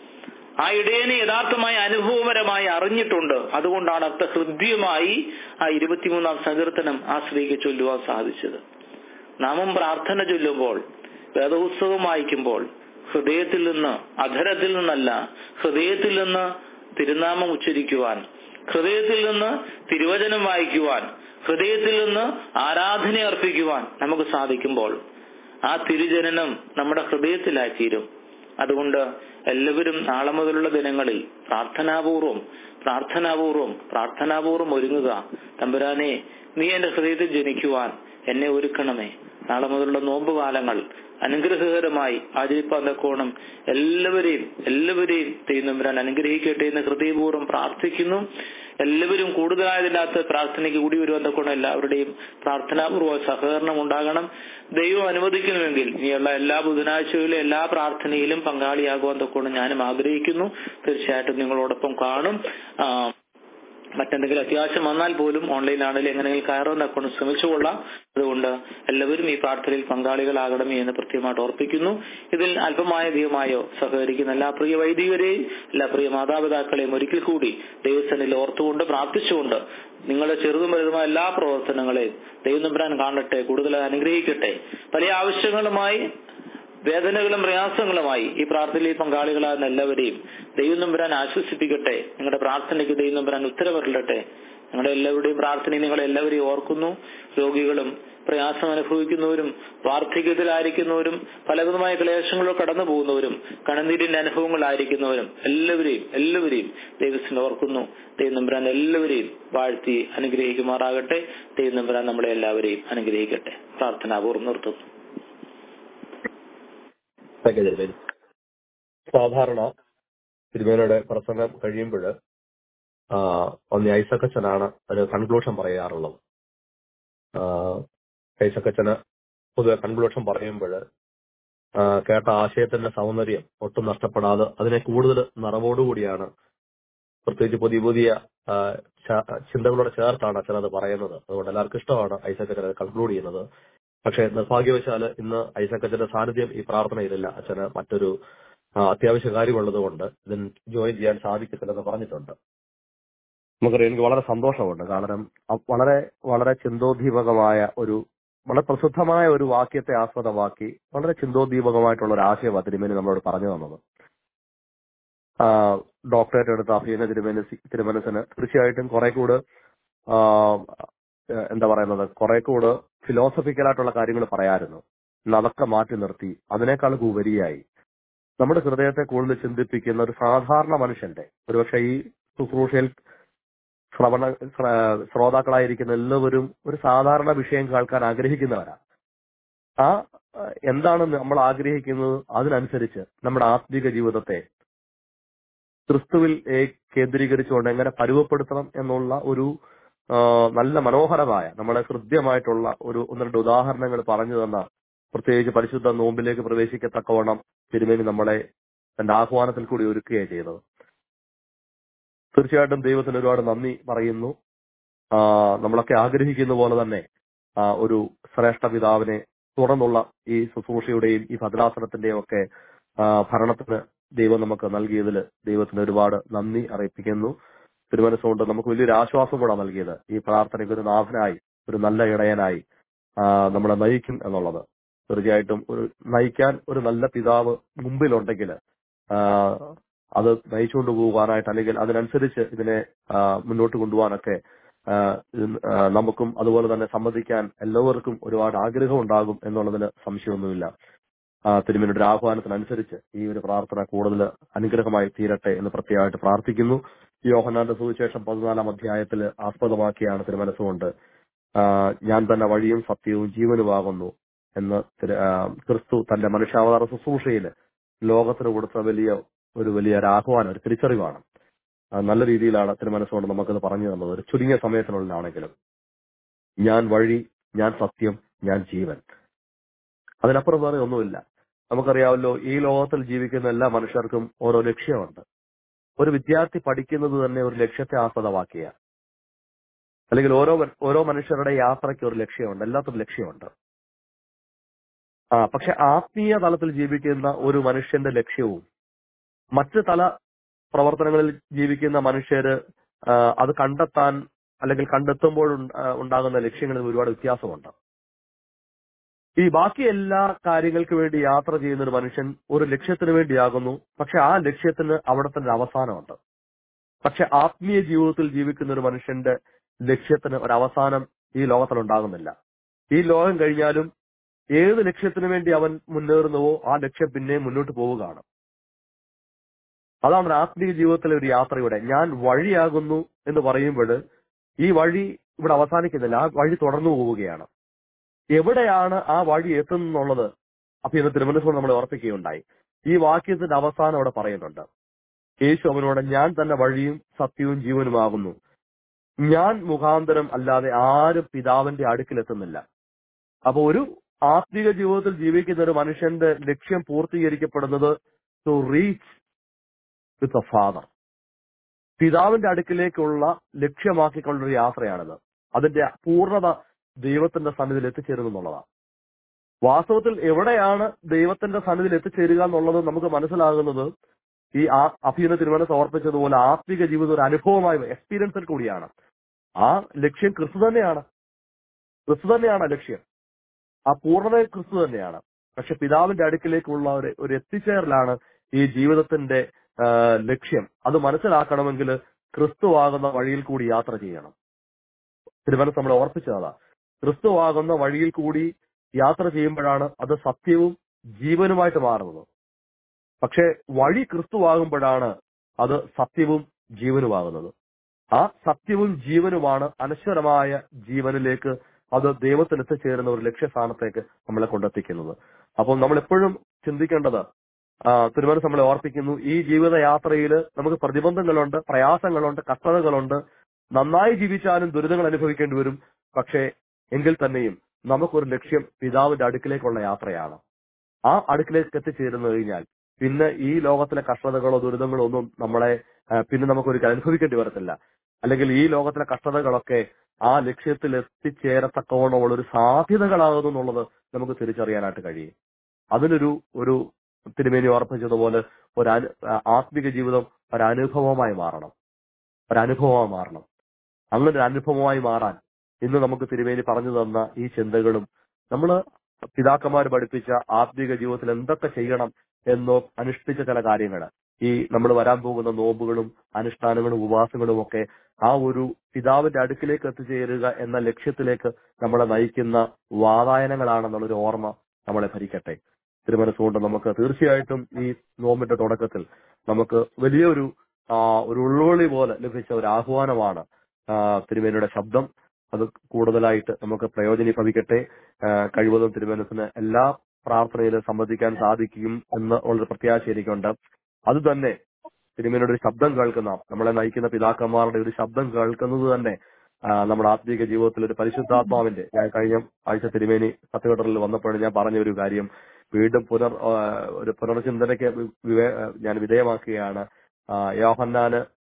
ആ ഇടയനെ യഥാർത്ഥമായി അനുഭവപരമായി അറിഞ്ഞിട്ടുണ്ട് അതുകൊണ്ടാണ് അത്ര ഹൃദ്യമായി ആ ഇരുപത്തിമൂന്നാം സങ്കീർത്തനം ആ സ്ത്രീക്ക് ചൊല്ലുവാൻ സാധിച്ചത് നാമം പ്രാർത്ഥന ചൊല്ലുമ്പോൾ വേദപുസ്തകം വായിക്കുമ്പോൾ ഹൃദയത്തിൽ നിന്ന് അധരത്തിൽ നിന്നല്ല ഹൃദയത്തിൽ നിന്ന് തിരുനാമം ഉച്ചരിക്കുവാൻ ഹൃദയത്തിൽ നിന്ന് തിരുവചനം വായിക്കുവാൻ ഹൃദയത്തിൽ നിന്ന് ആരാധന അർപ്പിക്കുവാൻ നമുക്ക് സാധിക്കുമ്പോൾ ആ തിരുജനനം നമ്മുടെ ഹൃദയത്തിലായി തീരും അതുകൊണ്ട് എല്ലാവരും നാളെ മുതലുള്ള ദിനങ്ങളിൽ പ്രാർത്ഥനാപൂർവം പ്രാർത്ഥനാപൂർവം പ്രാർത്ഥനാപൂർവം ഒരുങ്ങുക തമ്പുരാനെ നീ എന്റെ ഹൃദയത്തിൽ ജനിക്കുവാൻ എന്നെ ഒരുക്കണമേ നാളെ മുതലുള്ള നോമ്പ് കാലങ്ങൾ അനുഗ്രഹകരമായി ആചരിപ്പാൻ തക്കോണം എല്ലാവരെയും എല്ലാവരെയും ദൈവം അനുഗ്രഹിക്കട്ടെ എന്ന് ഹൃദയപൂർവ്വം പ്രാർത്ഥിക്കുന്നു എല്ലാവരും കൂടുതലായതിനകത്ത് പ്രാർത്ഥനയ്ക്ക് കൂടി വരുവാൻ തക്കോണം എല്ലാവരുടെയും പ്രാർത്ഥനാപൂർവ്വ സഹകരണം ഉണ്ടാകണം ദൈവം അനുവദിക്കുന്നുവെങ്കിൽ ഇനിയുള്ള എല്ലാ ബുധനാഴ്ചകളിലും എല്ലാ പ്രാർത്ഥനയിലും പങ്കാളിയാകുവാൻ തക്കോണം ഞാനും ആഗ്രഹിക്കുന്നു തീർച്ചയായിട്ടും നിങ്ങളോടൊപ്പം കാണും ആ, മറ്റെന്തെങ്കിലും അത്യാവശ്യം വന്നാൽ പോലും ഓൺലൈനാണെങ്കിലും എങ്ങനെയെങ്കിലും കയറുന്ന കൊണ്ട് ശ്രമിച്ചുകൊള്ളാം അതുകൊണ്ട് എല്ലാവരും ഈ പ്രാർത്ഥനയിൽ പങ്കാളികളാകണമേ എന്ന് കൃത്യമായിട്ട് ഓർപ്പിക്കുന്നു ഇതിൽ അല്പമായ ദൈവമായോ സഹകരിക്കുന്ന എല്ലാ പ്രിയ വൈദികരെയും എല്ലാ പ്രിയ മാതാപിതാക്കളെയും ഒരിക്കൽ കൂടി ദൈവസനിൽ ഓർത്തുകൊണ്ട് പ്രാർത്ഥിച്ചുകൊണ്ട് നിങ്ങളുടെ ചെറുതും വലുതുമായ എല്ലാ പ്രവർത്തനങ്ങളെയും ദൈവം നമ്പരാൻ കാണട്ടെ കൂടുതൽ അനുഗ്രഹിക്കട്ടെ പല ആവശ്യങ്ങളുമായി വേദനകളും പ്രയാസങ്ങളുമായി ഈ പ്രാർത്ഥനയിൽ പങ്കാളികളാകുന്ന എല്ലാവരെയും ദൈവം നമ്പരാൻ ആശ്വസിപ്പിക്കട്ടെ നിങ്ങളുടെ പ്രാർത്ഥനയ്ക്ക് ദൈവം നമ്പരാൻ ഉത്തരവരലട്ടെ നിങ്ങളുടെ എല്ലാവരുടെയും പ്രാർത്ഥനയും നിങ്ങൾ എല്ലാവരെയും ഓർക്കുന്നു രോഗികളും പ്രയാസം അനുഭവിക്കുന്നവരും വാർദ്ധക്യത്തിലായിരിക്കുന്നവരും പലവിധമായ ക്ലേശങ്ങളോ കടന്നു പോകുന്നവരും കണനീരിന്റെ അനുഭവങ്ങളായിരിക്കുന്നവരും എല്ലാവരെയും എല്ലാവരെയും ദൈവത്തിന് ഓർക്കുന്നു ദൈവം നമ്പരാൻ എല്ലാവരെയും വാഴ്ത്തി അനുഗ്രഹിക്കുമാറാകട്ടെ ദൈവം നമ്പരാൻ നമ്മളെ എല്ലാവരെയും അനുഗ്രഹിക്കട്ടെ പ്രാർത്ഥനാപൂർവ്വം നിർത്തുന്നു Thank you, തിരുമേനി. സാധാരണ തിരുമേനയുടെ പ്രസംഗം കഴിയുമ്പോൾ ഒന്ന് ഐസക്കച്ചനാണ് ഒരു കൺക്ലൂഷൻ പറയാറുള്ളത് ആ, ഐസക്കച്ചന് പൊതുവെ കൺക്ലൂഷൻ പറയുമ്പോൾ കേട്ട ആശയത്തിന്റെ സൗന്ദര്യം ഒട്ടും നഷ്ടപ്പെടാതെ അതിനെ കൂടുതൽ നിറവോടുകൂടിയാണ് പ്രത്യേകിച്ച് പുതിയ പുതിയ ആ, ച- ചിന്തകളോട് ചേർത്താണ് അച്ഛൻ അത് പറയുന്നത് അതുകൊണ്ട് എല്ലാവർക്കും ഇഷ്ടമാണ് ഐസക്കച്ചൻ അത് കൺക്ലൂഡ് ചെയ്യുന്നത് പക്ഷേ നിർഭാഗ്യവശാല് ഇന്ന് ഐസക്കച്ചന്റെ സാന്നിധ്യം ഈ പ്രാർത്ഥനയിലില്ല അച്ഛന് മറ്റൊരു ആ, അത്യാവശ്യ കാര്യമുള്ളത് കൊണ്ട് ഇതിന് ജോയിൻ ചെയ്യാൻ സാധിക്കത്തില്ലെന്ന് പറഞ്ഞിട്ടുണ്ട് നമുക്കറിയാം എനിക്ക് വളരെ സന്തോഷമുണ്ട് കാരണം അ- വളരെ വളരെ ചിന്തോദ്ദീപകമായ ഒരു വളരെ പ്രസിദ്ധമായ ഒരു വാക്യത്തെ ആസ്പദമാക്കി വളരെ ചിന്തോദ്ദീപകമായിട്ടുള്ള ഒരു ആശയം തിരുമേനി നമ്മളോട് പറഞ്ഞു തന്നത് ആ, ഡോക്ടറേറ്റ് എടുത്ത അഭിയന തിരുമേനി തിരുമനസിന് തീർച്ചയായിട്ടും കുറെ കൂടെ ആ, ഏഹ് എന്താ പറയുന്നത് കുറെ കൂടെ ഫിലോസഫിക്കലായിട്ടുള്ള കാര്യങ്ങൾ പറയാമായിരുന്നു ഇന്ന് അതൊക്കെ മാറ്റി നിർത്തി അതിനേക്കാൾ ഉപരിയായി നമ്മുടെ ഹൃദയത്തെ കൂടുതൽ ചിന്തിപ്പിക്കുന്ന ഒരു സാധാരണ മനുഷ്യന്റെ ഒരുപക്ഷെ ഈ ശുശ്രൂഷയിൽ ശ്രവണ ശ്ര- ശ്രോതാക്കളായിരിക്കുന്ന എല്ലാവരും ഒരു സാധാരണ വിഷയം കേൾക്കാൻ ആഗ്രഹിക്കുന്നവരാണ് ആ അഹ് എന്താണ് നമ്മൾ ആഗ്രഹിക്കുന്നത് അതിനനുസരിച്ച് നമ്മുടെ ആത്മീക ജീവിതത്തെ ക്രിസ്തുവിൽ ഏ- കേന്ദ്രീകരിച്ചുകൊണ്ട് എങ്ങനെ പരുവപ്പെടുത്തണം എന്നുള്ള ഒരു ആ, നല്ല മനോഹരമായ നമ്മളെ ഹൃദ്യമായിട്ടുള്ള ഒരു ഒന്ന് രണ്ട് ഉദാഹരണങ്ങൾ പറഞ്ഞു തന്ന പ്രത്യേകിച്ച് പരിശുദ്ധ നോമ്പിലേക്ക് പ്രവേശിക്കത്തക്കവണ്ണം തിരുമേനി നമ്മളെ തന്റെ ആഹ്വാനത്തിൽ കൂടി ഒരുക്കുകയാണ് ചെയ്തത് തീർച്ചയായിട്ടും ദൈവത്തിന് ഒരുപാട് നന്ദി പറയുന്നു ആ, നമ്മളൊക്കെ ആഗ്രഹിക്കുന്ന പോലെ തന്നെ ആ, ഒരു ശ്രേഷ്ഠ പിതാവിനെ തുടർന്നുള്ള ഈ ശുശ്രൂഷയുടെയും ഈ ഭദ്രാസനത്തിന്റെയും ഒക്കെ ആ, ഭരണത്തിന് ദൈവം നമുക്ക് നൽകിയതിൽ ദൈവത്തിന് ഒരുപാട് നന്ദി അറിയിപ്പിക്കുന്നു തിരുമനസ്സുകൊണ്ട് നമുക്ക് വലിയൊരു ആശ്വാസം കൂടെ നൽകിയത് ഈ പ്രാർത്ഥനയ്ക്ക് ഒരു നാഥനായി ഒരു നല്ല ഇടയനായി ആ, നമ്മളെ നയിക്കും എന്നുള്ളത് തീർച്ചയായിട്ടും ഒരു നയിക്കാൻ ഒരു നല്ല പിതാവ് മുമ്പിലുണ്ടെങ്കിൽ ആ, അത് നയിച്ചുകൊണ്ട് പോകാനായിട്ട് അല്ലെങ്കിൽ അതിനനുസരിച്ച് ഇതിനെ ആ, മുന്നോട്ട് കൊണ്ടുപോകാനൊക്കെ ആ, ഇത് ആ, നമുക്കും അതുപോലെ തന്നെ സംബന്ധിക്കാൻ എല്ലാവർക്കും ഒരുപാട് ആഗ്രഹം ഉണ്ടാകും എന്നുള്ളതിൽ സംശയമൊന്നുമില്ല ആ, തിരുമേനിയുടെ ഒരു ആഹ്വാനത്തിനനുസരിച്ച് ഈ ഒരു പ്രാർത്ഥന കൂടുതൽ അനുഗ്രഹമായി തീരട്ടെ എന്ന് പ്രത്യേകമായിട്ട് പ്രാർത്ഥിക്കുന്നു യോഹനാന്റെ സുവിശേഷം പതിനാലാം അധ്യായത്തിൽ ആസ്പദമാക്കിയാണ് തിരുമനസ്സുകൊണ്ട് ആ, ഞാൻ തന്നെ വഴിയും സത്യവും ജീവനുമാകുന്നു എന്ന് തിരു- ആ, ക്രിസ്തു തന്റെ മനുഷ്യാവതാര ശുശ്രൂഷയിൽ ലോകത്തിന് കൊടുത്ത വലിയ ഒരു വലിയ ഒരു ആഹ്വാനം ഒരു തിരിച്ചറിവാണ് ആ, നല്ല രീതിയിലാണ് തിരുമനസ്സുകൊണ്ട് നമുക്കത് പറഞ്ഞു തന്നത് ഒരു ചുരുങ്ങിയ സമയത്തിനുള്ളിലാണെങ്കിലും ഞാൻ വഴി ഞാൻ സത്യം ഞാൻ ജീവൻ അതിനപ്പുറം വേറെ ഒന്നുമില്ല നമുക്കറിയാമല്ലോ ഈ ലോകത്തിൽ ജീവിക്കുന്ന എല്ലാ മനുഷ്യർക്കും ഓരോ ലക്ഷ്യമുണ്ട് ഒരു വിദ്യാർത്ഥി പഠിക്കുന്നത് തന്നെ ഒരു ലക്ഷ്യത്തെ ആസ്പദമാക്കിയ അല്ലെങ്കിൽ ഓരോ മ- ഓരോ മനുഷ്യരുടെ യാത്രയ്ക്ക് ഒരു ലക്ഷ്യമുണ്ട് എല്ലാത്തിനും ലക്ഷ്യമുണ്ട് ആ പക്ഷെ ആത്മീയ തലത്തിൽ ജീവിക്കുന്ന ഒരു മനുഷ്യന്റെ ലക്ഷ്യവും മറ്റ് തല പ്രവർത്തനങ്ങളിൽ ജീവിക്കുന്ന മനുഷ്യര് ആ, അത് കണ്ടെത്താൻ അല്ലെങ്കിൽ കണ്ടെത്തുമ്പോൾ ഉണ്ട- ആ, ഉണ്ടാകുന്ന ലക്ഷ്യങ്ങളിൽ ഒരുപാട് വ്യത്യാസമുണ്ട് ഈ ബാക്കി എല്ലാ കാര്യങ്ങൾക്ക് വേണ്ടി യാത്ര ചെയ്യുന്ന ഒരു മനുഷ്യൻ ഒരു ലക്ഷ്യത്തിന് വേണ്ടിയാകുന്നു പക്ഷെ ആ ലക്ഷ്യത്തിന് അവിടെ തന്നെ ഒരു അവസാനമുണ്ട് പക്ഷെ ആത്മീയ ജീവിതത്തിൽ ജീവിക്കുന്ന ഒരു മനുഷ്യന്റെ ലക്ഷ്യത്തിന് ഒരു അവസാനം ഈ ലോകത്തിൽ ഉണ്ടാകുന്നില്ല ഈ ലോകം കഴിഞ്ഞാലും ഏത് ലക്ഷ്യത്തിന് വേണ്ടി അവൻ മുന്നേറുന്നുവോ ആ ലക്ഷ്യം പിന്നെയും മുന്നോട്ട് പോവുകയാണ് അതാണ് ഒരു ആത്മീയ ജീവിതത്തിലെ ഒരു യാത്രയുടെ ഞാൻ വഴിയാകുന്നു എന്ന് പറയുമ്പോൾ ഈ വഴി ഇവിടെ അവസാനിക്കുന്നില്ല ആ വഴി തുടർന്നു പോവുകയാണ് എവിടെയാണ് ആ വഴി എത്തുന്നുള്ളത് അപ്പൊ ഇന്ന് തിരുവനന്തപുരം നമ്മളെ ഓർപ്പിക്കുകയുണ്ടായി ഈ വാക്യത്തിന്റെ അവസാനം അവിടെ പറയുന്നുണ്ട് യേശു അവനോട് ഞാൻ തന്നെ വഴിയും സത്യവും ജീവനുമാകുന്നു ഞാൻ മുഖാന്തരം അല്ലാതെ ആരും പിതാവിന്റെ അടുക്കിലെത്തുന്നില്ല അപ്പൊ ഒരു ആത്മീക ജീവിതത്തിൽ ജീവിക്കുന്ന ഒരു മനുഷ്യന്റെ ലക്ഷ്യം പൂർത്തീകരിക്കപ്പെടുന്നത് to reach with a father പിതാവിന്റെ അടുക്കിലേക്കുള്ള ലക്ഷ്യമാക്കിക്കൊണ്ടൊരു യാത്രയാണിത് അതിന്റെ പൂർണ്ണത ദൈവത്തിന്റെ സന്നിധിയിൽ എത്തിച്ചേരുന്നു എന്നുള്ളതാണ് വാസ്തവത്തിൽ എവിടെയാണ് ദൈവത്തിന്റെ സന്നിധിയിൽ എത്തിച്ചേരുക എന്നുള്ളത് നമുക്ക് മനസ്സിലാകുന്നത് ഈ ആ അഭീന തിരുമല സമർപ്പിച്ചതുപോലെ ആത്മിക ജീവിതം ഒരു അനുഭവമായി എക്സ്പീരിയൻസിൽ കൂടിയാണ് ആ ലക്ഷ്യം ക്രിസ്തു തന്നെയാണ് ക്രിസ്തു തന്നെയാണ് ആ ലക്ഷ്യം ആ പൂർണ്ണത ക്രിസ്തു തന്നെയാണ് പക്ഷെ പിതാവിന്റെ അടുക്കിലേക്കുള്ള ഒരു ഒരു എത്തിച്ചേരലാണ് ഈ ജീവിതത്തിന്റെ ആ, ലക്ഷ്യം അത് മനസ്സിലാക്കണമെങ്കിൽ ക്രിസ്തുവാകുന്ന വഴിയിൽ കൂടി യാത്ര ചെയ്യണം തിരുവനന്തപുരം നമ്മളെ ഓർപ്പിച്ചതാ ക്രിസ്തുവാകുന്ന വഴിയിൽ കൂടി യാത്ര ചെയ്യുമ്പോഴാണ് അത് സത്യവും ജീവനുമായിട്ട് മാറുന്നത് പക്ഷെ വഴി ക്രിസ്തുവാകുമ്പോഴാണ് അത് സത്യവും ജീവനുമാകുന്നത് ആ സത്യവും ജീവനുമാണ് അനശ്വരമായ ജീവനിലേക്ക് അത് ദൈവത്തിൽ എത്തിച്ചേരുന്ന ഒരു ലക്ഷ്യസ്ഥാനത്തേക്ക് നമ്മളെ കൊണ്ടെത്തിക്കുന്നത് അപ്പോൾ നമ്മൾ എപ്പോഴും ചിന്തിക്കേണ്ടത് ആ, തിരുവനന്തപുരം നമ്മളെ ഓർപ്പിക്കുന്നു ഈ ജീവിതയാത്രയിൽ നമുക്ക് പ്രതിബന്ധങ്ങളുണ്ട് പ്രയാസങ്ങളുണ്ട് കഷ്ടതകളുണ്ട് നന്നായി ജീവിച്ചാലും ദുരിതങ്ങൾ അനുഭവിക്കേണ്ടി വരും പക്ഷേ എങ്കിൽ തന്നെയും നമുക്കൊരു ലക്ഷ്യം പിതാവിന്റെ അടുക്കിലേക്കുള്ള യാത്രയാണ് ആ അടുക്കിലേക്ക് എത്തിച്ചേരുന്നു കഴിഞ്ഞാൽ പിന്നെ ഈ ലോകത്തിലെ കഷ്ടതകളോ ദുരിതങ്ങളോ ഒന്നും നമ്മളെ ആ, പിന്നെ നമുക്കൊരിക്കലും അനുഭവിക്കേണ്ടി വരത്തില്ല അല്ലെങ്കിൽ ഈ ലോകത്തിലെ കഷ്ടതകളൊക്കെ ആ ലക്ഷ്യത്തിൽ എത്തിച്ചേരത്തക്കവണ്ണമുള്ള ഒരു സാധ്യതകളാകുന്നു എന്നുള്ളത് നമുക്ക് തിരിച്ചറിയാനായിട്ട് കഴിയും അതിനൊരു ഒരു തിരുമേനി ഓർപ്പിച്ചതുപോലെ ഒരു അനു- ആ, ആത്മിക ജീവിതം ഒരു അനുഭവമായി മാറണം ഒരു അനുഭവമായി മാറണം അങ്ങനെ ഒരു അനുഭവമായി മാറാൻ ഇന്ന് നമുക്ക് തിരുമേനി പറഞ്ഞു തന്ന ഈ ചിന്തകളും നമ്മൾ പിതാക്കന്മാർ പഠിപ്പിച്ച ആത്മിക ജീവിതത്തിൽ എന്തൊക്കെ ചെയ്യണം എന്നോ അനുഷ്ഠിച്ച ചില കാര്യങ്ങൾ ഈ നമ്മൾ വരാൻ പോകുന്ന നോമ്പുകളും അനുഷ്ഠാനങ്ങളും ഉപവാസങ്ങളും ഒക്കെ ആ ഒരു പിതാവിന്റെ അടുക്കിലേക്ക് എത്തിച്ചേരുക എന്ന ലക്ഷ്യത്തിലേക്ക് നമ്മളെ നയിക്കുന്ന വാതായനങ്ങളാണെന്നുള്ളൊരു ഓർമ്മ നമ്മളെ ഭരിക്കട്ടെ തിരുമനസ്സുകൊണ്ട് നമുക്ക് തീർച്ചയായിട്ടും ഈ നോമ്പിന്റെ തുടക്കത്തിൽ നമുക്ക് വലിയൊരു ആ, ഒരു ഉൾവൊളി പോലെ ലഭിച്ച ഒരു ആഹ്വാനമാണ് ആ, തിരുമേനിയുടെ ശബ്ദം അത് കൂടുതലായിട്ട് നമുക്ക് പ്രയോജനീഭവിക്കട്ടെ ആ, കഴിവതും തിരുമനസിന് എല്ലാ പ്രാർത്ഥനയിലും സംബന്ധിക്കാൻ സാധിക്കും എന്ന് ഉള്ളൊരു പ്രത്യാശ എനിക്കുണ്ട് അത് തന്നെ തിരുമേനിയുടെ ഒരു ശബ്ദം കേൾക്കുന്ന നമ്മളെ നയിക്കുന്ന പിതാക്കന്മാരുടെ ഒരു ശബ്ദം കേൾക്കുന്നത് തന്നെ ആ, നമ്മുടെ ആത്മീക ജീവിതത്തിൽ ഒരു പരിശുദ്ധാത്മാവിന്റെ ഞാൻ കഴിഞ്ഞ ആഴ്ച തിരുമേനി സത്യഘട്ടറിൽ വന്നപ്പോഴും ഞാൻ പറഞ്ഞ ഒരു കാര്യം വീണ്ടും പുനർ ആ, ഒരു പുനർചിന്തനയ്ക്ക് വിവേ- ഞാൻ വിധേയമാക്കുകയാണ് ആ, യോഹന്നാന്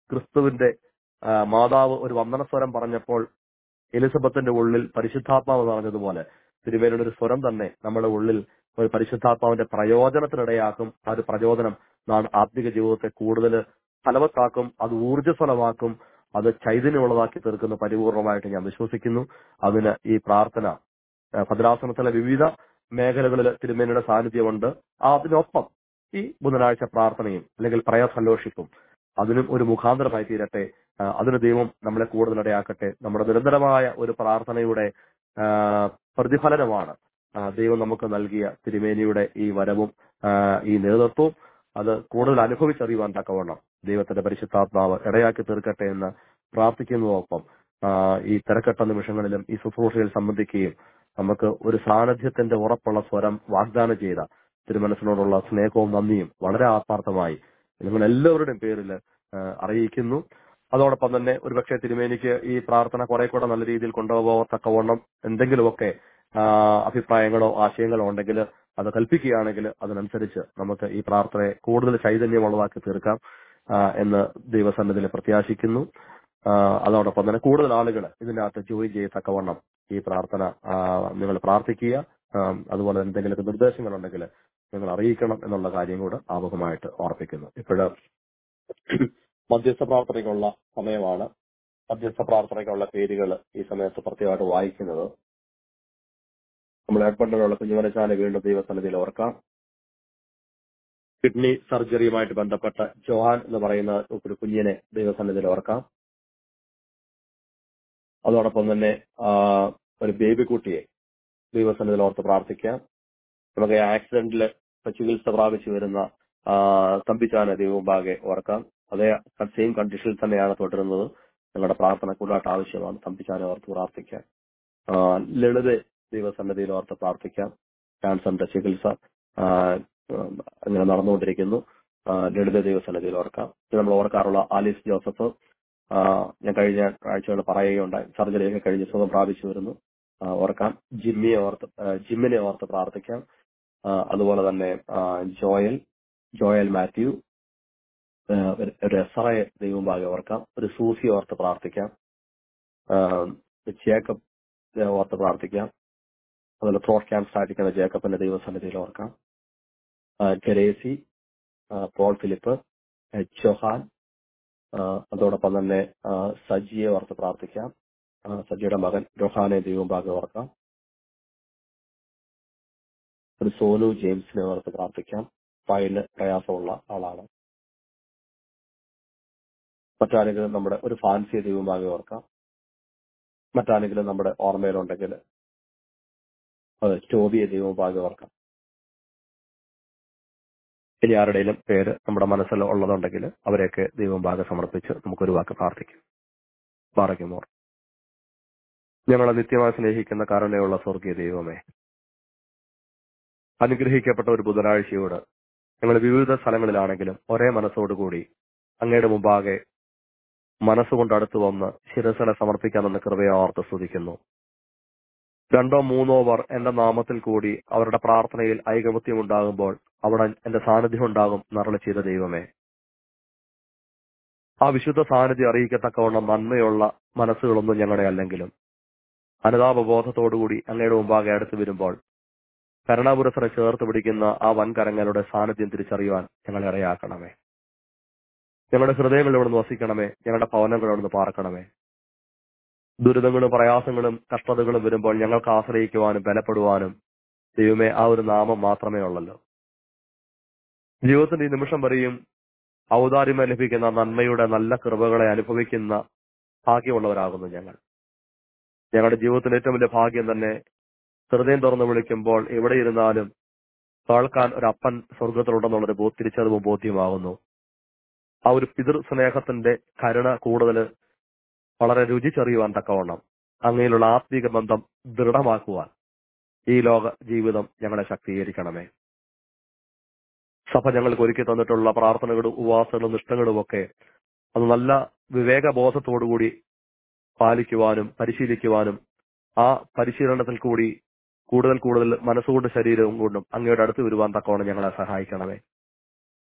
ക്രിസ്തുവിന്റെ ആ, മാതാവ് ഒരു വന്ദനസ്വരം പറഞ്ഞപ്പോൾ എലിസബത്തിന്റെ ഉള്ളിൽ പരിശുദ്ധാത്മാവ് പറഞ്ഞതുപോലെ തിരുവേലിയുടെ ഒരു സ്വരം തന്നെ നമ്മുടെ ഉള്ളിൽ ഒരു പരിശുദ്ധാത്മാവിന്റെ പ്രയോജനത്തിനിടയാക്കും ആ ഒരു പ്രചോദനം നാം ആത്മിക ജീവിതത്തെ കൂടുതൽ ഫലവത്താക്കും അത് ഊർജ്ജസ്വലമാക്കും അത് ചൈതന്യമുള്ളതാക്കി തീർക്കുന്ന പരിപൂർണമായിട്ട് ഞാൻ വിശ്വസിക്കുന്നു അതിന് ഈ പ്രാർത്ഥന ആ, ഭദ്രാസനത്തിലെ വിവിധ മേഖലകളിൽ തിരുമേനിയുടെ സാന്നിധ്യമുണ്ട് ആ അതിനൊപ്പം ഈ ബുധനാഴ്ച പ്രാർത്ഥനയും അല്ലെങ്കിൽ പ്രയർ ഫെലോഷിപ്പും അതിനും ഒരു മുഖാന്തരമായി തീരട്ടെ ആ, അതിന് ദൈവം നമ്മളെ കൂടുതൽ ഇടയാക്കട്ടെ നമ്മുടെ നിരന്തരമായ ഒരു പ്രാർത്ഥനയുടെ ആ, പ്രതിഫലനമാണ് ആ, ദൈവം നമുക്ക് നൽകിയ തിരുമേനിയുടെ ഈ വരവും ആ, ഈ നേതൃത്വവും അത് കൂടുതൽ അനുഭവിച്ചറിയുവാൻ തക്കവണ്ണം ദൈവത്തിന്റെ പരിശുദ്ധാത്മാവ് ഇടയാക്കി തീർക്കട്ടെ എന്ന് പ്രാർത്ഥിക്കുന്നതോടൊപ്പം ആ, ഈ തിരക്കട്ട നിമിഷങ്ങളിലും ഈ ശുശ്രൂഷയിൽ സംബന്ധിക്കുകയും നമുക്ക് ഒരു സാന്നിധ്യത്തിന്റെ ഉറപ്പുള്ള സ്വരം വാഗ്ദാനം ചെയ്ത തിരുമനസിനോടുള്ള സ്നേഹവും നന്ദിയും വളരെ ആത്മാർത്ഥമായി നിങ്ങൾ എല്ലാവരുടെയും പേരിൽ ആ, അറിയിക്കുന്നു അതോടൊപ്പം തന്നെ ഒരുപക്ഷെ തിരുമേനിക്ക് ഈ പ്രാർത്ഥന കുറെ കൂടെ നല്ല രീതിയിൽ കൊണ്ടുപോകത്തക്കവണ്ണം എന്തെങ്കിലുമൊക്കെ ആ, അഭിപ്രായങ്ങളോ ആശയങ്ങളോ ഉണ്ടെങ്കിൽ അത് കൽപ്പിക്കുകയാണെങ്കിൽ അതിനനുസരിച്ച് നമുക്ക് ഈ പ്രാർത്ഥനയെ കൂടുതൽ ചൈതന്യമുള്ളതാക്കി തീർക്കാം ആ, എന്ന് ദൈവസന്നിധിയിൽ പ്രത്യാശിക്കുന്നു ആ, അതോടൊപ്പം തന്നെ കൂടുതൽ ആളുകൾ ഇതിനകത്ത് ജോയിൻ ചെയ്യത്തക്കവണ്ണം ഈ പ്രാർത്ഥന ആ, നിങ്ങൾ പ്രാർത്ഥിക്കുക ആ, അതുപോലെ എന്തെങ്കിലും നിർദ്ദേശങ്ങളുണ്ടെങ്കിൽ നിങ്ങൾ അറിയിക്കണം എന്നുള്ള കാര്യം കൂടെ ആമുഖമായിട്ട് ഓർപ്പിക്കുന്നു ഇപ്പോഴ് മധ്യസ്ഥ പ്രാർത്ഥനയ്ക്കുള്ള സമയമാണ് മധ്യസ്ഥ പ്രാർത്ഥനയ്ക്കുള്ള പേരുകൾ ഈ സമയത്ത് പ്രത്യേകമായിട്ട് വായിക്കുന്നത് നമ്മൾ ഏർപ്പെട്ടിലുള്ള കുഞ്ഞുമനശാല വീണ്ടും ദൈവസന്നിധിയിൽ ഓർക്കാം കിഡ്നി സർജറിയുമായിട്ട് ബന്ധപ്പെട്ട ജോഹാൻ എന്ന് പറയുന്ന ഒരു കുഞ്ഞിനെ ദൈവസന്നിധിയിൽ ഓർക്കാം അതോടൊപ്പം തന്നെ ആ, ഒരു ബേബി കുട്ടിയെ ദൈവസന്നിധിയിൽ ഓർത്ത് പ്രാർത്ഥിക്കാം നമുക്ക് ആക്സിഡന്റിൽ ചികിത്സ പ്രാപിച്ചു വരുന്ന ആ, തമ്പിച്ചാനെ ദൈവമുമ്പാകെ ഓർക്കാം അതേ സെയിം കണ്ടീഷനിൽ തന്നെയാണ് തുടരുന്നത് ഞങ്ങളുടെ പ്രാർത്ഥന കൂടുതലായിട്ട് ആവശ്യമാണ് തമ്പിച്ചാനെ ഓർത്ത് പ്രാർത്ഥിക്കാം ആ, ലളിത ദൈവസന്നിധിയിൽ ഓർത്ത് പ്രാർത്ഥിക്കാം ക്യാൻസറിന്റെ ചികിത്സ ആ, ഉം, അങ്ങനെ നടന്നുകൊണ്ടിരിക്കുന്നു ആ, ലളിത ദൈവസന്നിധിയിൽ ഓർക്കാം ഇത് നമ്മൾ ഓർക്കാറുള്ള ആലിസ് ജോസഫ് ആ, ഞാൻ കഴിഞ്ഞ ആഴ്ചകൾ പറയുകയുണ്ടായി സർജറിയൊക്കെ കഴിഞ്ഞ് സുഖം പ്രാപിച്ചു വരുന്നു ആ, ഓർക്കാം ജിമ്മിയെ ഓർത്ത് ആ, ജിമ്മിനെ ഓർത്ത് പ്രാർത്ഥിക്കാം ആ, അതുപോലെ തന്നെ ആ, ജോയൽ ജോയൽ മാത്യു ആ, ഒരു- ഒരു എസ്റയെ ദൈവമുമ്പാകെ ഓർക്കാം ഒരു സൂസി ഓർത്ത് പ്രാർത്ഥിക്കാം ആ, ജേക്കബ് ഏ, ഓർത്ത് പ്രാർത്ഥിക്കാം അതുപോലെ ത്രോട്ട് ക്യാൻസർ ആയിരിക്കുന്ന ജേക്കബിന്റെ ദൈവസന്നിധിയിൽ ഓർക്കാം ആ, ടെരേസി ആ, പോൾ ഫിലിപ്പ് ആ, ജൊഹാൻ ആ, അതോടൊപ്പം തന്നെ ആ, സജിയെ ഓർത്ത് പ്രാർത്ഥിക്കാം ആ, സജിയുടെ മകൻ രൊഹാനെ ദൈവമുമ്പാകെ ഓർക്കാം ഒരു സോനു ജെയിംസിനെ ഓർത്ത് പ്രാർത്ഥിക്കാം ഫയലിന് പ്രയാസമുള്ള ആളാണ് മറ്റാരെങ്കിലും നമ്മുടെ ഒരു ഫാൻസിയെ ദൈവമാകെ ഓർക്കാം മറ്റാരെങ്കിലും നമ്മുടെ ഓർമ്മയിലുണ്ടെങ്കിൽ അത് ടോബിയെ ദൈവമാകെ ഓർക്കാം ഇനി ആരുടെയും പേര് നമ്മുടെ മനസ്സിൽ ഉള്ളതുണ്ടെങ്കിൽ അവരെയൊക്കെ ദൈവമാകെ സമർപ്പിച്ച് നമുക്കൊരു വാക്ക് പ്രാർത്ഥിക്കാം പാറയ്ക്കുമോർ ഞങ്ങളെ നിത്യമായി സ്നേഹിക്കുന്ന കരുണയുള്ള സ്വർഗീയ ദൈവമേ അനുഗ്രഹിക്കപ്പെട്ട ഒരു ബുധനാഴ്ചയോട് ഞങ്ങൾ വിവിധ സ്ഥലങ്ങളിലാണെങ്കിലും ഒരേ മനസ്സോടുകൂടി അങ്ങയുടെ മുമ്പാകെ മനസ്സുകൊണ്ട് അടുത്തു വന്ന് ശിരസനെ സമർപ്പിക്കാമെന്ന കൃപയെ ഓർത്ത് സ്തുതിക്കുന്നു രണ്ടോ മൂന്നോ പേർ എന്റെ നാമത്തിൽ കൂടി അവരുടെ പ്രാർത്ഥനയിൽ ഐകമത്യം ഉണ്ടാകുമ്പോൾ അവിടെ എന്റെ സാന്നിധ്യം ഉണ്ടാകും നരളി ചെയ്ത ദൈവമേ ആ വിശുദ്ധ സാന്നിധ്യം അറിയിക്കത്തക്കവണ്ണം നന്മയുള്ള മനസ്സുകളൊന്നും ഞങ്ങളുടെ അല്ലെങ്കിലും അനുതാപബോധത്തോടുകൂടി അങ്ങയുടെ മുമ്പാകെ അടുത്തു വരുമ്പോൾ കരുണാപുരസരെ ചേർത്ത് പിടിക്കുന്ന ആ വൻകരങ്ങളുടെ സാന്നിധ്യം തിരിച്ചറിയുവാൻ ഞങ്ങളെ ഇടയാക്കണമേ ഞങ്ങളുടെ ഹൃദയങ്ങളിൽ ഇവിടെ വസിക്കണമേ ഞങ്ങളുടെ ഭവനങ്ങൾ ഇവിടെ പാർക്കണമേ ദുരിതങ്ങളും പ്രയാസങ്ങളും കഷ്ടതകളും വരുമ്പോൾ ഞങ്ങൾക്ക് ആശ്രയിക്കുവാനും ബലപ്പെടുവാനും ദൈവമേ ആ ഒരു നാമം മാത്രമേ ഉള്ളല്ലോ ജീവിതത്തിന്റെ ഈ നിമിഷം വരെയും ഔദാര്യമേ ലഭിക്കുന്ന നന്മയുടെ നല്ല കൃപകളെ അനുഭവിക്കുന്ന ഭാഗ്യമുള്ളവരാകുന്നു ഞങ്ങൾ ഞങ്ങളുടെ ജീവിതത്തിന്റെ ഏറ്റവും വലിയ ഭാഗ്യം തന്നെ ഹൃദയം തുറന്ന് വിളിക്കുമ്പോൾ എവിടെ ഇരുന്നാലും കേൾക്കാൻ ഒരു അപ്പൻ സ്വർഗത്തിലുണ്ടെന്നുള്ളൊരു ബോ തിരിച്ചറിവും ബോധ്യമാകുന്നു ആ ഒരു പിതൃ സ്നേഹത്തിന്റെ കരുണ കൂടുതൽ വളരെ രുചിച്ചറിയുവാൻ തക്കവണ്ണം അങ്ങയിലുള്ള ആത്മീക ബന്ധം ദൃഢമാക്കുവാൻ ഈ ലോക ജീവിതം ഞങ്ങളെ ശക്തീകരിക്കണമേ സഭ ഞങ്ങൾക്ക് ഒരുക്കി തന്നിട്ടുള്ള പ്രാർത്ഥനകളും ഉപവാസങ്ങളും നിഷ്ഠകളും ഒക്കെ അത് നല്ല വിവേകബോധത്തോടുകൂടി പാലിക്കുവാനും പരിശീലിക്കുവാനും ആ പരിശീലനത്തിൽ കൂടി കൂടുതൽ കൂടുതൽ മനസ്സുകൊണ്ട് ശരീരവും കൊണ്ടും അങ്ങയുടെ അടുത്ത് വരുവാൻ തക്കവണ്ണം ഞങ്ങളെ സഹായിക്കണമേ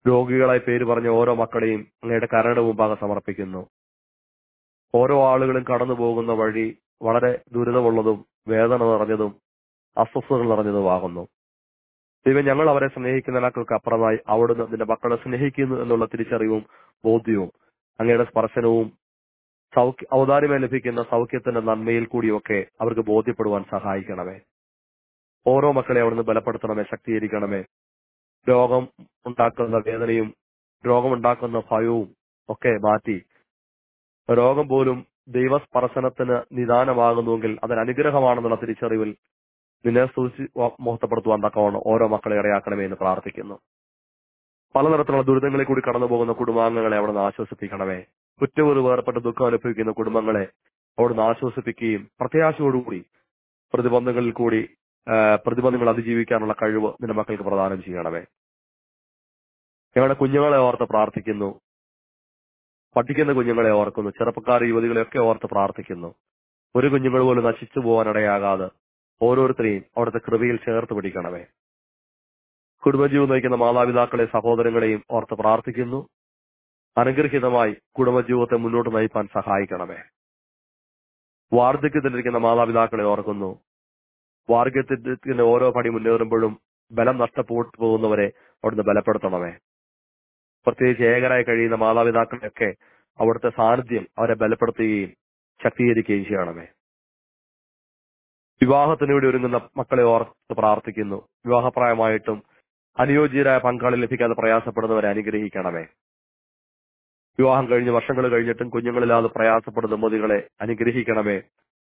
രോഗികളായി പേര് പറഞ്ഞ ഓരോ മക്കളെയും അങ്ങയുടെ കരയുടെ മുമ്പാകെ സമർപ്പിക്കുന്നു ഓരോ ആളുകളും കടന്നു പോകുന്ന വഴി വളരെ ദുരിതമുള്ളതും വേദന നിറഞ്ഞതും അസ്വസ്ഥതകൾ നിറഞ്ഞതുമാകുന്നു ദൈവം ഞങ്ങൾ അവരെ സ്നേഹിക്കുന്നതിനേക്കാൾക്ക് അപ്പുറമായി അവിടുന്ന് നിന്റെ മക്കളെ സ്നേഹിക്കുന്നു എന്നുള്ള തിരിച്ചറിവും ബോധ്യവും അങ്ങയുടെ സ്പർശനവും സൗഖ്യ ഔദാര്യമേ ലഭിക്കുന്ന സൗഖ്യത്തിന്റെ നന്മയിൽ കൂടിയൊക്കെ അവർക്ക് ബോധ്യപ്പെടുവാൻ സഹായിക്കണമേ ഓരോ മക്കളെ അവിടുന്ന് ബലപ്പെടുത്തണമേ ശക്തീകരിക്കണമേ രോഗം ഉണ്ടാക്കുന്ന വേദനയും രോഗമുണ്ടാക്കുന്ന ഭയവും ഒക്കെ മാറ്റി രോഗം പോലും ദൈവസ്പർശനത്തിന് നിദാനമാകുന്നുവെങ്കിൽ അതിന് അനുഗ്രഹമാണെന്നുള്ള തിരിച്ചറിവിൽ നിന്നെ സൂചി മോഹത്തപ്പെടുത്തുവാൻ തക്കവണ്ണം ഓരോ മക്കളെ ഇടയാക്കണമേ എന്ന് പ്രാർത്ഥിക്കുന്നു പലതരത്തിലുള്ള ദുരിതങ്ങളിൽ കൂടി കടന്നു പോകുന്ന കുടുംബാംഗങ്ങളെ അവിടെ നിന്ന് ആശ്വസിപ്പിക്കണമേ കുറ്റവൊരു വേർപ്പെട്ട് ദുഃഖം അനുഭവിക്കുന്ന കുടുംബങ്ങളെ അവിടുന്ന് ആശ്വസിപ്പിക്കുകയും പ്രത്യാശയോടുകൂടി പ്രതിബന്ധങ്ങളിൽ കൂടി ആ, പ്രതിബന്ധങ്ങൾ അതിജീവിക്കാനുള്ള കഴിവ് നിന്റെ മക്കൾക്ക് പ്രദാനം ചെയ്യണമേ ഞങ്ങളുടെ കുഞ്ഞുങ്ങളെ ഓർത്ത് പ്രാർത്ഥിക്കുന്നു പഠിക്കുന്ന കുഞ്ഞുങ്ങളെ ഓർക്കുന്നു ചെറുപ്പക്കാർ യുവതികളെയൊക്കെ ഓർത്ത് പ്രാർത്ഥിക്കുന്നു ഒരു കുഞ്ഞുങ്ങൾ പോലും നശിച്ചു പോകാനിടയാകാതെ ഓരോരുത്തരെയും അവിടുത്തെ കൃപയിൽ ചേർത്ത് പിടിക്കണമേ കുടുംബജീവൻ നയിക്കുന്ന മാതാപിതാക്കളെ സഹോദരങ്ങളെയും ഓർത്ത് പ്രാർത്ഥിക്കുന്നു അനുഗ്രഹീതമായി കുടുംബജീവിതത്തെ മുന്നോട്ട് നയിപ്പാൻ സഹായിക്കണമേ വാർദ്ധക്യത്തിലിരിക്കുന്ന മാതാപിതാക്കളെ ഓർക്കുന്നു വാർദ്ധക്യത്തിന്റെ ഓരോ പടി മുന്നേറുമ്പോഴും ബലം നഷ്ടപ്പെട്ടു പോകുന്നവരെ അവിടുന്ന് ബലപ്പെടുത്തണമേ പ്രത്യേകിച്ച് ഏകരായി കഴിയുന്ന മാതാപിതാക്കളെയൊക്കെ അവിടുത്തെ സാന്നിധ്യം അവരെ ബലപ്പെടുത്തുകയും ശക്തീകരിക്കുകയും ചെയ്യണമേ വിവാഹത്തിന് വേണ്ടി ഒരുങ്ങുന്ന മക്കളെ ഓർത്ത് പ്രാർത്ഥിക്കുന്നു വിവാഹപ്രായമായിട്ടും അനുയോജ്യരായ പങ്കാളി ലഭിക്കാതെ പ്രയാസപ്പെടുന്നവരെ അനുഗ്രഹിക്കണമേ വിവാഹം കഴിഞ്ഞ് വർഷങ്ങൾ കഴിഞ്ഞിട്ടും കുഞ്ഞുങ്ങളില്ലാതെ പ്രയാസപ്പെടുന്ന ദമ്പതികളെ അനുഗ്രഹിക്കണമേ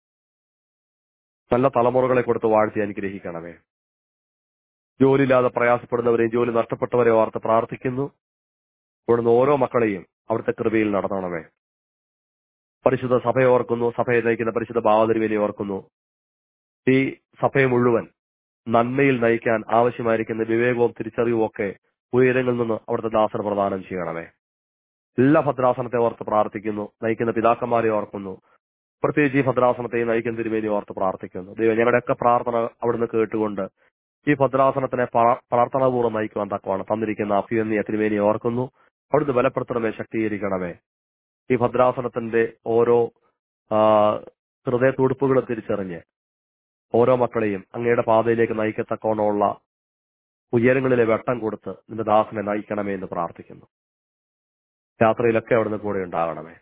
നല്ല തലമുറകളെ കൊടുത്ത് വാഴ്ത്തി അനുഗ്രഹിക്കണമേ ജോലിയില്ലാതെ പ്രയാസപ്പെടുന്നവരെയും ജോലി നഷ്ടപ്പെട്ടവരെ ഓർത്ത് പ്രാർത്ഥിക്കുന്നു ഇവിടുന്ന് ഓരോ മക്കളെയും അവിടുത്തെ കൃപയിൽ നടത്തണമേ പരിശുദ്ധ സഭയെ ഓർക്കുന്നു സഭയെ നയിക്കുന്ന പരിശുദ്ധ ഭാവതിരുവിനെ ഓർക്കുന്നു ഈ സഭയെ മുഴുവൻ നന്മയിൽ നയിക്കാൻ ആവശ്യമായിരിക്കുന്ന വിവേകവും തിരിച്ചറിവും ഒക്കെ ഉയരങ്ങളിൽ നിന്ന് അവിടുത്തെ ദാസന പ്രദാനം ചെയ്യണമേ എല്ലാ ഭദ്രാസനത്തെ ഓർത്ത് പ്രാർത്ഥിക്കുന്നു നയിക്കുന്ന പിതാക്കന്മാരെ ഓർക്കുന്നു പ്രത്യേകിച്ച് ഈ ഭദ്രാസനത്തെ നയിക്കുന്ന തിരുമേനി ഓർത്ത് പ്രാർത്ഥിക്കുന്നു ദൈവം ഞങ്ങളുടെയൊക്കെ പ്രാർത്ഥന അവിടുന്ന് കേട്ടുകൊണ്ട് ഈ ഭദ്രാസനത്തിനെ പ്രാ- പ്രാർത്ഥനാപൂർവ്വം നയിക്കുവാൻ തക്കമാണ് തന്നിരിക്കുന്ന അഭിയന്നിയ തിരുമേനി ഓർക്കുന്നു അവിടുന്ന് ബലപ്പെടുത്തണമേ ശക്തീകരിക്കണമേ ഈ ഭദ്രാസനത്തിന്റെ ഓരോ ആ, ഹൃദയ തുടുപ്പുകളും തിരിച്ചറിഞ്ഞ് ഓരോ മക്കളെയും അങ്ങയുടെ പാതയിലേക്ക് നയിക്കത്തക്കവണ്ണമുള്ള ഉയരങ്ങളിലെ വെട്ടം കൊടുത്ത് നിന്റെ ദാസനെ നയിക്കണമേ എന്ന് പ്രാർത്ഥിക്കുന്നു യാത്രയിലൊക്കെ അവിടുന്ന് കൂടെ ഉണ്ടാകണമേ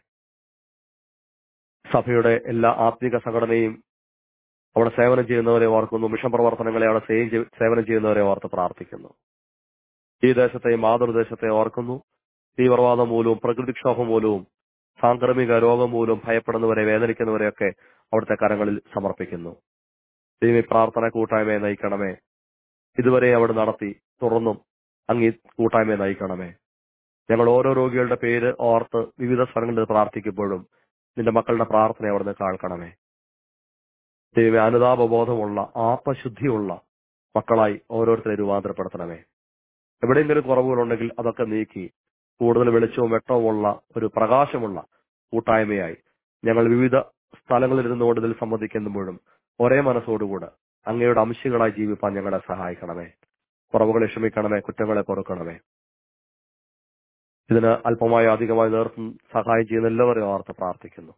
സഭയുടെ എല്ലാ ആത്മീക സംഘടനയും അവിടെ സേവനം ചെയ്യുന്നവരെ ഓർക്കുന്നു മിഷൻ പ്രവർത്തനങ്ങളെ അവിടെ സേവനം ചെയ്- സേവനം ചെയ്യുന്നവരെ ഓർത്ത് പ്രാർത്ഥിക്കുന്നു ഈ ദേശത്തെയും മാതൃദേശത്തെ ഓർക്കുന്നു തീവ്രവാദം മൂലവും പ്രകൃതിക്ഷോഭം മൂലവും സാംക്രമിക രോഗം മൂലവും ഭയപ്പെടുന്നവരെ വേദനിക്കുന്നവരെയൊക്കെ അവിടുത്തെ കരങ്ങളിൽ സമർപ്പിക്കുന്നു ദൈവം ഈ പ്രാർത്ഥന കൂട്ടായ്മയെ നയിക്കണമേ ഇതുവരെ അവിടെ നടത്തി തുടർന്നും അങ്ങ് ഈ കൂട്ടായ്മയെ നയിക്കണമേ ഞങ്ങൾ ഓരോ രോഗികളുടെ പേര് ഓർത്ത് വിവിധ സ്ഥലങ്ങളിൽ പ്രാർത്ഥിക്കുമ്പോഴും നിന്റെ മക്കളുടെ പ്രാർത്ഥന അവിടുന്ന് കേൾക്കണമേ ദൈവമേ അനുതാപബോധമുള്ള ആത്മശുദ്ധിയുള്ള മക്കളായി ഓരോരുത്തരെ രൂപാന്തരപ്പെടുത്തണമേ എവിടെയെങ്കിലും കുറവുകളുണ്ടെങ്കിൽ അതൊക്കെ നീക്കി കൂടുതൽ വെളിച്ചവും വെട്ടവുമുള്ള ഒരു പ്രകാശമുള്ള കൂട്ടായ്മയായി ഞങ്ങൾ വിവിധ സ്ഥലങ്ങളിൽ ഇരുന്നുകൊണ്ട് ഇതിൽ സംബന്ധിക്കുമ്പോഴും ഒരേ മനസ്സോടുകൂടെ അങ്ങയുടെ അംശങ്ങളായി ജീവിപ്പാൻ ഞങ്ങളെ സഹായിക്കണമേ കുറവുകളെ ക്ഷമിക്കണമേ കുറ്റങ്ങളെ പൊറുക്കണമേ ഇതിന് അല്പമായി അധികമായി നേതൃത്വം സഹായം ചെയ്യുന്ന എല്ലാവരെയും ഓർത്ത് പ്രാർത്ഥിക്കുന്നു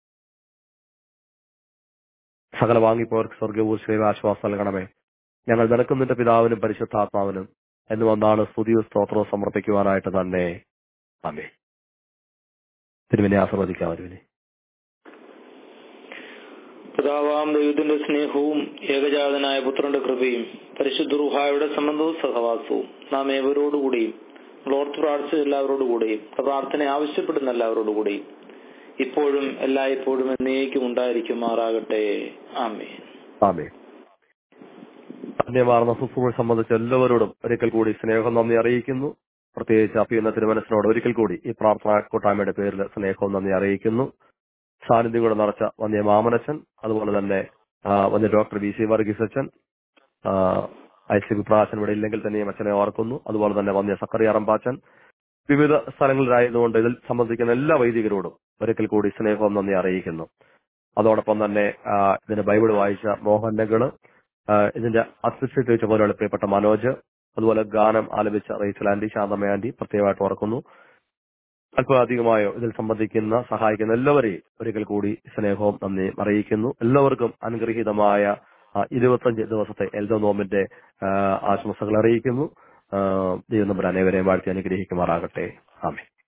സകല വാങ്ങിപ്പോർക്ക് സ്വർഗവും ശ്രീവ ആശ്വാസം നൽകണമേ ഞങ്ങൾ നിനക്കും നിന്റെ പിതാവിനും പരിശുദ്ധാത്മാവിനും എന്ന് വന്നാണ് സ്തുതിയും സ്തോത്രവും സമർപ്പിക്കുവാനായിട്ട് തന്നെ അമ്മേ തിരുവിനെ ആസ്വദിക്കാം തിരുവിനെ പിതാവാം ദൈവത്തിന്റെ സ്നേഹവും ഏകജാതനായ പുത്രന്റെ കൃപയും പരിശുദ്ധ റുഹായുടെ സംബന്ധവും സഹവാസവും നാം ഏവരോടുകൂടിയും നമ്മൾ ഓർത്ത് പ്രാർത്ഥിച്ച എല്ലാവരോടുകൂടിയും ആ പ്രാർത്ഥന ആവശ്യപ്പെടുന്ന എല്ലാവരോടുകൂടിയും ഇപ്പോഴും എല്ലായ്പ്പോഴും എന്നേക്കും ഉണ്ടായിരിക്കുമാറാകട്ടെ ആമേ ആമേ ധന്യമാർന്ന സുസുമ സംബന്ധിച്ച എല്ലാവരോടും ഒരിക്കൽ കൂടി സ്നേഹം നന്ദി അറിയിക്കുന്നു പ്രത്യേകിച്ച് അപ്പിയുന്ന തിരുമനസിനോട് ഒരിക്കൽ കൂടി ഈ പ്രാർത്ഥനാ കൂട്ടായ്മയുടെ പേരിൽ സ്നേഹവും നന്ദി അറിയിക്കുന്നു സാന്നിധ്യം കൂടെ നിറച്ച വന്യ മാമനച്ചൻ അതുപോലെ തന്നെ ആ, വന്യ ഡോക്ടർ വി സി വർഗീസ് അച്ഛൻ ആ, ഐ സി വിപ്രാശൻ ഇവിടെ ഇല്ലെങ്കിൽ തന്നെയും അച്ഛനെ ഓർക്കുന്നു അതുപോലെ തന്നെ വന്യ സക്കറി അറമ്പാച്ചൻ വിവിധ സ്ഥലങ്ങളിലായതുകൊണ്ട് ഇതിൽ സംബന്ധിക്കുന്ന എല്ലാ വൈദികരോടും ഒരിക്കൽ കൂടി സ്നേഹവും നന്ദി അറിയിക്കുന്നു അതോടൊപ്പം തന്നെ ആ, ഇതിന് ബൈബിൾ വായിച്ച മോഹൻ നഗള് ആ, ഇതിന്റെ അസിസ്റ്റന്റ് വെച്ച പോലെ പ്രിയപ്പെട്ട മനോജ് അതുപോലെ ഗാനം ആലപിച്ച റേച്ചൽ ആന്റി ശാന്തമ്മ ആന്റി പ്രത്യേകമായിട്ട് ഓർക്കുന്നു അല്പാധികമായോ ഇതിൽ സംബന്ധിക്കുന്ന സഹായിക്കുന്ന എല്ലാവരെയും ഒരിക്കൽ കൂടി സ്നേഹവും നന്ദിയും അറിയിക്കുന്നു എല്ലാവർക്കും അനുഗ്രഹീതമായ ആ, ഇരുപത്തഞ്ച് ദിവസത്തെ എൽദോ നോമിന്റെ ആ, ആശംസകൾ അറിയിക്കുന്നു ആ, ദൈവം നമ്മുടെ അനേവരെയും വാഴ്ത്തി അനുഗ്രഹിക്കുമാറാകട്ടെ ആമേ